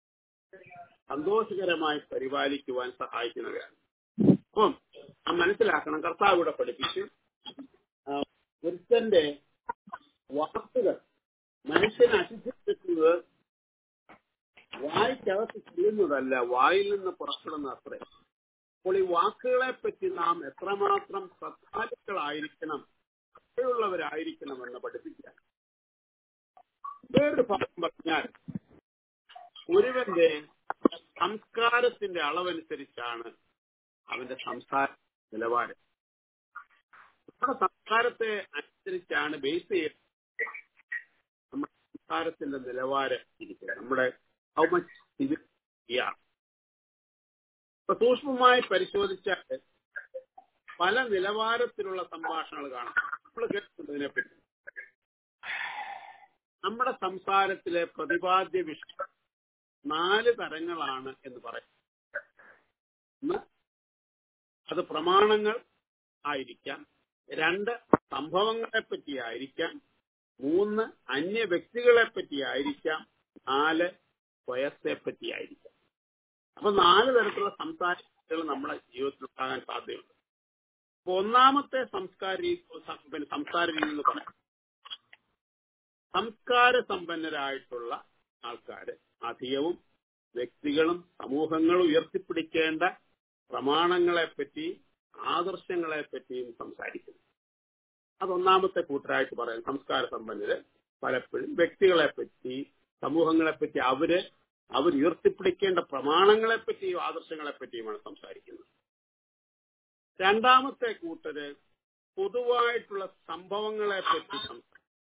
സന്തോഷകരമായി പരിപാലിക്കുവാൻ സഹായിക്കുന്നവരാണ് അപ്പം ആ മനസ്സിലാക്കണം കർത്താവ് ഇവിടെ പഠിപ്പിച്ചു ആ, ഒരുത്തന്റെ വാക്കുകൾ മനുഷ്യനെ അശുദ്ധിക്കുന്നത് വായിക്കകത്ത് ചെയ്യുന്നതല്ല വായിൽ നിന്ന് പുറപ്പെടുന്ന അത്രേ അപ്പോൾ ഈ വാക്കുകളെ പറ്റി നാം എത്രമാത്രം ശ്രദ്ധാലുക്കളായിരിക്കണം ശ്രദ്ധയുള്ളവരായിരിക്കണം എന്ന് പഠിപ്പിക്കാൻ വേറൊരു ഭാഗം പറഞ്ഞാൽ ഒരുവന്റെ സംസ്കാരത്തിന്റെ അളവനുസരിച്ചാണ് അവന്റെ സംസാര നിലവാരം നമ്മുടെ സംസ്കാരത്തെ അനുസരിച്ചാണ് ബേസ് ചെയ്യുന്നത് നമ്മുടെ സംസ്കാരത്തിന്റെ നിലവാരം ഇരിക്കുന്നത് നമ്മുടെ ഹൗ മച്ച് സിവിയാണ് ഇപ്പൊ സൂക്ഷ്മമായി പരിശോധിച്ചാൽ പല നിലവാരത്തിലുള്ള സംഭാഷണങ്ങൾ കാണാം നമ്മൾ കേട്ടിട്ടുണ്ട് ഇതിനെപ്പറ്റി നമ്മുടെ സംസാരത്തിലെ പ്രതിപാദ്യ വിഷയം നാല് തരങ്ങളാണ് എന്ന് പറയും ഒന്ന് അത് പ്രമാണങ്ങൾ ആയിരിക്കാം രണ്ട് സംഭവങ്ങളെ പറ്റി ആയിരിക്കാം മൂന്ന് അന്യ വ്യക്തികളെ പറ്റിയായിരിക്കാം നാല് സ്വയത്തെ പറ്റിയായിരിക്കാം അപ്പൊ നാല് തരത്തിലുള്ള സംസാരങ്ങൾ നമ്മുടെ ജീവിതത്തിൽ ഉണ്ടാകാൻ സാധ്യതയുണ്ട് അപ്പൊ ഒന്നാമത്തെ സംസ്കാര രീതി പിന്നെ സംസാര രീതി എന്ന് പറയാം സംസ്കാര സമ്പന്നരായിട്ടുള്ള ആൾക്കാര് അധികവും വ്യക്തികളും സമൂഹങ്ങളും ഉയർത്തിപ്പിടിക്കേണ്ട പ്രമാണങ്ങളെപ്പറ്റി ആദർശങ്ങളെ പറ്റിയും സംസാരിക്കുന്നു അതൊന്നാമത്തെ കൂട്ടരായിട്ട് പറയാം സംസ്കാര സമ്പന്നര് പലപ്പോഴും വ്യക്തികളെ പറ്റി സമൂഹങ്ങളെ പറ്റി അവര് അവർ ഉയർത്തിപ്പിടിക്കേണ്ട പ്രമാണങ്ങളെ പറ്റിയും ആദർശങ്ങളെ പറ്റിയുമാണ് സംസാരിക്കുന്നത് രണ്ടാമത്തെ കൂട്ടര് പൊതുവായിട്ടുള്ള സംഭവങ്ങളെ പറ്റി സംസാരിക്കും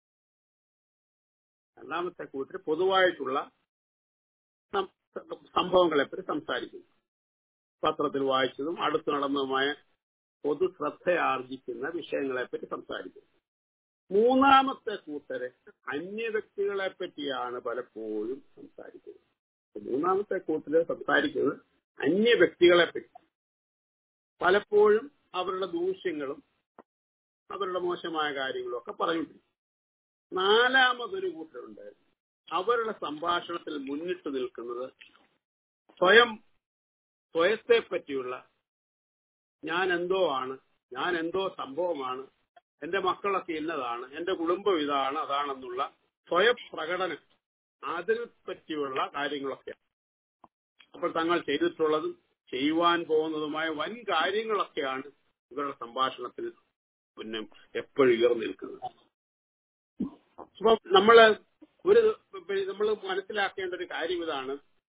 രണ്ടാമത്തെ കൂട്ടര് പൊതുവായിട്ടുള്ള സം- സംഭവങ്ങളെ പറ്റി സംസാരിക്കുന്നു പത്രത്തിൽ വായിച്ചതും അടുത്ത് നടന്നതുമായ പൊതു ശ്രദ്ധയാർജിക്കുന്ന വിഷയങ്ങളെപ്പറ്റി സംസാരിക്കുന്നു മൂന്നാമത്തെ കൂട്ടര് അന്യ വ്യക്തികളെ പറ്റിയാണ് പലപ്പോഴും സംസാരിക്കുന്നത് അപ്പൊ മൂന്നാമത്തെ കൂട്ടര് സംസാരിക്കുന്നത് അന്യ വ്യക്തികളെ പറ്റി പലപ്പോഴും അവരുടെ ദൂഷ്യങ്ങളും അവരുടെ മോശമായ കാര്യങ്ങളും ഒക്കെ പറഞ്ഞിട്ടുണ്ട് നാലാമതൊരു കൂട്ടരുണ്ട് അവരുടെ സംഭാഷണത്തിൽ മുന്നിട്ട് നിൽക്കുന്നത് സ്വയം സ്വയത്തെ പറ്റിയുള്ള ഞാൻ എന്തോ ആണ് ഞാൻ എന്തോ സംഭവമാണ് എന്റെ മക്കളൊക്കെ ഇന്നതാണ് എന്റെ കുടുംബം ഇതാണ് അതാണെന്നുള്ള സ്വയപ്രകടനം അതിനെ പറ്റിയുള്ള കാര്യങ്ങളൊക്കെ അപ്പോൾ തങ്ങൾ ചെയ്തിട്ടുള്ളതും ചെയ്യുവാൻ പോകുന്നതുമായ വൻ കാര്യങ്ങളൊക്കെയാണ് ഇവരുടെ സംഭാഷണത്തിൽ പിന്നെ എപ്പോഴും ഉയർന്നു നിൽക്കുന്നത് അപ്പൊ നമ്മള് ഒരു നമ്മൾ മനസ്സിലാക്കേണ്ട ഒരു കാര്യം ഇതാണ്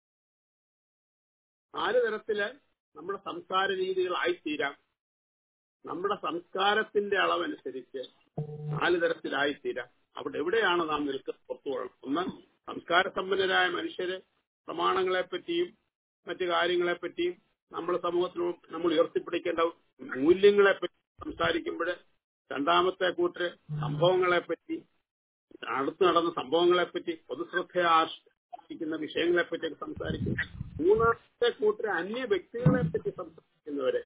നാല് തരത്തില് നമ്മുടെ സംസ്കാര രീതികളായിത്തീരാം നമ്മുടെ സംസ്കാരത്തിന്റെ അളവനുസരിച്ച് നാല് തരത്തിലായിത്തീരാം അവിടെ എവിടെയാണ് നാം നിൽക്കുന്നത് പുറത്തുകൊള്ളണം ഒന്ന് സംസ്കാര സമ്പന്നരായ മനുഷ്യര് പ്രമാണങ്ങളെ പറ്റിയും മറ്റു കാര്യങ്ങളെ പറ്റിയും നമ്മുടെ സമൂഹത്തിൽ നമ്മൾ ഉയർത്തിപ്പിടിക്കേണ്ട മൂല്യങ്ങളെ പറ്റി സംസാരിക്കുമ്പോൾ രണ്ടാമത്തെ കൂട്ടര് സംഭവങ്ങളെ പറ്റി അടുത്ത് നടന്ന സംഭവങ്ങളെ പറ്റി പൊതുശ്രദ്ധ ആർഷിക്കുന്ന വിഷയങ്ങളെ പറ്റിയൊക്കെ സംസാരിക്കും മൂന്നാമത്തെ കൂട്ടര് അന്യ വ്യക്തികളെ പറ്റി സംസാരിക്കുന്നവരെ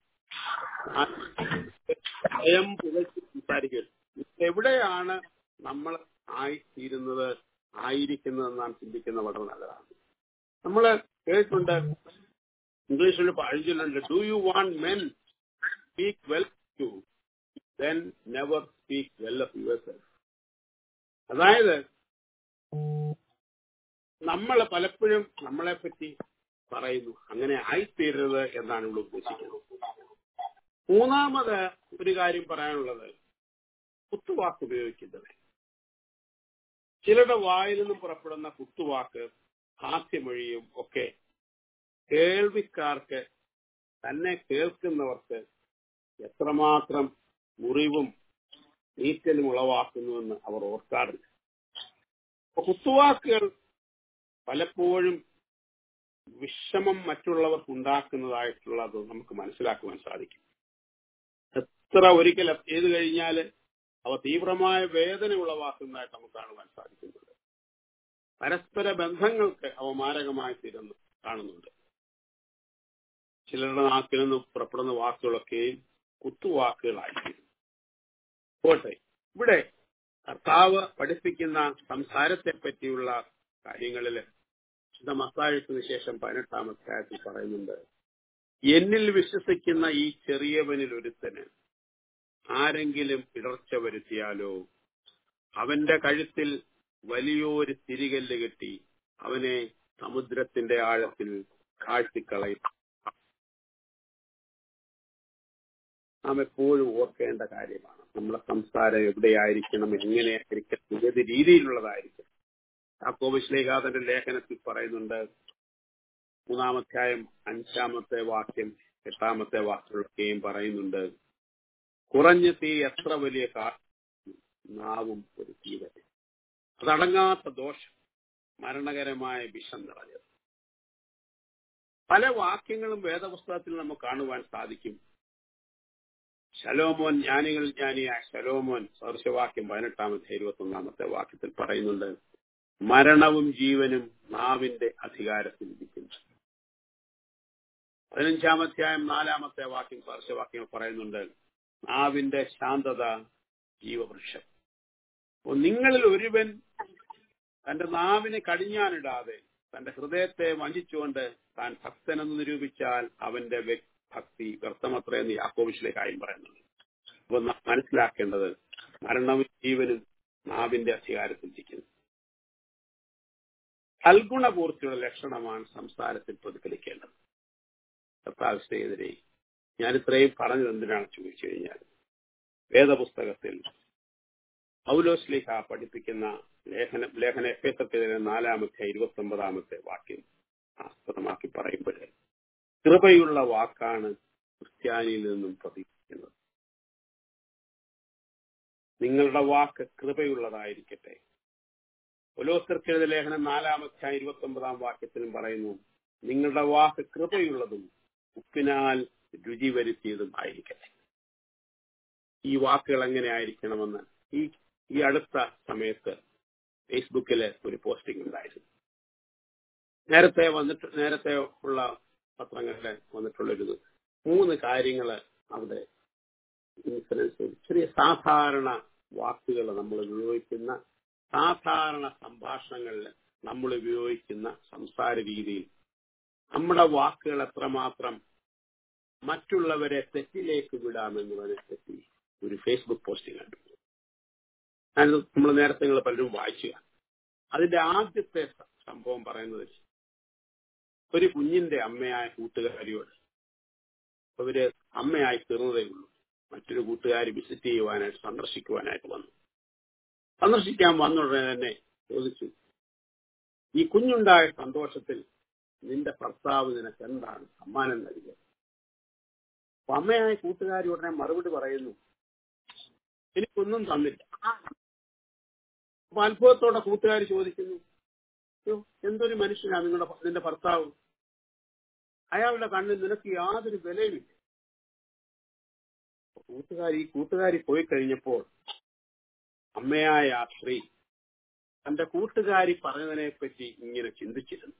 സ്വയം പുകഴ്ത്തി സംസാരിക്കുക എവിടെയാണ് നമ്മൾ ആയിത്തീരുന്നത് ആയിരിക്കുന്നത് നാം ചിന്തിക്കുന്ന വളരെ നല്ലതാണ് നമ്മൾ കേട്ടിട്ടുണ്ട് ഇംഗ്ലീഷിൽ പഴഞ്ചൊല്ലുണ്ട് do you want men speak well you then never speak well of yourself അതായത് നമ്മൾ പലപ്പോഴും നമ്മളെ പറ്റി പറയുന്നു അങ്ങനെ ആയിത്തീരരുത് എന്നാണ് ഇവിടെ ഉദ്ദേശിക്കുന്നത് മൂന്നാമത് ഒരു കാര്യം പറയാനുള്ളത് കുത്തുവാക്ക് ഉപയോഗിക്കുന്നത് ചിലരുടെ വായിൽ നിന്നും പുറപ്പെടുന്ന കുത്തുവാക്ക് ഹാസ്യമൊഴിയും ഒക്കെ കേൾവിക്കാർക്ക് തന്നെ കേൾക്കുന്നവർക്ക് എത്രമാത്രം മുറിവും നീറ്റലും ഉളവാക്കുന്നുവെന്ന് അവർ ഓർക്കാറില്ല അപ്പൊ കുത്തുവാക്കുകൾ പലപ്പോഴും വിഷമം മറ്റുള്ളവർക്ക് ഉണ്ടാക്കുന്നതായിട്ടുള്ളത് നമുക്ക് മനസ്സിലാക്കുവാൻ സാധിക്കും എത്ര ഒരിക്കൽ ചെയ്തു കഴിഞ്ഞാൽ അവ തീവ്രമായ വേദന ഉളവാക്കുന്നതായിട്ട് നമുക്ക് കാണുവാൻ സാധിക്കുന്നുണ്ട് പരസ്പര ബന്ധങ്ങൾക്ക് അവ മാരകമായി തീരുന്നു കാണുന്നുണ്ട് ചിലരുടെ നാക്കിൽ നിന്ന് പുറപ്പെടുന്ന വാക്കുകളൊക്കെയും കുത്തുവാക്കുകളായിരിക്കും പോട്ടെ ഇവിടെ കർത്താവ് പഠിപ്പിക്കുന്ന സംസാരത്തെ പറ്റിയുള്ള കാര്യങ്ങളിൽ വിശുദ്ധ മത്തായത്തിന് ശേഷം പതിനെട്ടാമത്തെ കാര്യത്തിൽ പറയുന്നുണ്ട് എന്നിൽ വിശ്വസിക്കുന്ന ഈ ചെറിയവനിൽ ഒരുത്തന് ആരെങ്കിലും ഇടർച്ച വരുത്തിയാലോ അവന്റെ കഴുത്തിൽ വലിയൊരു തിരികല്ല് കെട്ടി അവനെ സമുദ്രത്തിന്റെ ആഴത്തിൽ കാഴ്ത്തിക്കളയും നാം എപ്പോഴും ഓർക്കേണ്ട കാര്യമാണ് നമ്മുടെ സംസാരം എവിടെയായിരിക്കണം എങ്ങനെയായിരിക്കണം ഏത് രീതിയിലുള്ളതായിരിക്കണം യാക്കോബിശ്ലേഖാതന്റെ ലേഖനത്തിൽ പറയുന്നുണ്ട് മൂന്നാമധ്യായം അഞ്ചാമത്തെ വാക്യം എട്ടാമത്തെ വാക്കുകളൊക്കെയും പറയുന്നുണ്ട് കുറഞ്ഞ തീ എത്ര വലിയ കാ നാവും ഒരു തീ വരെ അതടങ്ങാത്ത ദോഷം മരണകരമായ വിഷം നിറഞ്ഞത് പല വാക്യങ്ങളും വേദപുസ്തകത്തിൽ നമുക്ക് കാണുവാൻ സാധിക്കും ശലോമോൻ ജ്ഞാനികൾ ജ്ഞാനിയായ ശലോമോൻ സദൃശവാക്യം പതിനെട്ടാമത്തെ ഇരുപത്തി ഒന്നാമത്തെ വാക്യത്തിൽ പറയുന്നുണ്ട് മരണവും ജീവനും നാവിന്റെ അധികാരത്തിൽ ഇരിക്കുന്നു പതിനഞ്ചാമധ്യായം നാലാമത്തെ വാക്യം സദൃശവാക്യം പറയുന്നുണ്ട് നാവിന്റെ ശാന്തത ജീവവൃക്ഷം അപ്പോൾ നിങ്ങളിൽ ഒരുവൻ തന്റെ നാവിനെ കടിഞ്ഞാനിടാതെ തന്റെ ഹൃദയത്തെ വഞ്ചിച്ചുകൊണ്ട് താൻ ഭക്തനെന്ന് നിരൂപിച്ചാൽ അവന്റെ വ്യ- ഭക്തി വ്യർത്ഥമത്രയെന്ന് യാക്കോബിഷിലെ കാര്യം പറയുന്നുണ്ട് അപ്പൊ നാം മനസ്സിലാക്കേണ്ടത് മരണവും ജീവനും നാവിന്റെ അധികാരത്തിലിരിക്കുന്നു സൽഗുണപൂർത്തിയുള്ള ലക്ഷണമാണ് സംസാരത്തിൽ പ്രതിഫലിക്കേണ്ടത് കർത്താവിനെതിരെ ഞാൻ ഇത്രയും പറഞ്ഞത് എന്തിനാണ് ചോദിച്ചു കഴിഞ്ഞാൽ വേദപുസ്തകത്തിൽ പൗലോസ്ലിഹ പഠിപ്പിക്കുന്ന ലേഖന ലേഖന എഫേസർക്കെതിരെ നാലാമത്തെ ഇരുപത്തി ഒമ്പതാമത്തെ വാക്യം ആസ്പദമാക്കി പറയുമ്പോൾ കൃപയുള്ള വാക്കാണ് ക്രിസ്ത്യാനിയിൽ നിന്നും പ്രതീക്ഷിക്കുന്നത് നിങ്ങളുടെ വാക്ക് കൃപയുള്ളതായിരിക്കട്ടെ ഒലോസ്തർക്കെതിരെ ലേഖനം നാലാമത്തെ ഇരുപത്തി ഒമ്പതാം വാക്യത്തിലും പറയുന്നു നിങ്ങളുടെ വാക്ക് കൃപയുള്ളതും ഉപ്പിനാൽ രുചി വരുത്തിയതും ആയിരിക്കട്ടെ ഈ വാക്കുകൾ എങ്ങനെ ആയിരിക്കണമെന്ന് ഈ ഈ അടുത്ത സമയത്ത് ഫേസ്ബുക്കിൽ ഒരു പോസ്റ്റിംഗ് ഉണ്ടായിരുന്നു നേരത്തെ വന്നിട്ട് നേരത്തെ ഉള്ള പത്രങ്ങളിൽ വന്നിട്ടുള്ളൊരു മൂന്ന് കാര്യങ്ങൾ അവിടെ ഇൻഷുറൻസ് ചെറിയ സാധാരണ വാക്കുകൾ നമ്മൾ ഉപയോഗിക്കുന്ന സാധാരണ സംഭാഷണങ്ങളിൽ നമ്മൾ ഉപയോഗിക്കുന്ന സംസാര രീതിയിൽ നമ്മുടെ വാക്കുകൾ എത്രമാത്രം മറ്റുള്ളവരെ തെറ്റിലേക്ക് വിടാമെന്നുള്ളതിനെ പറ്റി ഒരു ഫേസ്ബുക്ക് പോസ്റ്റിംഗ് കണ്ടു അത് നമ്മൾ നേരത്തെ നിങ്ങൾ പലരും വായിക്കുക അതിന്റെ ആദ്യത്തെ സ- സംഭവം പറയുന്നത് ഒരു കുഞ്ഞിന്റെ അമ്മയായ കൂട്ടുകാരിയോട് അവര് അമ്മയായി തീർന്നതേ ഉള്ളൂ മറ്റൊരു കൂട്ടുകാരി വിസിറ്റ് ചെയ്യുവാനായിട്ട് സന്ദർശിക്കുവാനായിട്ട് വന്നു സന്ദർശിക്കാൻ വന്ന ഉടനെ തന്നെ ചോദിച്ചു ഈ കുഞ്ഞുണ്ടായ സന്തോഷത്തിൽ നിന്റെ ഭർത്താവ് നിനക്ക് എന്താണ് സമ്മാനം നൽകിയത് അപ്പൊ അമ്മയായ കൂട്ടുകാരി ഉടനെ മറുപടി പറയുന്നു എനിക്കൊന്നും തന്നില്ല അപ്പൊ അത്ഭുതത്തോടെ കൂട്ടുകാർ ചോദിക്കുന്നു "അയ്യോ, എന്തൊരു മനുഷ്യനാണ് നിങ്ങളുടെ ഭ- നിന്റെ ഭർത്താവ് അയാളുടെ കണ്ണിൽ നിനക്ക് യാതൊരു വിലയുമില്ല അപ്പൊ കൂട്ടുകാരി ഈ കൂട്ടുകാരി പോയി കഴിഞ്ഞപ്പോൾ അമ്മയായ ആ സ്ത്രീ തന്റെ കൂട്ടുകാരി പറഞ്ഞതിനെ പറ്റി ഇങ്ങനെ ചിന്തിച്ചിരുന്നു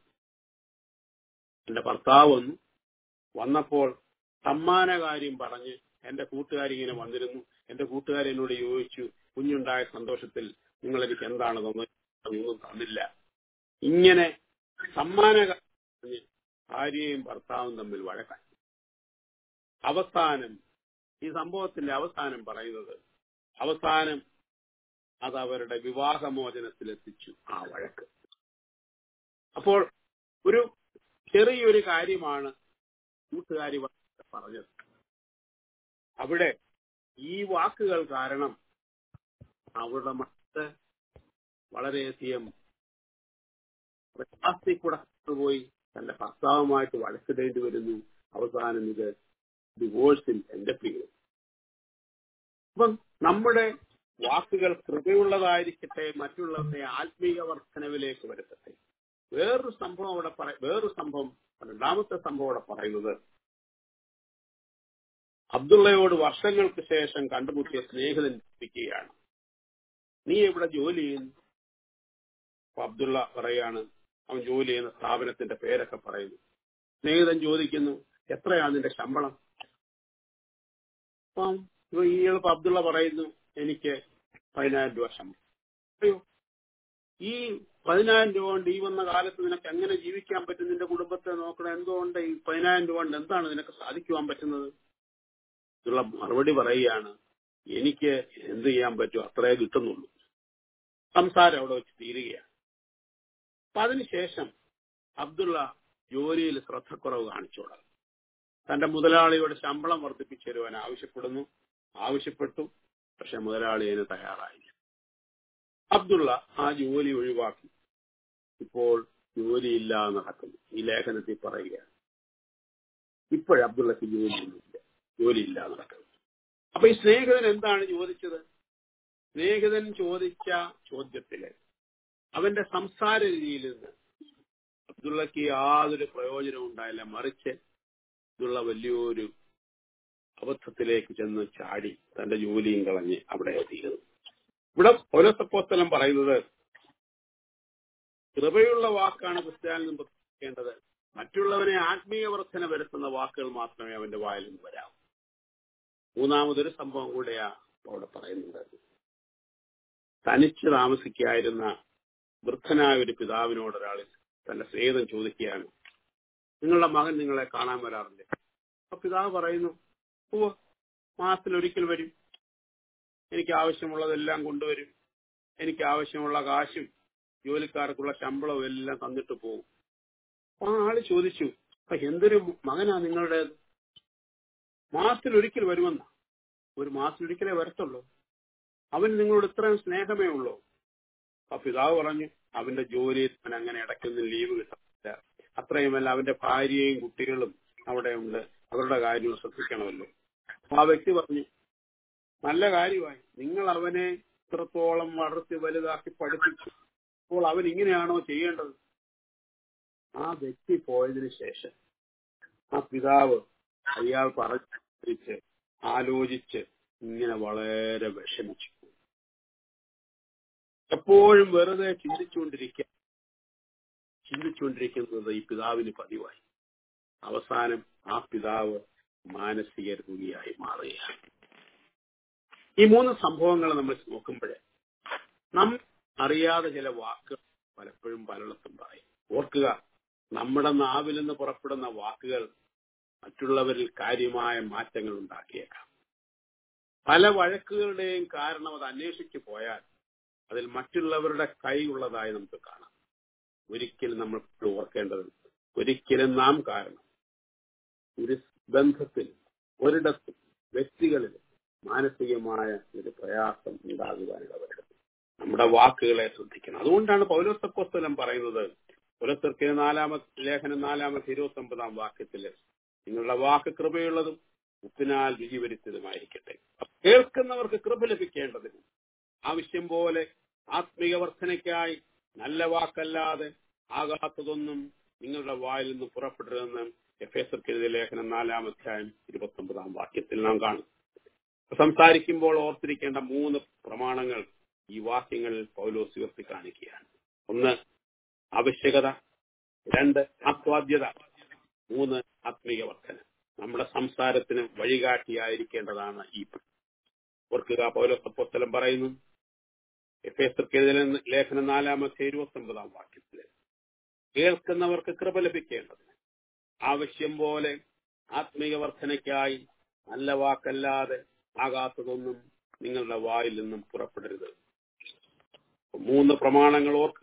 എന്റെ ഭർത്താവ് വന്നു വന്നപ്പോൾ സമ്മാന കാര്യം പറഞ്ഞ് എന്റെ കൂട്ടുകാരി ഇങ്ങനെ വന്നിരുന്നു എന്റെ കൂട്ടുകാരി എന്നോട് ചോദിച്ചു കുഞ്ഞുണ്ടായ സന്തോഷത്തിൽ നിങ്ങൾ എനിക്ക് എന്താണ് തന്നത് ഒന്നും തന്നില്ല ഇങ്ങനെ സമ്മാന കാര്യം പറഞ്ഞ് ഭാര്യയും ഭർത്താവും തമ്മിൽ വഴക്കായി അവസാനം ഈ സംഭവത്തിന്റെ അവസാനം പറയുന്നത് അവസാനം അത് അവരുടെ വിവാഹമോചനത്തിലെത്തിച്ചു ആ വഴക്ക് അപ്പോൾ ഒരു ചെറിയൊരു കാര്യമാണ് കൂട്ടുകാരി പറഞ്ഞത് അവിടെ ഈ വാക്കുകൾ കാരണം അവരുടെ മക്കള് വളരെയധികം പ്രയാസത്തിൽ കൂടെ പോയി തന്റെ ഭർത്താവുമായിട്ട് വഴക്കിടേണ്ടി വരുന്നു അവസാനം ഇത് ഡിവോഴ്സിൽ എന്റെ പേര് അപ്പം നമ്മുടെ വാക്കുകൾ കൃപയുള്ളതായിരിക്കട്ടെ മറ്റുള്ളവരുടെ ആത്മീയ വർധനവിലേക്ക് വരുത്തട്ടെ വേറൊരു സംഭവം അവിടെ പറ വേറൊരു സംഭവം രണ്ടാമത്തെ സംഭവം അവിടെ പറയുന്നത് അബ്ദുള്ളയോട് വർഷങ്ങൾക്ക് ശേഷം കണ്ടുമുട്ടിയ സ്നേഹിതൻ ചോദിക്കുകയാണ് നീ എവിടെ ജോലി ചെയ്യുന്നു അപ്പൊ അബ്ദുള്ള പറയാണ് അവൻ ജോലി ചെയ്യുന്ന സ്ഥാപനത്തിന്റെ പേരൊക്കെ പറയുന്നു സ്നേഹിതൻ ചോദിക്കുന്നു എത്രയാണ് നിന്റെ ശമ്പളം അപ്പം ഇപ്പൊ ഈ എളുപ്പം അബ്ദുള്ള പറയുന്നു എനിക്ക് പതിനായിരം രൂപ ശമ്പളം അയ്യോ ഈ പതിനായിരം രൂപ കൊണ്ട് ഈ വന്ന കാലത്ത് നിനക്ക് എങ്ങനെ ജീവിക്കാൻ പറ്റും നിന്റെ കുടുംബത്തെ നോക്കണം എന്തുകൊണ്ട് ഈ പതിനായിരം രൂപ കൊണ്ട് എന്താണ് നിനക്ക് സാധിക്കുവാൻ പറ്റുന്നത് ഉള്ള മറുപടി പറയുകയാണ് എനിക്ക് എന്ത് ചെയ്യാൻ പറ്റും അത്രേ കിട്ടുന്നുള്ളൂ സംസാരം അവിടെ വെച്ച് തീരുകയാണ് അപ്പൊ അതിനുശേഷം അബ്ദുള്ള ജോലിയിൽ ശ്രദ്ധക്കുറവ് കാണിച്ചു തുടങ്ങി തന്റെ മുതലാളിയോട് ശമ്പളം വർദ്ധിപ്പിച്ചു തരുവാൻ ആവശ്യപ്പെടുന്നു ആവശ്യപ്പെട്ടു പക്ഷെ മുതലാളി അതിന് തയ്യാറായില്ല അബ്ദുള്ള ആ ജോലി ഒഴിവാക്കി ഇപ്പോൾ ജോലിയില്ല നടക്കുന്നു ഈ ലേഖനത്തിൽ പറയുകയാണ് ഇപ്പോഴും അബ്ദുള്ളക്ക് ജോലിയൊന്നുമില്ല ജോലിയില്ല നടക്കുന്നു അപ്പൊ ഈ സ്നേഹിതൻ എന്താണ് ചോദിച്ചത് സ്നേഹിതൻ ചോദിച്ച ചോദ്യത്തില് അവന്റെ സംസാര രീതിയിൽ നിന്ന് അബ്ദുള്ളക്ക് യാതൊരു പ്രയോജനവും ഉണ്ടായില്ല മറിച്ച് അബ്ദുള്ള വലിയൊരു അബദ്ധത്തിലേക്ക് ചെന്ന് ചാടി തന്റെ ജോലിയും കളഞ്ഞ് അവിടെ തീരുന്നു ഇവിടെ ഓരോ സപ്പോസ്തലം പറയുന്നത് കൃപയുള്ള വാക്കാണ് ക്രിസ്ത്യാനിൽ നിന്ന് പ്രവർത്തിക്കേണ്ടത് മറ്റുള്ളവനെ ആത്മീയ വർധന വരുത്തുന്ന വാക്കുകൾ മാത്രമേ അവന്റെ വായിൽ നിന്ന് വരാവൂ മൂന്നാമതൊരു സംഭവം കൂടെയാ അവിടെ പറയുന്നുണ്ട് തനിച്ച് താമസിക്കായിരുന്ന വൃദ്ധനായ ഒരു പിതാവിനോട് ഒരാൾ തന്റെ സ്നേഹിതൻ ചോദിക്കുകയാണ് നിങ്ങളുടെ മകൻ നിങ്ങളെ കാണാൻ വരാറില്ലേ അപ്പൊ പിതാവ് പറയുന്നു ഓ മാസത്തിൽ ഒരിക്കൽ വരും എനിക്ക് ആവശ്യമുള്ളതെല്ലാം കൊണ്ടുവരും എനിക്ക് ആവശ്യമുള്ള കാശും ജോലിക്കാർക്കുള്ള ശമ്പളവും എല്ലാം തന്നിട്ട് പോകും അപ്പൊ ആ ആള് ചോദിച്ചു അപ്പൊ എന്തൊരു മകനാ നിങ്ങളുടെ മാസത്തിൽ ഒരിക്കൽ വരുമെന്ന ഒരു മാസത്തിൽ ഒരിക്കലേ വരത്തുള്ളൂ അവൻ നിങ്ങളോട് ഇത്രയും സ്നേഹമേ ഉള്ളൂ ആ പിതാവ് പറഞ്ഞു അവന്റെ ജോലിയിൽ അവൻ അങ്ങനെ ഇടയ്ക്കൊന്നും ലീവ് കിട്ടത്തില്ല അത്രയുമല്ല അവന്റെ ഭാര്യയും കുട്ടികളും അവിടെ ഉണ്ട് അവരുടെ കാര്യം ശ്രദ്ധിക്കണമല്ലോ അപ്പൊ ആ വ്യക്തി പറഞ്ഞു നല്ല കാര്യമായി നിങ്ങൾ അവനെ ഇത്രത്തോളം വളർത്തി വലുതാക്കി പഠിപ്പിച്ചു അപ്പോൾ അവൻ ഇങ്ങനെയാണോ ചെയ്യേണ്ടത് ആ വ്യക്തി പോയതിനു ശേഷം ആ പിതാവ് അയാൾ പറഞ്ഞ് ആലോചിച്ച് ഇങ്ങനെ വളരെ വിഷമിച്ചു എപ്പോഴും വെറുതെ ചിന്തിച്ചുകൊണ്ടിരിക്കുക ചിന്തിച്ചുകൊണ്ടിരിക്കുന്നത് ഈ പിതാവിന് പതിവായി അവസാനം ആ പിതാവ് മാനസിക രോഗിയായി മാറുകയാണ് ഈ മൂന്ന് സംഭവങ്ങൾ നമ്മൾ നോക്കുമ്പോഴേ നാം അറിയാതെ ചില വാക്കുകൾ പലപ്പോഴും പലയിടത്തും പറയും ഓർക്കുക നമ്മുടെ നാവിൽ നിന്ന് പുറപ്പെടുന്ന വാക്കുകൾ മറ്റുള്ളവരിൽ കാര്യമായ മാറ്റങ്ങൾ ഉണ്ടാക്കിയേക്കാം പല വഴക്കുകളുടെയും കാരണം അത് അന്വേഷിച്ചു പോയാൽ അതിൽ മറ്റുള്ളവരുടെ കൈ ഉള്ളതായി നമുക്ക് കാണാം ഒരിക്കലും നമ്മൾ ഓർക്കേണ്ടത് ഒരിക്കലും നാം കാരണം ഒരു ബന്ധത്തിൽ ഒരിടത്തും വ്യക്തികളിൽ മാനസികമായ ഒരു പ്രയാസം ഉണ്ടാകുവാനിടവരുന്നത് നമ്മുടെ വാക്കുകളെ ശ്രദ്ധിക്കണം അതുകൊണ്ടാണ് പൗലോസപ്പോസ്തലം പറയുന്നത് പുലസ്തർക്കിന് നാലാമത്തെ ലേഖനം നാലാമത്തെ ഇരുപത്തി ഒമ്പതാം വാക്യത്തില് നിങ്ങളുടെ വാക്ക് കൃപയുള്ളതും ഉപ്പിനാൽ രുചി വരുത്തിയതുമായിരിക്കട്ടെ കേൾക്കുന്നവർക്ക് കൃപ ലഭിക്കേണ്ടതിനും ആവശ്യം പോലെ ആത്മീയ വർധനയ്ക്കായി നല്ല വാക്കല്ലാതെ ആകാത്തതൊന്നും നിങ്ങളുടെ വായിൽ നിന്ന് പുറപ്പെടരുതെന്ന് എഫ് എസ് എഴുതിയ ലേഖനം നാലാമധ്യായം ഇരുപത്തി ഒമ്പതാം വാക്യത്തിൽ നാം കാണും സംസാരിക്കുമ്പോൾ ഓർത്തിരിക്കേണ്ട മൂന്ന് പ്രമാണങ്ങൾ ഈ വാക്യങ്ങളിൽ പൗലോസ് ഉയർത്തി കാണിക്കുകയാണ് ഒന്ന് ആവശ്യകത രണ്ട് ആസ്വാദ്യത മൂന്ന് ആത്മീയ വർധന നമ്മുടെ സംസാരത്തിന് വഴികാട്ടിയായിരിക്കേണ്ടതാണ് ഈ ഓർക്കുക പൗലോസപ്പോസ്തലം പറയുന്നു എഫ് എസ് ലേഖനം നാലാമത്തെ ഇരുപത്തി ഒമ്പതാം വാക്യത്തില് കേൾക്കുന്നവർക്ക് കൃപ ലഭിക്കേണ്ടതിന് ആവശ്യം പോലെ ആത്മീയ വർധനയ്ക്കായി നല്ല വാക്കല്ലാതെ ആകാത്തതൊന്നും നിങ്ങളുടെ വായിൽ നിന്നും പുറപ്പെടരുത് മൂന്ന് പ്രമാണങ്ങൾ ഓർക്കുക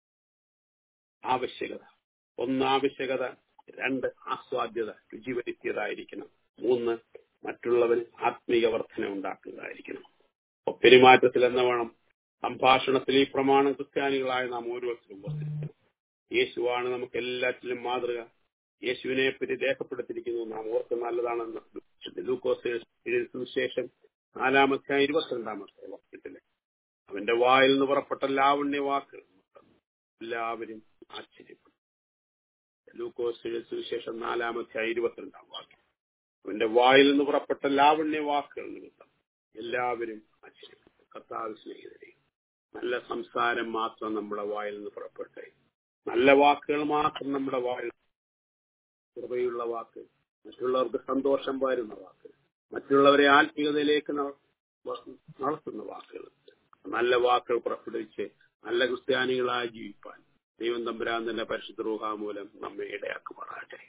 ആവശ്യകത ഒന്ന് ആവശ്യകത രണ്ട് ആസ്വാദ്യത രുചി വരുത്തിയതായിരിക്കണം മൂന്ന് മറ്റുള്ളവന് ആത്മീയ വർധന ഉണ്ടാക്കുന്നതായിരിക്കണം പെരുമാറ്റത്തിൽ എന്ന വേണം സംഭാഷണത്തിൽ ഈ പ്രമാണം ക്രിസ്ത്യാനികളായ നാം ഓരോരുത്തരും വർദ്ധിക്കണം യേശുവാണ് നമുക്ക് എല്ലാറ്റിലും മാതൃക യേശുവിനെ പറ്റി രേഖപ്പെടുത്തിയിരിക്കുന്നു നാം ഓർക്ക് നല്ലതാണെന്ന് ലൂക്കോസ് സുവിശേഷം നാലാമത്തെ ഇരുപത്തിരണ്ടാമത്തെ വാക്യത്തില് അവന്റെ വായിൽ നിന്ന് പുറപ്പെട്ട ലാവണ്യ വാക്കുകൾ എല്ലാവരും ആശ്ചര്യപ്പെട്ടു ലൂക്കോസ് സുവിശേഷം നാലാമത്തെ ഇരുപത്തിരണ്ടാം വാക്യം അവന്റെ വായിൽ നിന്ന് പുറപ്പെട്ട ലാവണ്യ വാക്കുകൾ നിമിത്തം എല്ലാവരും ആശ്ചര്യപ്പെട്ടു കർത്താവ് സ്നേഹിതരെ നല്ല സംസാരം മാത്രം നമ്മുടെ വായിൽ നിന്ന് പുറപ്പെട്ടെ നല്ല വാക്കുകൾ മാത്രം നമ്മുടെ വായിൽ കൃപയുള്ള വാക്ക് മറ്റുള്ളവർക്ക് സന്തോഷം പകരുന്ന വാക്ക് മറ്റുള്ളവരെ ആത്മീയതയിലേക്ക് നടത്തുന്ന വാക്കുകൾ നല്ല വാക്കുകൾ പുറപ്പെടുവിച്ച് നല്ല ക്രിസ്ത്യാനികളായി ജീവിപ്പാൻ ദൈവം തമ്പുരാൻ തന്നെ പരിശുദ്ധ റൂഹാമൂലം നമ്മെ ഇടയാക്കുമാറാട്ടെ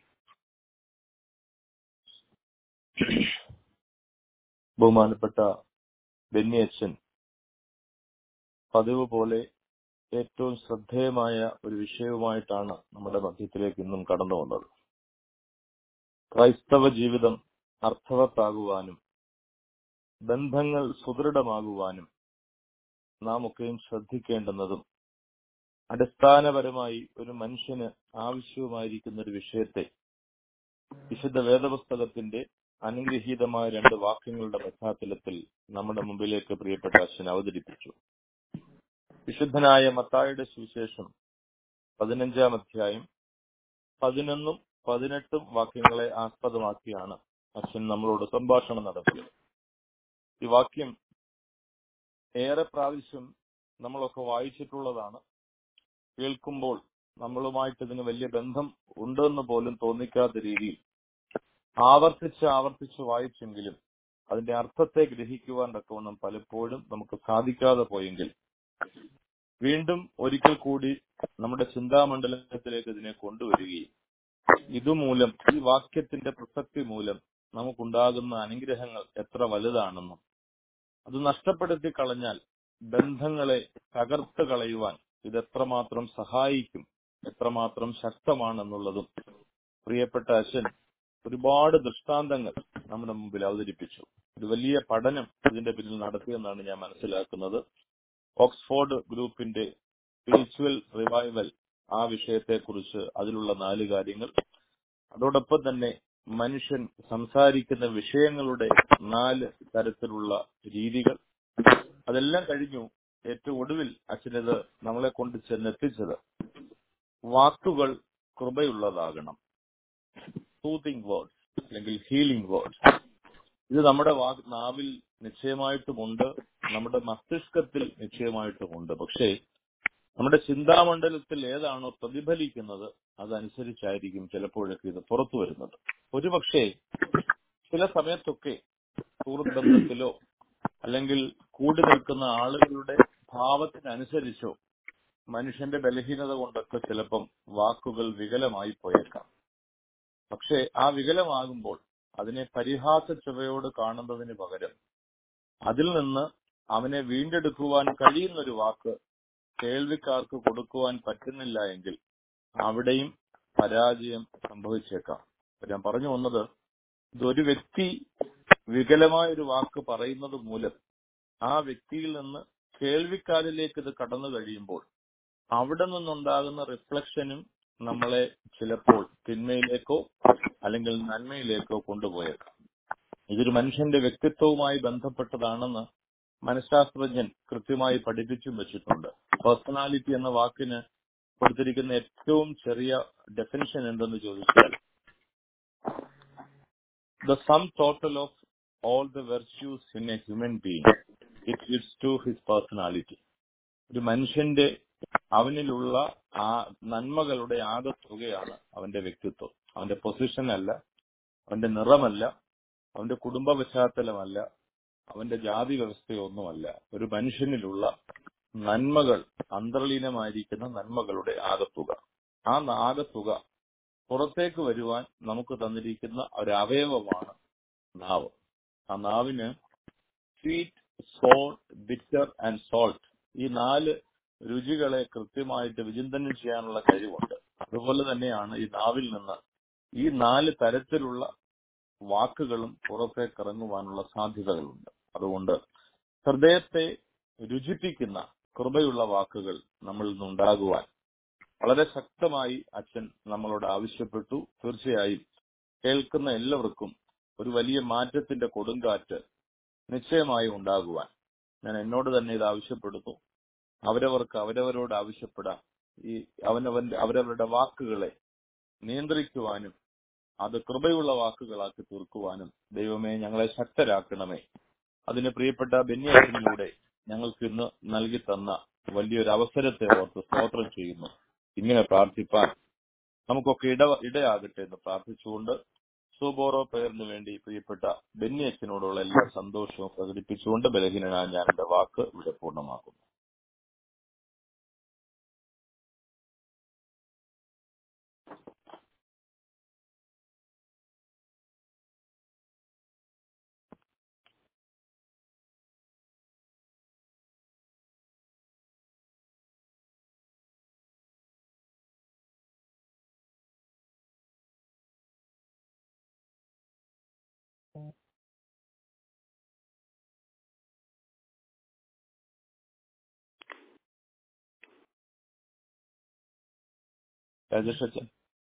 ബഹുമാനപ്പെട്ട ബെന്നി അച്ഛൻ പതിവ് പോലെ ഏറ്റവും ശ്രദ്ധേയമായ ഒരു വിഷയവുമായിട്ടാണ് നമ്മുടെ മധ്യത്തിലേക്ക് ഇന്നും കടന്നു വന്നത് ക്രൈസ്തവ ജീവിതം അർത്ഥവത്താകുവാനും ബന്ധങ്ങൾ സുദൃഢമാകുവാനും നാം ഒക്കെയും ശ്രദ്ധിക്കേണ്ടുന്നതും അടിസ്ഥാനപരമായി ഒരു മനുഷ്യന് ആവശ്യവുമായിരിക്കുന്ന ഒരു വിഷയത്തെ വിശുദ്ധ വേദപുസ്തകത്തിന്റെ അനുഗ്രഹീതമായ രണ്ട് വാക്യങ്ങളുടെ പശ്ചാത്തലത്തിൽ നമ്മുടെ മുമ്പിലേക്ക് പ്രിയപ്പെട്ട അച്ഛൻ അവതരിപ്പിച്ചു വിശുദ്ധനായ മത്തായുടെ സുവിശേഷം പതിനഞ്ചാം അധ്യായം പതിനൊന്നും പതിനെട്ടും വാക്യങ്ങളെ ആസ്പദമാക്കിയാണ് അച്ഛൻ നമ്മളോട് സംഭാഷണം നടത്തിയത് ഈ വാക്യം ഏറെ പ്രാവശ്യം നമ്മളൊക്കെ വായിച്ചിട്ടുള്ളതാണ് കേൾക്കുമ്പോൾ നമ്മളുമായിട്ട് ഇതിന് വലിയ ബന്ധം ഉണ്ടെന്ന് പോലും തോന്നിക്കാത്ത രീതിയിൽ ആവർത്തിച്ച് ആവർത്തിച്ച് വായിച്ചെങ്കിലും അതിന്റെ അർത്ഥത്തെ ഗ്രഹിക്കുവാൻ തക്കവണ്ണം പലപ്പോഴും നമുക്ക് സാധിക്കാതെ പോയെങ്കിൽ വീണ്ടും ഒരിക്കൽ കൂടി നമ്മുടെ ചിന്താമണ്ഡലത്തിലേക്ക് ഇതിനെ കൊണ്ടുവരികയും ഇതുമൂലം ഈ വാക്യത്തിന്റെ പ്രസക്തി മൂലം നമുക്കുണ്ടാകുന്ന അനുഗ്രഹങ്ങൾ എത്ര വലുതാണെന്നും അത് നഷ്ടപ്പെടുത്തി കളഞ്ഞാൽ ബന്ധങ്ങളെ തകർത്ത് കളയുവാൻ ഇത് എത്രമാത്രം സഹായിക്കും എത്രമാത്രം ശക്തമാണെന്നുള്ളതും പ്രിയപ്പെട്ട അച്ഛൻ ഒരുപാട് ദൃഷ്ടാന്തങ്ങൾ നമ്മുടെ മുമ്പിൽ അവതരിപ്പിച്ചു ഒരു വലിയ പഠനം ഇതിന്റെ പിന്നിൽ നടത്തിയെന്നാണ് ഞാൻ മനസ്സിലാക്കുന്നത് ഓക്സ്ഫോർഡ് ഗ്രൂപ്പിന്റെ സ്പിരിച്വൽ റിവൈവൽ ആ വിഷയത്തെക്കുറിച്ച് അതിലുള്ള നാല് കാര്യങ്ങൾ അതോടൊപ്പം തന്നെ മനുഷ്യൻ സംസാരിക്കുന്ന വിഷയങ്ങളുടെ നാല് തരത്തിലുള്ള രീതികൾ അതെല്ലാം കഴിഞ്ഞു ഏറ്റവും ഒടുവിൽ അച്ഛനത് നമ്മളെ കൊണ്ട് ചെന്നെത്തിച്ചത് വാക്കുകൾ കൃപയുള്ളതാകണം സൂതിങ് വേർഡ്സ് അല്ലെങ്കിൽ ഹീലിംഗ് വേർഡ്സ് ഇത് നമ്മുടെ വാ- നാവിൽ നിശ്ചയമായിട്ടുമുണ്ട് നമ്മുടെ മസ്തിഷ്കത്തിൽ നിശ്ചയമായിട്ടുമുണ്ട് പക്ഷേ നമ്മുടെ ചിന്താമണ്ഡലത്തിൽ ഏതാണോ പ്രതിഫലിക്കുന്നത് അതനുസരിച്ചായിരിക്കും ചിലപ്പോഴൊക്കെ ഇത് പുറത്തു വരുന്നത് ഒരുപക്ഷെ ചില സമയത്തൊക്കെ സുഹൃത്ത് ബന്ധത്തിലോ അല്ലെങ്കിൽ കൂടി നിൽക്കുന്ന ആളുകളുടെ ഭാവത്തിനനുസരിച്ചോ മനുഷ്യന്റെ ബലഹീനത കൊണ്ടൊക്കെ ചിലപ്പം വാക്കുകൾ വികലമായി പോയേക്കാം പക്ഷേ ആ വികലമാകുമ്പോൾ അതിനെ പരിഹാസ ചുവയോട് കാണുന്നതിന് പകരം അതിൽ നിന്ന് അവനെ വീണ്ടെടുക്കുവാൻ കഴിയുന്ന ഒരു വാക്ക് കേൾവിക്കാർക്ക് കൊടുക്കുവാൻ പറ്റുന്നില്ല എങ്കിൽ അവിടെയും പരാജയം സംഭവിച്ചേക്കാം അപ്പൊ ഞാൻ പറഞ്ഞു വന്നത് ഇതൊരു വ്യക്തി വികലമായ ഒരു വാക്ക് പറയുന്നത് മൂലം ആ വ്യക്തിയിൽ നിന്ന് കേൾവിക്കാരിലേക്ക് ഇത് കടന്നു കഴിയുമ്പോൾ അവിടെ നിന്നുണ്ടാകുന്ന റിഫ്ലക്ഷനും നമ്മളെ ചിലപ്പോൾ തിന്മയിലേക്കോ അല്ലെങ്കിൽ നന്മയിലേക്കോ കൊണ്ടുപോയേക്കാം ഇതൊരു മനുഷ്യന്റെ വ്യക്തിത്വവുമായി ബന്ധപ്പെട്ടതാണെന്ന് മനഃശാസ്ത്രജ്ഞൻ കൃത്യമായി പഠിപ്പിച്ചും വെച്ചിട്ടുണ്ട് പേഴ്സണാലിറ്റി എന്ന വാക്കിന് കൊടുത്തിരിക്കുന്ന ഏറ്റവും ചെറിയ ഡെഫിനിഷൻ എന്തെന്ന് ചോദിച്ചാൽ the sum total of all the virtues in a human being it leads to his personality ഒരു മനുഷ്യന്റെ അവനിലുള്ള ആ നന്മകളുടെ ആകത്തുകയാണ് അവന്റെ വ്യക്തിത്വം അവന്റെ പൊസിഷൻ അല്ല അവന്റെ നിറമല്ല അവന്റെ കുടുംബ പശ്ചാത്തലമല്ല അവന്റെ ജാതി വ്യവസ്ഥയൊന്നുമല്ല ഒരു മനുഷ്യനിലുള്ള നന്മകൾ അന്തർലീനമായിരിക്കുന്ന നന്മകളുടെ ആകത്തുക ആ ആകത്തുക പുറത്തേക്ക് വരുവാൻ നമുക്ക് തന്നിരിക്കുന്ന ഒരു അവയവമാണ് നാവ് ആ നാവിന് sweet salt bitter and salt ഈ നാല് രുചികളെ കൃത്യമായിട്ട് വിചിന്തനം ചെയ്യാനുള്ള കഴിവുണ്ട് അതുപോലെ തന്നെയാണ് ഈ നാവിൽ നിന്ന് ഈ നാല് തരത്തിലുള്ള വാക്കുകളും പുറത്തേക്ക് ഇറങ്ങുവാനുള്ള സാധ്യതകളുണ്ട് അതുകൊണ്ട് ഹൃദയത്തെ രുചിപ്പിക്കുന്ന കൃപയുള്ള വാക്കുകൾ നമ്മളിൽ നിന്നുണ്ടാകുവാൻ വളരെ ശക്തമായി അച്ഛൻ നമ്മളോട് ആവശ്യപ്പെട്ടു തീർച്ചയായും കേൾക്കുന്ന എല്ലാവർക്കും ഒരു വലിയ മാറ്റത്തിന്റെ കൊടുങ്കാറ്റ് നിശ്ചയമായി ഉണ്ടാകുവാൻ ഞാൻ എന്നോട് തന്നെ ഇത് ആവശ്യപ്പെടുന്നു അവരവർക്ക് അവരവരോട് ആവശ്യപ്പെടാം ഈ അവനവന്റെ അവരവരുടെ വാക്കുകളെ നിയന്ത്രിക്കുവാനും അത് കൃപയുള്ള വാക്കുകളാക്കി തീർക്കുവാനും ദൈവമേ ഞങ്ങളെ ശക്തരാക്കണമേ അതിന് പ്രിയപ്പെട്ട ബെന്യാസിനിലൂടെ ഞങ്ങൾക്ക് ഇന്ന് നൽകി തന്ന വലിയൊരു അവസരത്തെ ഓർത്ത് സ്തോത്രം ചെയ്യുന്നു ഇങ്ങനെ പ്രാർത്ഥിപ്പാൻ നമുക്കൊക്കെ ഇട ഇടയാകട്ടെ എന്ന് പ്രാർത്ഥിച്ചുകൊണ്ട് സൂബോറോ പേരിന് വേണ്ടി പ്രിയപ്പെട്ട ബെന്നി അച്ഛനോടുള്ള എല്ലാ സന്തോഷവും പ്രകടിപ്പിച്ചുകൊണ്ട് ബലഹീനനായ ഞാൻ എന്റെ വാക്ക് ഇവിടെ പൂർണ്ണമാക്കുന്നു രാജേഷ് അച്ഛൻ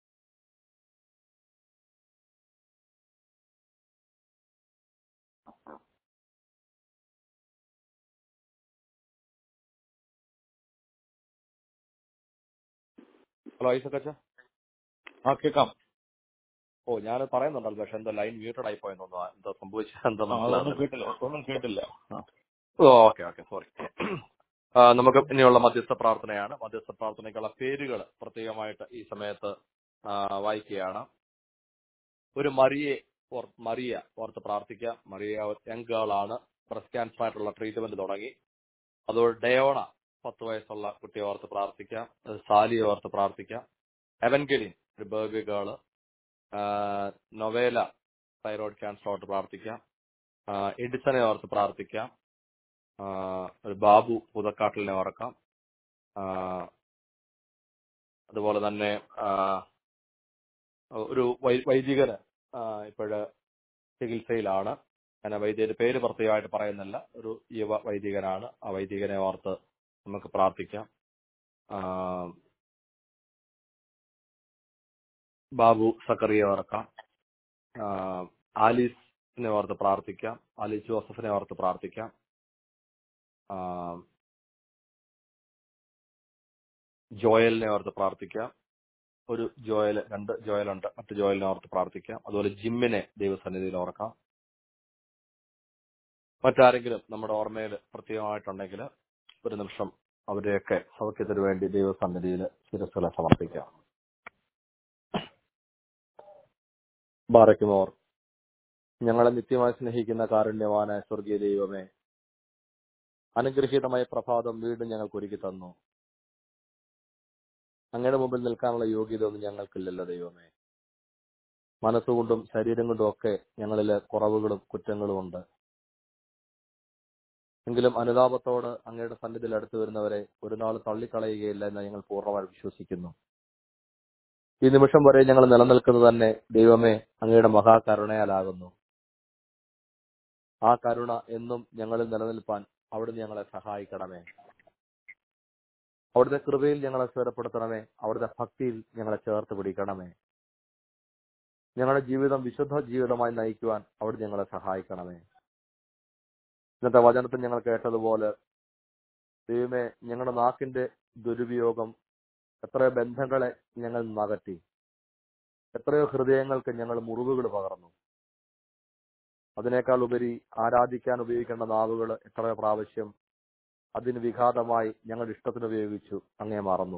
ഹലോ ഐസക് അച്ഛ ആ കേൾക്കാം ഓ ഞാൻ പറയുന്നുണ്ടല്ലോ പക്ഷെ എന്തോ ലൈൻ മ്യൂട്ടഡ് ആയി പോയെന്നോ എന്തോ സംഭവിച്ചത് ആ, എന്താ അതൊന്നും കേട്ടില്ല ഒന്നും കേട്ടില്ല ആ. ഓക്കെ ഓക്കെ സോറി നമുക്ക് ഇനിയുള്ള മധ്യസ്ഥ പ്രാർത്ഥനയാണ് മധ്യസ്ഥ പ്രാർത്ഥനയ്ക്കുള്ള പേരുകൾ പ്രത്യേകമായിട്ട് ഈ സമയത്ത് ആ, വായിക്കുകയാണ് ഒരു മറിയെ ഓർ- മറിയ ഓർത്ത് പ്രാർത്ഥിക്കാം മറിയ യങ് ഗേൾ ആണ് ബ്രസ്റ്റ് ക്യാൻസർ ആയിട്ടുള്ള ട്രീറ്റ്മെന്റ് തുടങ്ങി അതോടെ ഡയോണ പത്ത് വയസ്സുള്ള കുട്ടിയെ ഓർത്ത് പ്രാർത്ഥിക്കാം അത് സാലിയെ ഓർത്ത് പ്രാർത്ഥിക്കാം എവൻഗലിൻ ഒരു baby girl Novela thyroid cancer ഓർത്ത് പ്രാർത്ഥിക്കാം ആ, എഡിസനെ ഓർത്ത് പ്രാർത്ഥിക്കാം ആ, ഒരു ബാബു പുതക്കാട്ടിലിനെ ഓർക്കാം ആ, അതുപോലെ തന്നെ ആ, ഒരു വൈ- വൈദികന് ഇപ്പോഴ് ചികിത്സയിലാണ് ഞാൻ വൈദ്യരുടെ പേര് പ്രത്യേകമായിട്ട് പറയുന്നില്ല ഒരു യുവ വൈദികനാണ് ആ വൈദികനെ ഓർത്ത് നമുക്ക് പ്രാർത്ഥിക്കാം ആ, ബാബു സക്കറിയെ ഓർക്കാം ആ, ആലീസിനെ ഓർത്ത് പ്രാർത്ഥിക്കാം ആലീസ് ജോസഫിനെ ഓർത്ത് പ്രാർത്ഥിക്കാം ആ, ജോയലിനെ ഓർത്ത് പ്രാർത്ഥിക്കാം ഒരു ജോയൽ രണ്ട് ജോയലുണ്ട് മറ്റു ജോയലിനെ ഓർത്ത് പ്രാർത്ഥിക്കാം അതുപോലെ ജിമ്മിനെ ദൈവസന്നിധിയിൽ ഓർക്കാം മറ്റാരെങ്കിലും നമ്മുടെ ഓർമ്മയിൽ പ്രത്യേകമായിട്ടുണ്ടെങ്കിൽ ഒരു നിമിഷം അവരെയൊക്കെ സൗഖ്യത്തിന് വേണ്ടി ദൈവസന്നിധിയിൽ ശിരസ്സുകളെ സമർപ്പിക്കാം ബാറയ്ക്കുമോർ ഞങ്ങളെ നിത്യമായി സ്നേഹിക്കുന്ന കാരുണ്യവാനായ സ്വർഗീയ ദൈവമേ അനുഗ്രഹീതമായ പ്രഭാതം വീണ്ടും ഞങ്ങൾക്ക് ഒരുക്കി തന്നു അങ്ങയുടെ മുമ്പിൽ നിൽക്കാനുള്ള യോഗ്യത ഒന്നും ഞങ്ങൾക്കില്ലല്ലോ ദൈവമേ മനസ്സുകൊണ്ടും ശരീരം കൊണ്ടും ഒക്കെ ഞങ്ങളിൽ കുറവുകളും കുറ്റങ്ങളും ഉണ്ട് എങ്കിലും അനുതാപത്തോട് അങ്ങയുടെ സന്നിധിയിൽ അടുത്തു വരുന്നവരെ ഒരു നാൾ തള്ളിക്കളയുകയില്ല എന്ന് ഞങ്ങൾ പൂർണ്ണമായി വിശ്വസിക്കുന്നു ഈ നിമിഷം വരെ ഞങ്ങൾ നിലനിൽക്കുന്നത് തന്നെ ദൈവമേ അങ്ങയുടെ മഹാകരുണയാലാകുന്നു ആ കരുണ എന്നും ഞങ്ങളിൽ നിലനിൽപ്പാൻ അവിടുന്ന് ഞങ്ങളെ സഹായിക്കണമേ അവിടുത്തെ കൃപയിൽ ഞങ്ങളെ സ്ഥിരപ്പെടുത്തണമേ അവിടുത്തെ ഭക്തിയിൽ ഞങ്ങളെ ചേർത്ത് പിടിക്കണമേ ഞങ്ങളുടെ ജീവിതം വിശുദ്ധ ജീവിതമായി നയിക്കുവാൻ അവിടുന്ന് ഞങ്ങളെ സഹായിക്കണമേ ഇന്നത്തെ വചനത്തിൽ ഞങ്ങൾ കേട്ടതുപോലെ ദൈവമേ ഞങ്ങളുടെ നാക്കിന്റെ ദുരുപയോഗം എത്രയോ ബന്ധങ്ങളെ ഞങ്ങൾ നകറ്റി എത്രയോ ഹൃദയങ്ങൾക്ക് ഞങ്ങൾ മുറിവുകൾ പകർന്നു അതിനേക്കാൾ ഉപരി ആരാധിക്കാൻ ഉപയോഗിക്കേണ്ട നാവുകൾ എത്രയോ പ്രാവശ്യം അതിന് വിഘാതമായി ഞങ്ങളുടെ ഇഷ്ടത്തിന് ഉപയോഗിച്ചു അങ്ങേ മറന്നു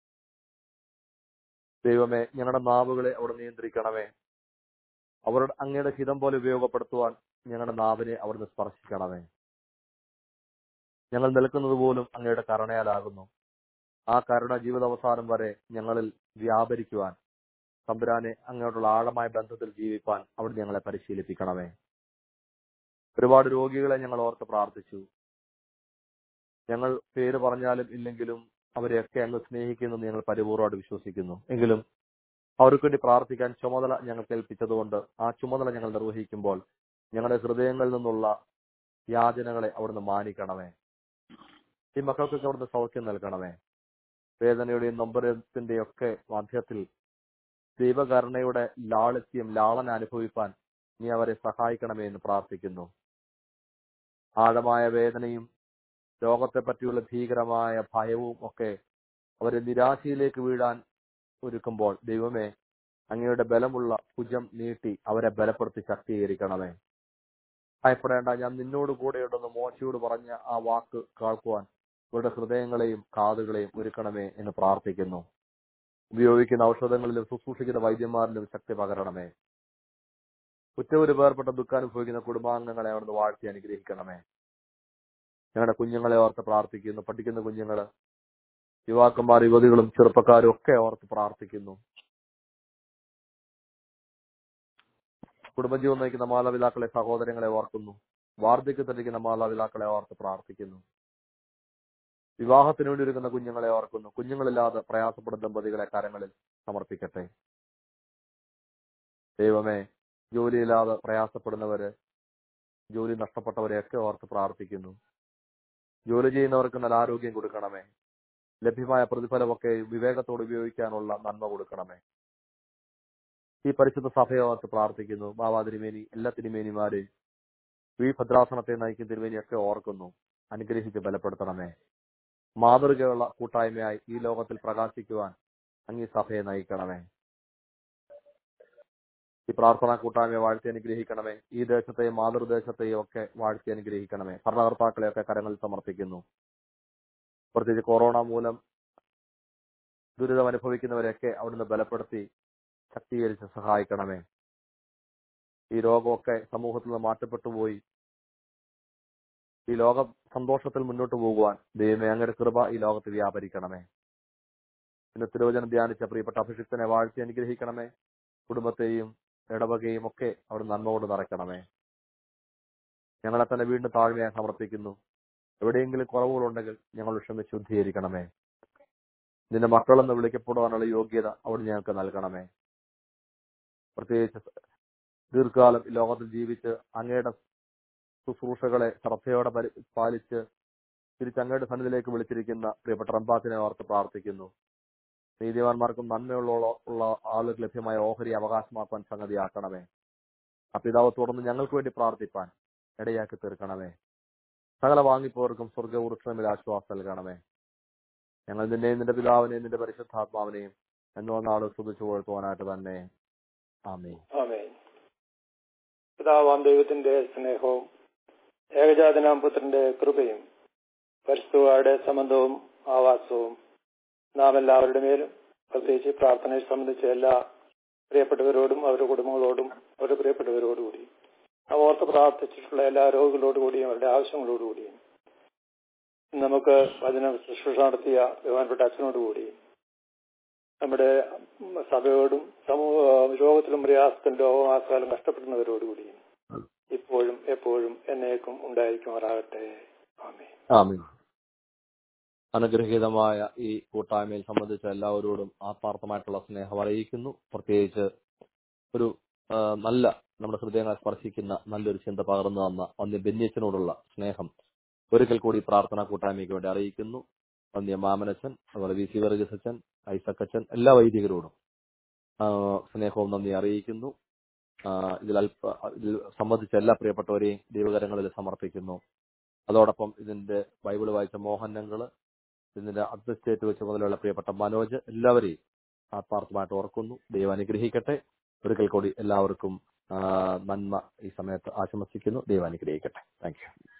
ദൈവമേ ഞങ്ങളുടെ നാവുകളെ അവിടെ നിയന്ത്രിക്കണമേ അവരുടെ അങ്ങയുടെ ഹിതം പോലെ ഉപയോഗപ്പെടുത്തുവാൻ ഞങ്ങളുടെ നാവിനെ അവിടുന്ന് സ്പർശിക്കണമേ ഞങ്ങൾ നിൽക്കുന്നത് പോലും അങ്ങയുടെ കരുണയാലാകുന്നു ആ കരുണ ജീവിതാവസാനം വരെ ഞങ്ങളിൽ വ്യാപരിക്കുവാൻ തമ്പുരാനെ അങ്ങോട്ടുള്ള ആഴമായ ബന്ധത്തിൽ ജീവിപ്പാൻ അവിടെ ഞങ്ങളെ പരിശീലിപ്പിക്കണമേ ഒരുപാട് രോഗികളെ ഞങ്ങൾ ഓർത്ത് പ്രാർത്ഥിച്ചു ഞങ്ങൾ പേര് പറഞ്ഞാലും ഇല്ലെങ്കിലും അവരെയൊക്കെ അങ്ങ് സ്നേഹിക്കുന്നു ഞങ്ങൾ പരിപൂർവ്വമായിട്ട് വിശ്വസിക്കുന്നു എങ്കിലും അവർക്ക് വേണ്ടി പ്രാർത്ഥിക്കാൻ ചുമതല ഞങ്ങൾക്ക് ഏൽപ്പിച്ചതുകൊണ്ട് ആ ചുമതല ഞങ്ങൾ നിർവഹിക്കുമ്പോൾ ഞങ്ങളുടെ ഹൃദയങ്ങളിൽ നിന്നുള്ള യാചനകളെ അവിടുന്ന് മാനിക്കണമേ ഈ മക്കൾക്കൊക്കെ അവിടുന്ന് സൗഖ്യം നൽകണമേ വേദനയുടെയും നൊമ്പരത്തിന്റെയും ഒക്കെ മധ്യത്തിൽ ദൈവകരുണയുടെ ലാളിത്യം ലാളന അനുഭവിപ്പാൻ നീ അവരെ സഹായിക്കണമേ എന്ന് പ്രാർത്ഥിക്കുന്നു ആഴമായ വേദനയും ലോകത്തെ പറ്റിയുള്ള ഭീകരമായ ഭയവും ഒക്കെ അവരെ നിരാശയിലേക്ക് വീഴാൻ ഒരുക്കുമ്പോൾ ദൈവമേ അങ്ങയുടെ ബലമുള്ള ഭുജം നീട്ടി അവരെ ബലപ്പെടുത്തി ശക്തീകരിക്കണമേ ഭയപ്പെടേണ്ട ഞാൻ നിന്നോട് കൂടെയുണ്ടെന്ന് മോശയോട് പറഞ്ഞ ആ വാക്ക് കേൾക്കുവാൻ ഇവരുടെ ഹൃദയങ്ങളെയും കാതുകളെയും ഒരുക്കണമേ എന്ന് പ്രാർത്ഥിക്കുന്നു ഉപയോഗിക്കുന്ന ഔഷധങ്ങളിലും ശുശ്രൂഷിക്കുന്ന വൈദ്യന്മാരിലും ശക്തി പകരണമേ ഉറ്റവര് വേർപ്പെട്ട ദുഃഖാനുഭവിക്കുന്ന കുടുംബാംഗങ്ങളെ അവിടുന്ന് വാഴ്ത്തി അനുഗ്രഹിക്കണമേ ഞങ്ങളുടെ കുഞ്ഞുങ്ങളെ ഓർത്ത് പ്രാർത്ഥിക്കുന്നു പഠിക്കുന്ന കുഞ്ഞുങ്ങള് യുവാക്കന്മാർ യുവതികളും ചെറുപ്പക്കാരും ഒക്കെ ഓർത്ത് പ്രാർത്ഥിക്കുന്നു കുടുംബജീവൻ നയിക്കുന്ന മാതാപിതാക്കളെ സഹോദരങ്ങളെ ഓർക്കുന്നു വാർദ്ധക്യത്തിലിരിക്കുന്ന മാതാപിതാക്കളെ ഓർത്ത് പ്രാർത്ഥിക്കുന്നു വിവാഹത്തിന് വേണ്ടി ഒരുക്കുന്ന കുഞ്ഞുങ്ങളെ ഓർക്കുന്നു കുഞ്ഞുങ്ങളില്ലാതെ പ്രയാസപ്പെടുന്ന ദമ്പതികളെ കരങ്ങളിൽ സമർപ്പിക്കട്ടെ ദൈവമേ ജോലിയില്ലാതെ പ്രയാസപ്പെടുന്നവര് ജോലി നഷ്ടപ്പെട്ടവരെയൊക്കെ ഓർത്ത് പ്രാർത്ഥിക്കുന്നു ജോലി ചെയ്യുന്നവർക്ക് നല്ല ആരോഗ്യം കൊടുക്കണമേ ലഭ്യമായ പ്രതിഫലമൊക്കെ വിവേകത്തോട് ഉപയോഗിക്കാനുള്ള നന്മ കൊടുക്കണമേ ഈ പരിശുദ്ധ സഭയെ ഓർത്ത് പ്രാർത്ഥിക്കുന്നു ബാബാ തിരുമേനി എല്ലാ തിരുമേനിമാരെയും വി ഭദ്രാസനത്തെ നയിക്കുന്ന തിരുമേനിയൊക്കെ ഓർക്കുന്നു അനുഗ്രഹിച്ച് ബലപ്പെടുത്തണമേ മാതൃകയുള്ള കൂട്ടായ്മയായി ഈ ലോകത്തിൽ പ്രകാശിക്കുവാൻ അങ്ങ് ഈ സഭയെ നയിക്കണമേ ഈ പ്രാർത്ഥനാ കൂട്ടായ്മയെ വാഴ്ത്തി അനുഗ്രഹിക്കണമേ ഈ ദേശത്തെയും മാതൃദേശത്തെയും ഒക്കെ വാഴ്ത്തി അനുഗ്രഹിക്കണമേ ഭരണകർത്താക്കളെയൊക്കെ കരങ്ങളിൽ സമർപ്പിക്കുന്നു പ്രത്യേകിച്ച് കൊറോണ മൂലം ദുരിതം അനുഭവിക്കുന്നവരെയൊക്കെ അവിടുന്ന് ബലപ്പെടുത്തി ശക്തീകരിച്ച് സഹായിക്കണമേ ഈ രോഗമൊക്കെ സമൂഹത്തിൽ നിന്ന് മാറ്റപ്പെട്ടു പോയി ഈ ലോക സന്തോഷത്തിൽ മുന്നോട്ട് പോകുവാൻ ദൈവമേ അങ്ങയുടെ കൃപ ഈ ലോകത്ത് വ്യാപരിക്കണമേ ഇന്ന് തിരുവചനം ധ്യാനിച്ച പ്രിയപ്പെട്ട അഭിഷിക്തനെ വാഴ്ത്തി അനുഗ്രഹിക്കണമേ കുടുംബത്തെയും ഇടവകയും ഒക്കെ അവിടെ നന്മ കൊണ്ട് നിറയ്ക്കണമേ ഞങ്ങളെ തന്നെ വീണ്ടും താഴ്മയായി സമർപ്പിക്കുന്നു എവിടെയെങ്കിലും കുറവുകളുണ്ടെങ്കിൽ ഞങ്ങൾ ക്ഷമിച്ച് ശുദ്ധീകരിക്കണമേ നിന്റെ മക്കളെന്ന് വിളിക്കപ്പെടുവാനുള്ള യോഗ്യത അവിടെ ഞങ്ങൾക്ക് നൽകണമേ പ്രത്യേകിച്ച് ദീർഘകാലം ഈ ലോകത്തിൽ ജീവിച്ച് അങ്ങയുടെ ശുശ്രൂഷകളെ ശ്രദ്ധയോടെ പരി പാലിച്ച് തിരിച്ച് അങ്ങയുടെ സന്നിധിയിലേക്ക് വിളിച്ചിരിക്കുന്ന പ്രിയപ്പെട്ട റംബാത്തിനെ ഓർത്ത് പ്രാർത്ഥിക്കുന്നു നീതിമാന്മാർക്കും നന്മയുള്ള ഉള്ള ആളുകൾ ലഭ്യമായ ഓഹരി അവകാശമാക്കാൻ സംഗതിയാക്കണമേ ആ പിതാവ് തുടർന്ന് ഞങ്ങൾക്ക് വേണ്ടി പ്രാർത്ഥിപ്പാൻ ഇടയാക്കി തീർക്കണമേ സകല വാങ്ങിപ്പോർക്കും സ്വർഗവൃക്ഷമിൽ ആശ്വാസം നൽകണമേ ഞങ്ങൾ നിന്നെയും നിന്റെ പിതാവിനെയും നിന്റെ പരിശുദ്ധാത്മാവിനെയും എന്നോ നാള് സ്തുതിച്ചു കൊഴുത്തുവാനായിട്ട് തന്നെ ആമേ ആമേൻ പിതാവാം ദൈവത്തിന്റെ സ്നേഹവും ഏകജാതനാം പുത്രന്റെ കൃപയും പരിസ്ഥിതിയുടെ സംബന്ധവും ആവാസവും നാം എല്ലാവരുടെ മേലും പ്രത്യേകിച്ച് പ്രാർത്ഥനയെ സംബന്ധിച്ച എല്ലാ പ്രിയപ്പെട്ടവരോടും അവരുടെ കുടുംബങ്ങളോടും അവരുടെ പ്രിയപ്പെട്ടവരോടുകൂടി നാം ഓർത്ത് പ്രാർത്ഥിച്ചിട്ടുള്ള എല്ലാ രോഗികളോടുകൂടിയും അവരുടെ ആവശ്യങ്ങളോടുകൂടിയും നമുക്ക് വചന ശുശ്രൂഷ നടത്തിയ ബഹുമാനപ്പെട്ട അച്ഛനോടുകൂടിയും നമ്മുടെ സഭയോടും സമൂഹ രോഗത്തിലും പ്രയാസത്തിലും രോഗമാസാലും കഷ്ടപ്പെടുന്നവരോടുകൂടിയും ഇപ്പോഴും എപ്പോഴും എന്നേക്കും ഉണ്ടായിരിക്കുമാറാകട്ടെ ആമേ ആമീൻ അനുഗ്രഹീതമായ ഈ കൂട്ടായ്മയിൽ സംബന്ധിച്ച എല്ലാവരോടും ആത്മാർത്ഥമായിട്ടുള്ള സ്നേഹം അറിയിക്കുന്നു പ്രത്യേകിച്ച് ഒരു ആ, നല്ല നമ്മുടെ ഹൃദയങ്ങളെ സ്പർശിക്കുന്ന നല്ലൊരു ചിന്ത പകർന്നു തന്ന വന്യ ബെന്യച്ചനോടുള്ള സ്നേഹം ഒരിക്കൽ കൂടി പ്രാർത്ഥനാ കൂട്ടായ്മയ്ക്ക് വേണ്ടി അറിയിക്കുന്നു വന്യ മാമനച്ചൻ അതുപോലെ വി സി വർഗീസ് അച്ഛൻ ഐസക്കച്ചൻ എല്ലാ വൈദികരോടും ആ, സ്നേഹവും നന്ദി അറിയിക്കുന്നു ആ, ഇതിൽ അല്പ ഇതിൽ സംബന്ധിച്ച എല്ലാ പ്രിയപ്പെട്ടവരെയും ദൈവകരങ്ങളിൽ സമർപ്പിക്കുന്നു അതോടൊപ്പം ഇതിന്റെ ബൈബിൾ വായിച്ച മോഹനങ്ങള് ഇതിന്റെ അഡ്മിനിസ്ട്രേറ്റ് വെച്ച് മുതലുള്ള പ്രിയപ്പെട്ട മനോജ് എല്ലാവരെയും ആത്മാർത്ഥമായിട്ട് ഓർക്കുന്നു ദൈവം അനുഗ്രഹിക്കട്ടെ ഒരിക്കൽ കൂടി എല്ലാവർക്കും ആ, നന്മ ഈ സമയത്ത് ആശംസിക്കുന്നു ദൈവം അനുഗ്രഹിക്കട്ടെ താങ്ക് യു